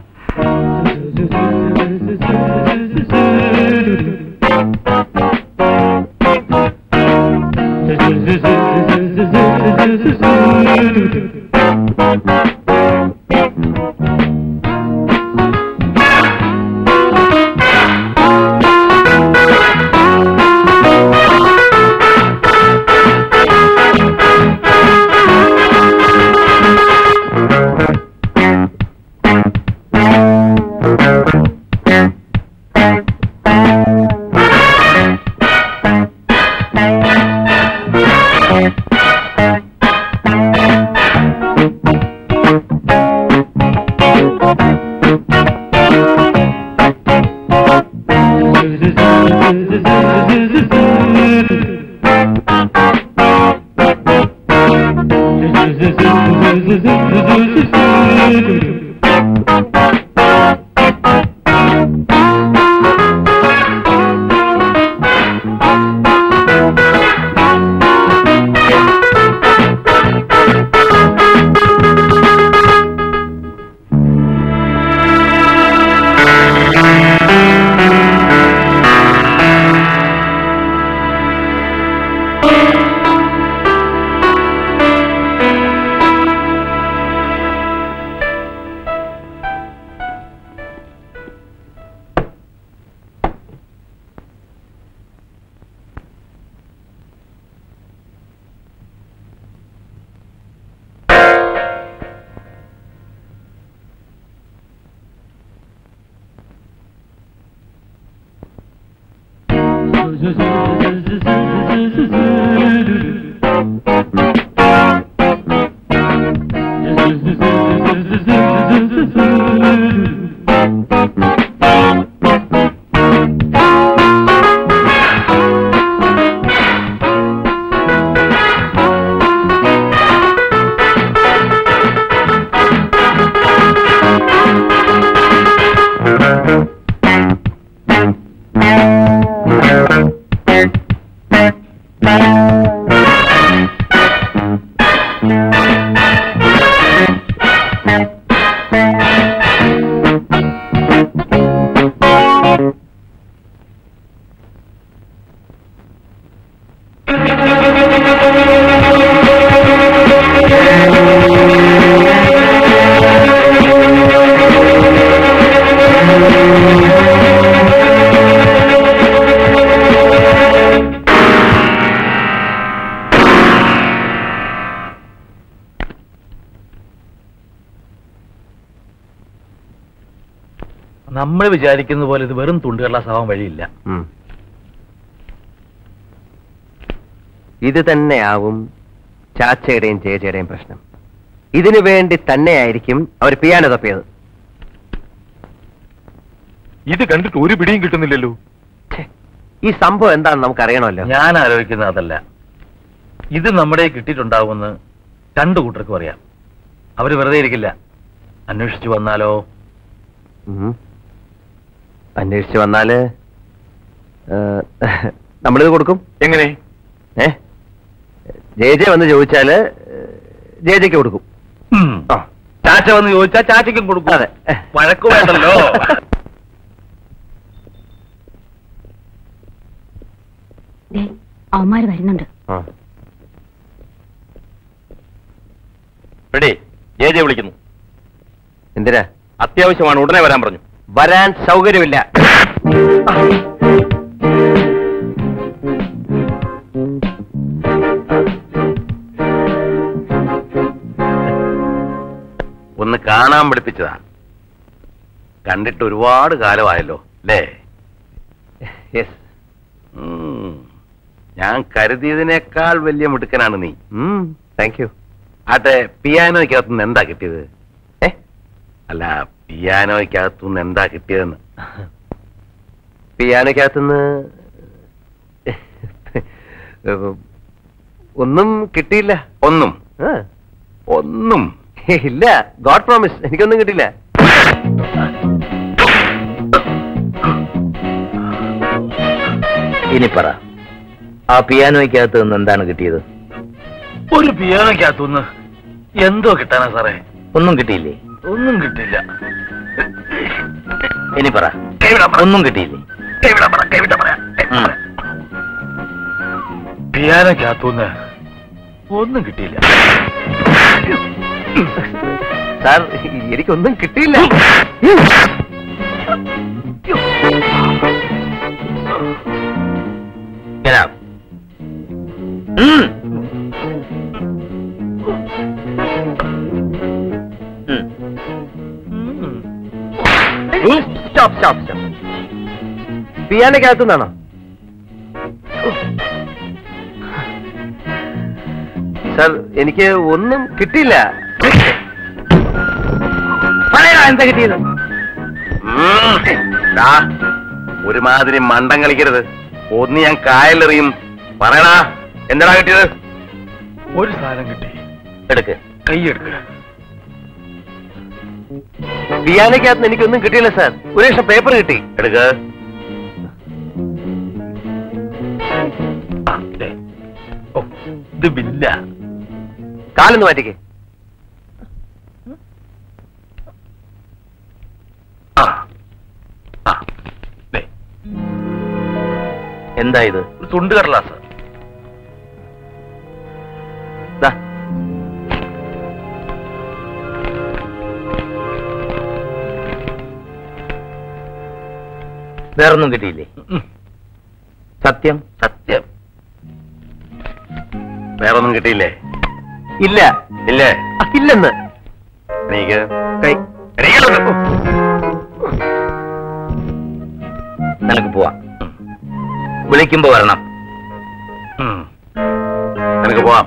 നമ്മൾ വിചാരിക്കുന്ന പോലെ ഇത് വെറും തുണ്ടുകള്ളാസാവാൻ വഴിയില്ല ഉം. ഇത് തന്നെയാവും ചാച്ചയുടെയും ചേച്ചിയുടെയും പ്രശ്നം ഇതിനു വേണ്ടി തന്നെയായിരിക്കും അവർ പിയാനോ തപ്പിയത് ഇത് കണ്ടിട്ട് ഒരു പിടിയും കിട്ടുന്നില്ലല്ലോ ഈ സംഭവം എന്താണെന്ന് നമുക്ക് അറിയണമല്ലോ ഞാൻ ആലോചിക്കുന്നത് അതല്ല ഇത് നമ്മുടെ കിട്ടിയിട്ടുണ്ടാവുമെന്ന് രണ്ടു കൂട്ടർക്കും അറിയാം അവര് വെറുതെ ഇരിക്കില്ല അന്വേഷിച്ചു വന്നാലോ ഉം. അന്വേഷിച്ച് വന്നാല് ഏ, നമ്മളിത് കൊടുക്കും എങ്ങനെ ഏ ജെ ജെ വന്ന് ചോദിച്ചാല് ജെ ജെക്ക് കൊടുക്കും ഉം. ചാച്ച വന്ന് ചോദിച്ചാൽ ചാച്ചയ്ക്കും കൊടുക്കും അതെ വഴക്ക് വേണ്ടല്ലോ ദേ, അവന്മാര് വരുന്നുണ്ട് റെഡി ജെ ജെ വിളിക്കുന്നു എന്തിനാ അത്യാവശ്യമാണ് ഉടനെ വരാൻ പറഞ്ഞു വരാൻ സൗകര്യമില്ല ഒന്ന് കാണാൻ പഠിപ്പിച്ചതാ കണ്ടിട്ട് ഒരുപാട് കാലമായല്ലോ അല്ലേ യെസ് ഉം. ഞാൻ കരുതിയതിനേക്കാൾ വലിയ മിടുക്കനാണ് നീ താങ്ക് യു ആട്ടെ പിയാനോയ്ക്കകത്തുനിന്ന് എന്താ കിട്ടിയത് ഏ അല്ല പിയാനോയ്ക്കകത്തുനിന്ന് എന്താ കിട്ടിയതെന്ന് പിയാനോയ്ക്കകത്തുനിന്ന് ഒന്നും കിട്ടിയില്ല ഒന്നും ആ, ഒന്നും ഇല്ല ഗോഡ് പ്രോമിസ് എനിക്കൊന്നും കിട്ടിയില്ല ഇനി പറ ആ പിയാനോയ്ക്കകത്ത് നിന്ന് എന്താണ് കിട്ടിയത് ഒരു പിയാനോക്കകത്തുനിന്ന് എന്തോ കിട്ടാനാ സാറേ ഒന്നും കിട്ടിയില്ലേ ഒന്നും കിട്ടില്ല ഇനി പറ ഒന്നും കിട്ടിയില്ലേ ഉം. പിയാനോക്കകത്തുനിന്ന് ഒന്നും കിട്ടിയില്ല സാർ എനിക്കൊന്നും കിട്ടിയില്ല Get out. ഉം. ഉം. സ്റ്റോപ്പ് സ്റ്റോപ്പ് സ്റ്റോപ്പ് പിയാനോക്കകത്തുനിന്നാണോ സാർ എനിക്ക് ഒന്നും കിട്ടിയില്ല പറയടാ എന്താ കിട്ടിയത് ഉം. ദാ, ഒരുമാതിരി മണ്ടം കളിക്കരുത് ഒന്ന് ഞാൻ കായലെറിയും പറയടാ എന്താടാ കിട്ടിയത് ഒരു സാധനം കിട്ടി എടുക്ക് കൈയെടുക്കുക പിയാനോക്കകത്ത് എനിക്കൊന്നും കിട്ടിയില്ല സാർ ഒരു ലക്ഷം പേപ്പർ കിട്ടി എടുക്ക ആ, ദേ. ഓ, ഇത് ബില്ല കാലൊന്ന് മാറ്റിക്കേ ആ ആ ദേ, എന്താ ഇത് ഒരു തുണ്ട് കടലാസ് ദാ. വേറൊന്നും കിട്ടിയില്ലേ ഉം, സത്യം സത്യം വേറൊന്നും കിട്ടിയില്ലേ ഇല്ല ഇല്ലേ ഇല്ലെന്ന് എനിക്ക് കൈ എണീക്കല്ലോ. നിനക്ക് പോവാം വിളിക്കുമ്പോ വരണം ഉം. നിനക്ക് പോവാം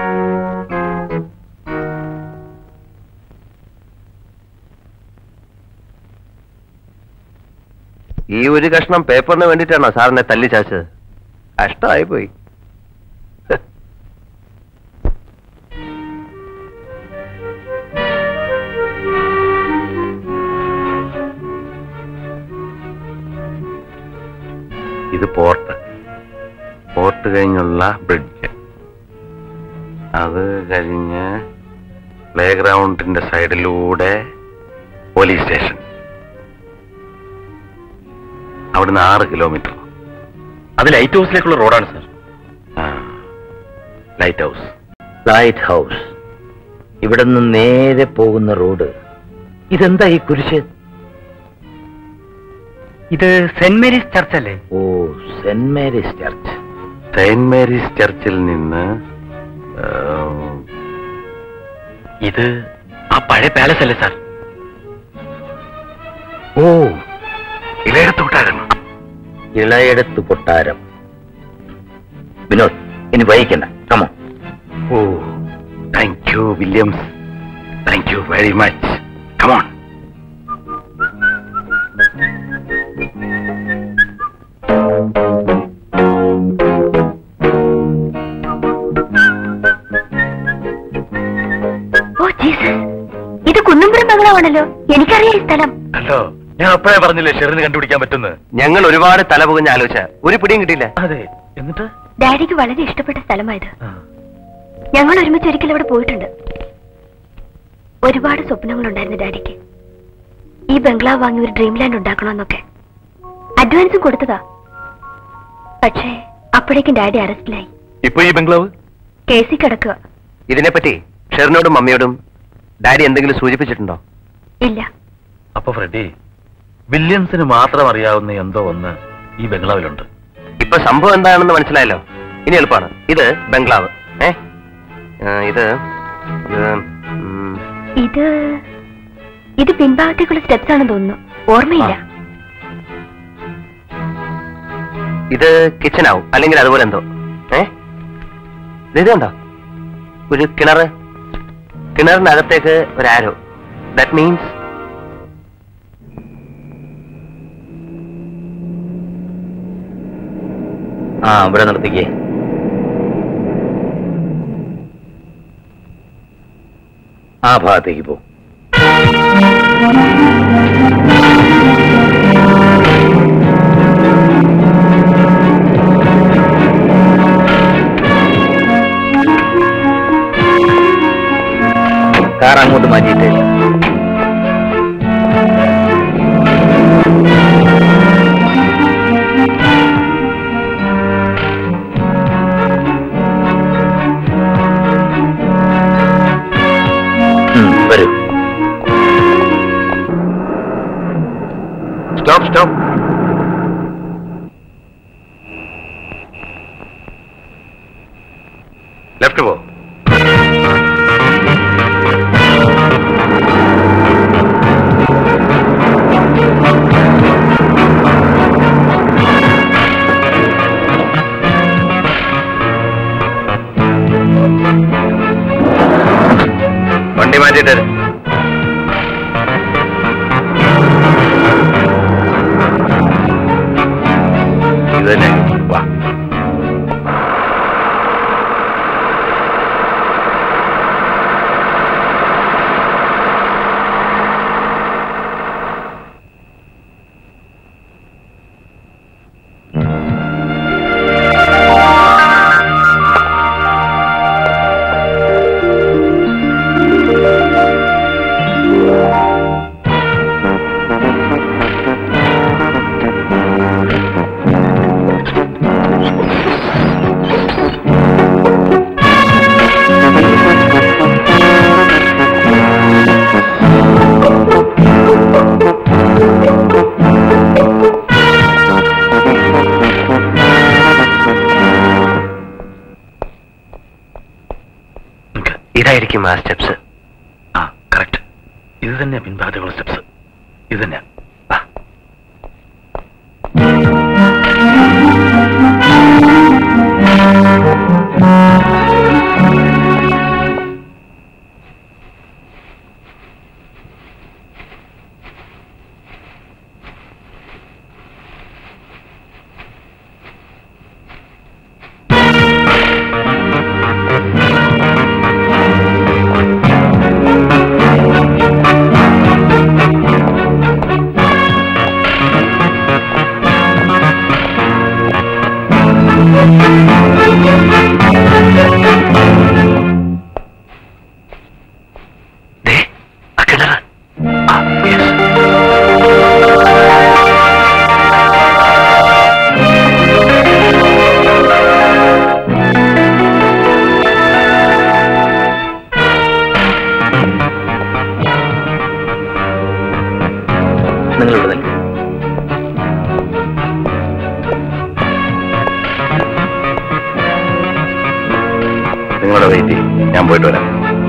ഈ ഒരു കഷ്ണം പേപ്പറിന് വേണ്ടിയിട്ടാണോ സാറിനെ തല്ലി ചാച്ചത് കഷ്ടമായി പോയി ഇത് പോർട്ട് പോർട്ട് കഴിഞ്ഞുള്ള ബ്രിഡ്ജ് അത് കഴിഞ്ഞ് പ്ലേ ഗ്രൗണ്ടിന്റെ സൈഡിലൂടെ പോലീസ് സ്റ്റേഷൻ അവിടുന്ന് ആറ് കിലോമീറ്റർ അത് ലൈറ്റ് ഹൗസിലേക്കുള്ള റോഡാണ് sir lighthouse lighthouse ഇവിടെ നിന്ന് നേരെ പോകുന്ന റോഡ് ഇതെന്താ ഈ കുരിശ് ഇത് സെന്റ് മേരീസ് ചർച്ച് അല്ലേ ഓ Saint Mary's church Saint Mary's ചർച്ചിൽ നിന്ന് ആ, ഇത് ആ പഴയ പാലസ് അല്ലേ സാർ ഓ ഇലയത്തോട്ടായിരുന്നു ഇളയെടുത്ത് കൊട്ടാരം വിനോദ് ഇനി വഹിക്കണ്ട come on oh thank you Williams thank you very much come on oh Jesus ഇത് കുന്നുംപുരം ബംഗ്ലാവാണല്ലോ എനിക്കറിയാം ഈ സ്ഥലം കണ്ടോ ഞാൻ അപ്പോഴേ പറഞ്ഞില്ലേ ഷെറിന് കണ്ടുപിടിക്കാൻ പറ്റുന്ന് ഞങ്ങൾ ഒരുപാട് തലപുകഞ്ഞ് ആലോചിച്ച ഒരു പിടിയും കിട്ടിയില്ല അതെ എന്നിട്ട് ഡാഡിക്ക് വളരെ ഇഷ്ടപ്പെട്ട സ്ഥലമായത് ഞങ്ങൾ ഒരുമിച്ച് ഒരിക്കൽ അവിടെ പോയിട്ടുണ്ട് ഒരുപാട് സ്വപ്നങ്ങളുണ്ടായിരുന്നു ഡാഡിക്ക് ഈ ബംഗ്ലാവ് വാങ്ങി ഒരു ഡ്രീം ലാൻഡ് ഉണ്ടാക്കണമെന്നൊക്കെ അഡ്വാൻസും കൊടുത്തതാ പക്ഷേ അപ്പോഴേക്കും ഡാഡി അറസ്റ്റിലായി ഇപ്പൊ ഈ ബംഗ്ലാവ് കേസിൽ കിടക്കുക ഇതിനെപ്പറ്റി ഷെറിനോടും മമ്മിയോടും ഡാഡി എന്തെങ്കിലും സൂചിപ്പിച്ചിട്ടുണ്ടോ ഇല്ല അപ്പൊ ഫ്രെഡി വില്യംസിന് മാത്രം അറിയാവുന്ന എന്തോ ഒന്ന് ഈ ബംഗ്ലാവിലുണ്ട് ഇപ്പൊ സംഭവം എന്താണെന്ന് മനസ്സിലായല്ലോ ഇനി എളുപ്പമാണ് ഇത് ബംഗ്ലാവ് ഏ ആ, ഇത് ഇത്, ഉം, ഇത് ഇത് പിൻഭാഗത്തേക്കുള്ള സ്റ്റെപ്സ് ആണെന്ന് തോന്നുന്നു ഓർമ്മയില്ല ഇത് കിച്ചൺ ആവും അല്ലെങ്കിൽ അതുപോലെ എന്തോ ഏ ഇതുണ്ടോ ഒരു കിണറ് കിണറിനകത്തേക്ക് ഒരു ആരോ ദാറ്റ് മീൻസ് ആ ഇവിടെ നിർത്തിക്കേ ആ ഭാഗത്തേക്ക് പോ കാർ അങ്ങോട്ട് മാറ്റിയിട്ടേ ഉം, വരൂ സ്റ്റോപ്പ് സ്റ്റോപ്പ് ലെഫ്റ്റ് പോ വണ്ടി മാറ്റിയിട്ട് ഇത് തന്നെ വാ ഇതായിരിക്കും ആ സ്റ്റെപ്സ് ആ കറക്റ്റ് ഇത് തന്നെ പിൻഭാഗത്തുള്ള സ്റ്റെപ്സ് ഇത് തന്നെ നിങ്ങളിവിടെ നിൽക്കും നിങ്ങളുടെ വെയിറ്റ് ചെയ്യും ഞാൻ പോയിട്ട് വരാം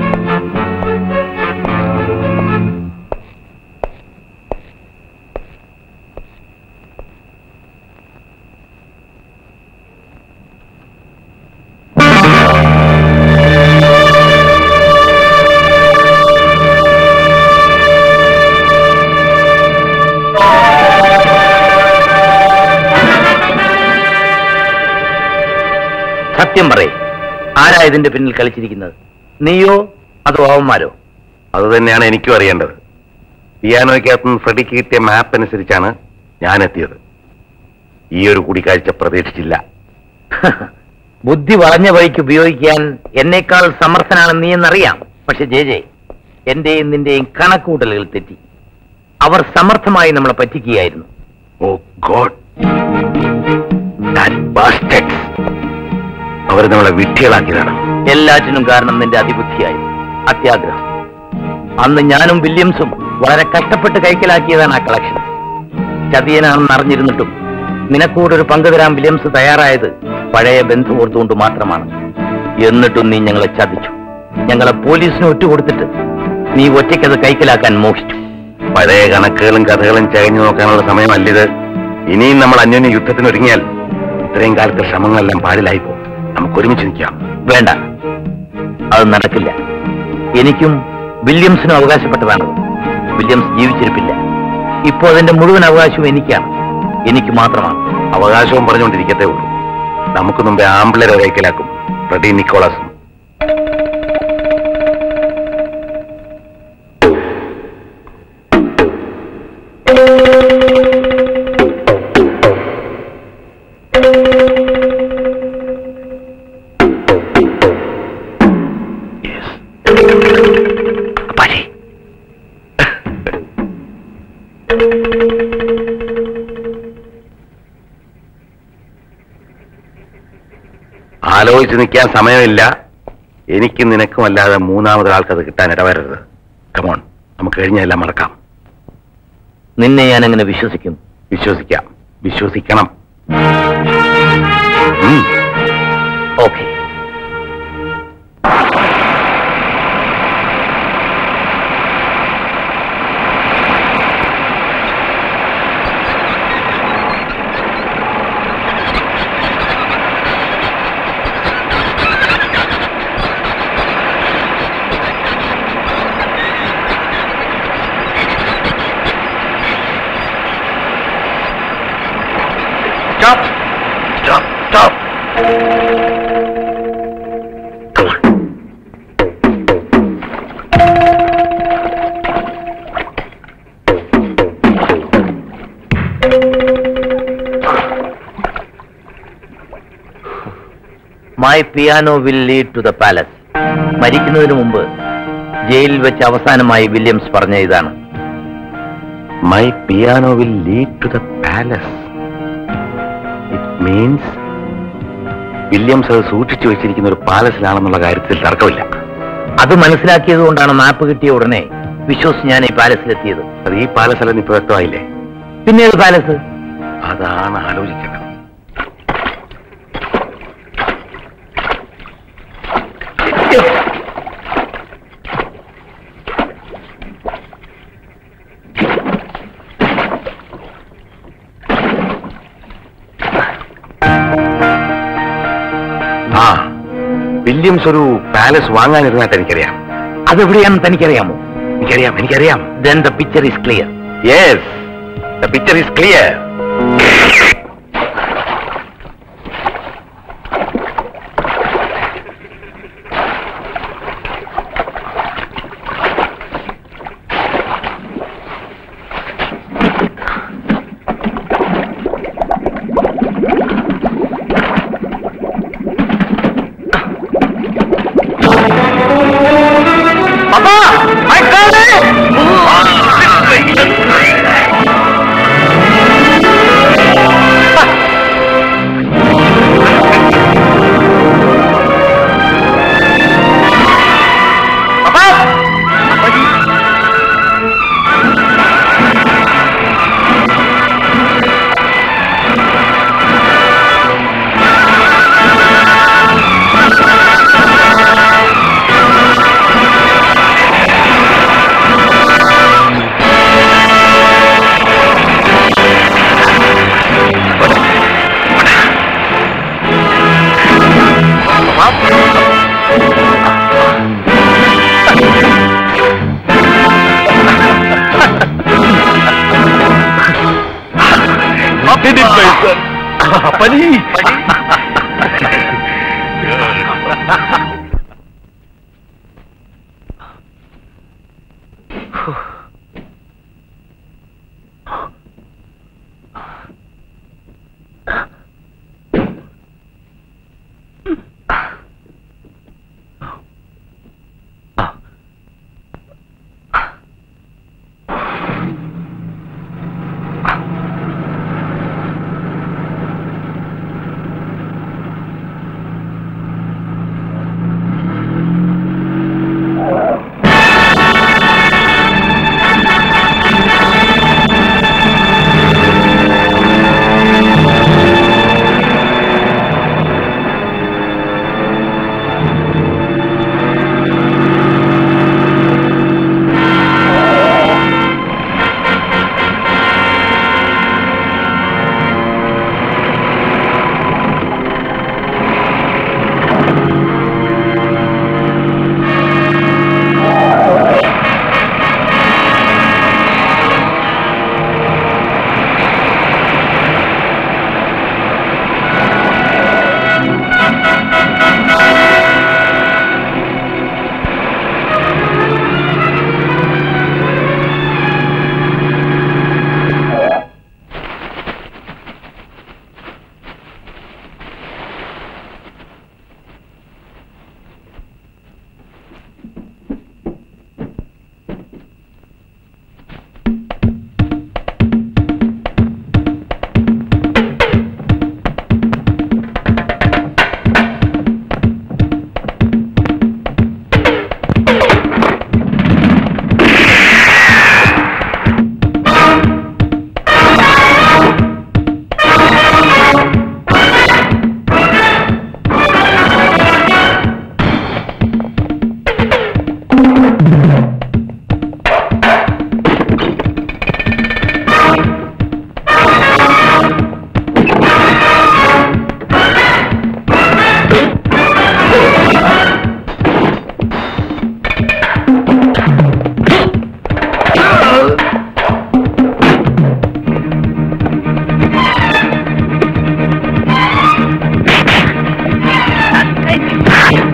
സത്യം പറയേ ആരാ ഇതിന്റെ പിന്നിൽ കളിച്ചിരിക്കുന്നത് നീയോ അതോ അവന്മാരോ അത് തന്നെയാണ് എനിക്കും അറിയേണ്ടത് പിയാനോയ്ക്കകത്ത് നിന്ന് ഫ്രെഡിക്ക് കിട്ടിയ മാപ്പ് അനുസരിച്ചാണ് ഞാൻ എത്തിയത് ഈ ഒരു കൂടിക്കാഴ്ച പ്രതീക്ഷിച്ചില്ല ബുദ്ധി വളഞ്ഞ വഴിക്ക് ഉപയോഗിക്കാൻ എന്നേക്കാൾ സമർത്ഥനാണ് നീ എന്നറിയാം പക്ഷെ ജെ ജെ എന്റെയും നിന്റെയും കണക്കൂട്ടലുകൾ തെറ്റി അവർ സമർത്ഥമായി നമ്മളെ പറ്റിക്കുകയായിരുന്നു ഓ ഗോഡ് അവർ നമ്മളെ വിഡ്ഢികളാക്കിയതാണ് എല്ലാറ്റിനും കാരണം നിന്റെ അതിബുദ്ധിയായിരുന്നു അത്യാഗ്രഹം അന്ന് ഞാനും വില്യംസും വളരെ കഷ്ടപ്പെട്ട് കൈക്കലാക്കിയതാണ് ആ കളക്ഷൻ ചതിയനാണെന്ന് അറിഞ്ഞിരുന്നിട്ടും നിനക്കൂടൊരു പങ്ക് തരാൻ വില്യംസ് തയ്യാറായത് പഴയ ബന്ധു ഓർത്തുകൊണ്ട് മാത്രമാണ് എന്നിട്ടും നീ ഞങ്ങളെ ചതിച്ചു ഞങ്ങളെ പോലീസിന് ഒറ്റുകൊടുത്തിട്ട് നീ ഒറ്റയ്ക്കത് കൈക്കലാക്കാൻ മോഹിച്ചു പഴയ കണക്കുകളും കഥകളും ചകഞ്ഞു നോക്കാനുള്ള സമയമല്ലിത് ഇനിയും നമ്മൾ അന്യോന്യ യുദ്ധത്തിന് ഒരുങ്ങിയാൽ ഇത്രയും കാലത്തെ ശ്രമങ്ങളെല്ലാം പാടിലായി പോകും നമുക്ക് ഒരുമിച്ച് നിൽക്കാം വേണ്ട അത് നടക്കില്ല എനിക്കും വില്യംസിനും അവകാശപ്പെട്ടതാണ് വില്യംസ് ജീവിച്ചിരിപ്പില്ല ഇപ്പോൾ അതിന്റെ മുഴുവൻ അവകാശവും എനിക്കാണ് എനിക്ക് മാത്രമാണ് അവകാശവും പറഞ്ഞുകൊണ്ടിരിക്കത്തേ ഉള്ളൂ നമുക്ക് മുമ്പേ ആമ്പിളരെ കൈക്കലാക്കും ഫ്രെഡി നിക്കോളസും അപ്പാച്ചി ആലോചിച്ച് നിൽക്കാൻ സമയമില്ല എനിക്കും നിനക്കും അല്ലാതെ മൂന്നാമതൊരാൾക്ക് അത് കിട്ടാൻ ഇടവരരുത് കമോൺ നമുക്ക് കഴിഞ്ഞെല്ലാം മറക്കാം നിന്നെ ഞാൻ എങ്ങനെ വിശ്വസിക്കും വിശ്വസിക്കാം വിശ്വസിക്കണം ഉം. Okay Stop! Stop! Stop! My piano will lead to the palace മരിക്കുന്നതിന് മുമ്പ് ജയിലിൽ വെച്ച് അവസാനമായി വില്യംസ് പറഞ്ഞ ഇതാണ് my piano will lead to the palace it means Williams അത് സൂക്ഷിച്ചു വെച്ചിരിക്കുന്ന ഒരു പാലസിലാണെന്നുള്ള കാര്യത്തിൽ തർക്കമില്ല അത് മനസ്സിലാക്കിയത് കൊണ്ടാണ് മാപ്പ് കിട്ടിയ ഉടനെ വിശ്വസിച്ച് ഞാൻ ഈ പാലസിലെത്തിയത് അത് ഈ പാലസ് അല്ലെന്ന് ഇപ്പൊ വ്യക്തമായില്ലേ പിന്നെ ഏത് പാലസ് അതാണ് ആലോചിക്കേണ്ടത് ആ വില്യംസ് ഒരു പാലസ് വാങ്ങാനിരുന്നായിട്ട് എനിക്കറിയാം അതെവിടെയാണെന്ന് തനിക്കറിയാമോ എനിക്കറിയാം എനിക്കറിയാം then the picture is clear yes the picture is clear പനി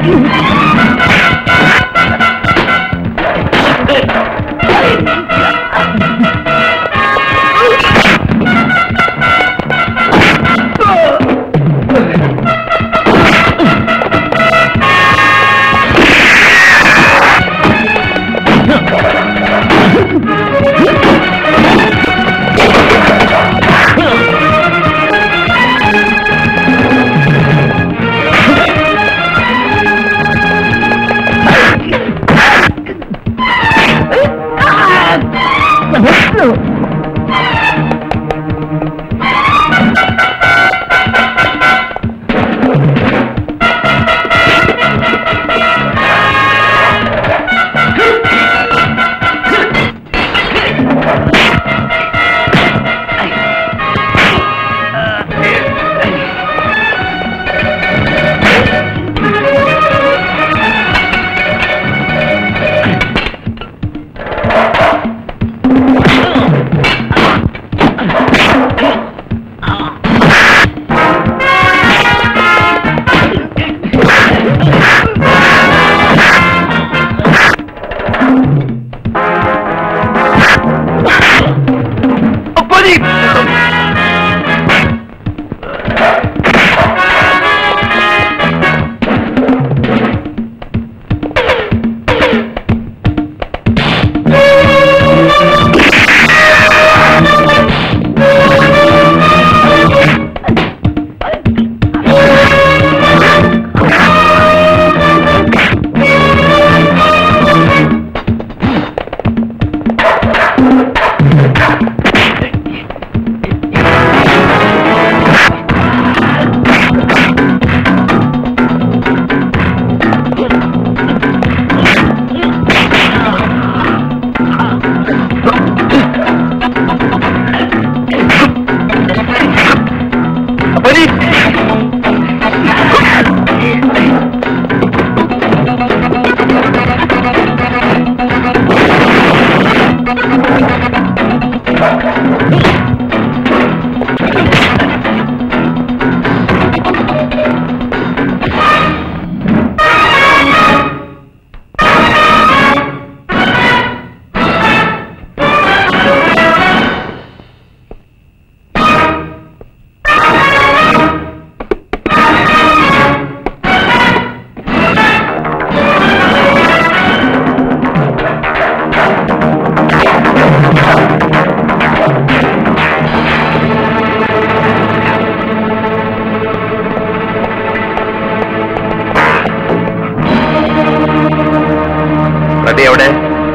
പ്രതി എവിടെ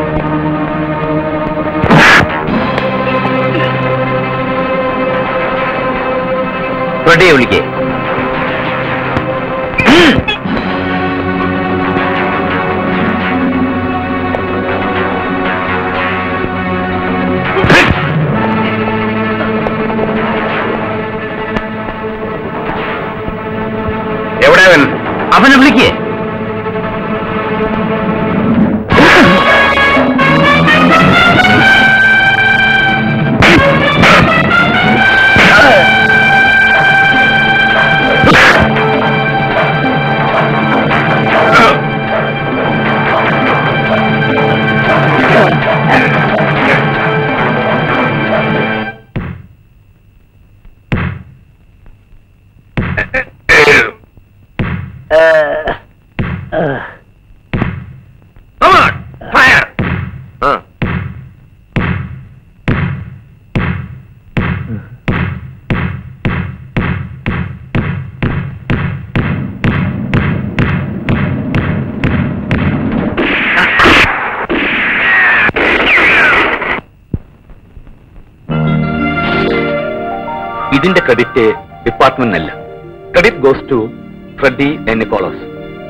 പ്രതിയെ വിളിക്കേ എവിടെ അവൻ അവനെ വിളിക്കേ ആ ഇതിന്റെ ക്രെഡിറ്റ് ഡിപ്പാർട്ട്മെന്റിനല്ല credit goes to Freddie N Nicholas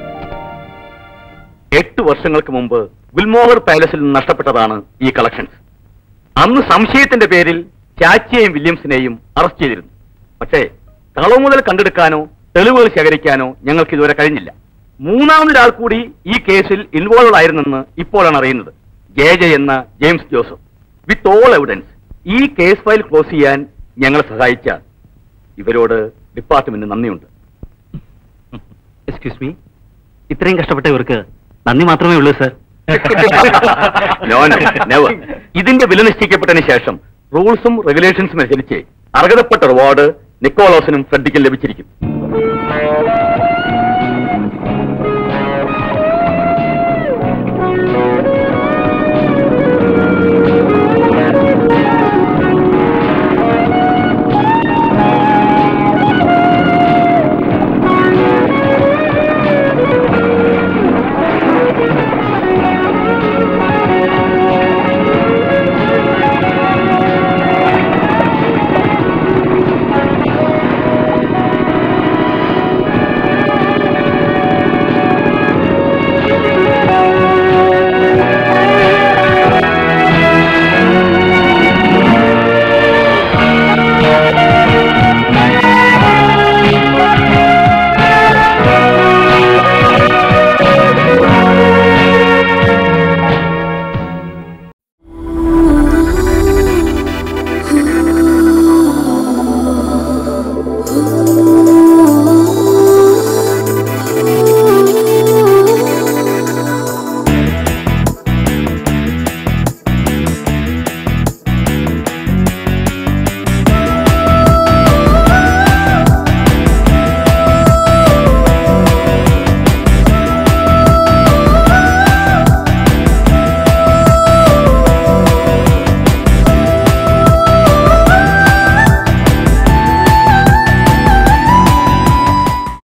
എട്ട് വർഷങ്ങൾക്ക് മുമ്പ് വിൽമോഹർ പാലസിൽ നിന്ന് നഷ്ടപ്പെട്ടതാണ് ഈ കളക്ഷൻസ് അന്ന് സംശയത്തിന്റെ പേരിൽ ചാച്ചിയെയും വില്യംസിനെയും അറസ്റ്റ് ചെയ്തിരുന്നു പക്ഷേ കളവ് മുതൽ കണ്ടെടുക്കാനോ തെളിവുകൾ ശേഖരിക്കാനോ ഞങ്ങൾക്ക് ഇതുവരെ കഴിഞ്ഞില്ല മൂന്നാമതൊരാൾ കൂടി ഈ കേസിൽ ഇൻവോൾവ് ആയിരുന്നെന്ന് ഇപ്പോഴാണ് അറിയുന്നത് ജെ ജെ എന്ന James Joseph with all evidence ഈ കേസ് ഫയൽ ക്ലോസ് ചെയ്യാൻ ഞങ്ങളെ സഹായിച്ച ഇവരോട് ഡിപ്പാർട്ട്മെന്റ് നന്ദിയുണ്ട് എക്സ്ക്യൂസ് മീ ഇത്രയും കഷ്ടപ്പെട്ട ഇവർക്ക് നന്ദി മാത്രമേ ഉള്ളൂ സർ No, no, never. ഇതിന്റെ വില നിശ്ചയിക്കപ്പെട്ടതിന് ശേഷം റൂൾസും റെഗുലേഷൻസും അനുസരിച്ച് അർഹതപ്പെട്ട റിവാർഡ് നിക്കോളോസിനും ഫ്രെഡിക്കും ലഭിച്ചിരിക്കും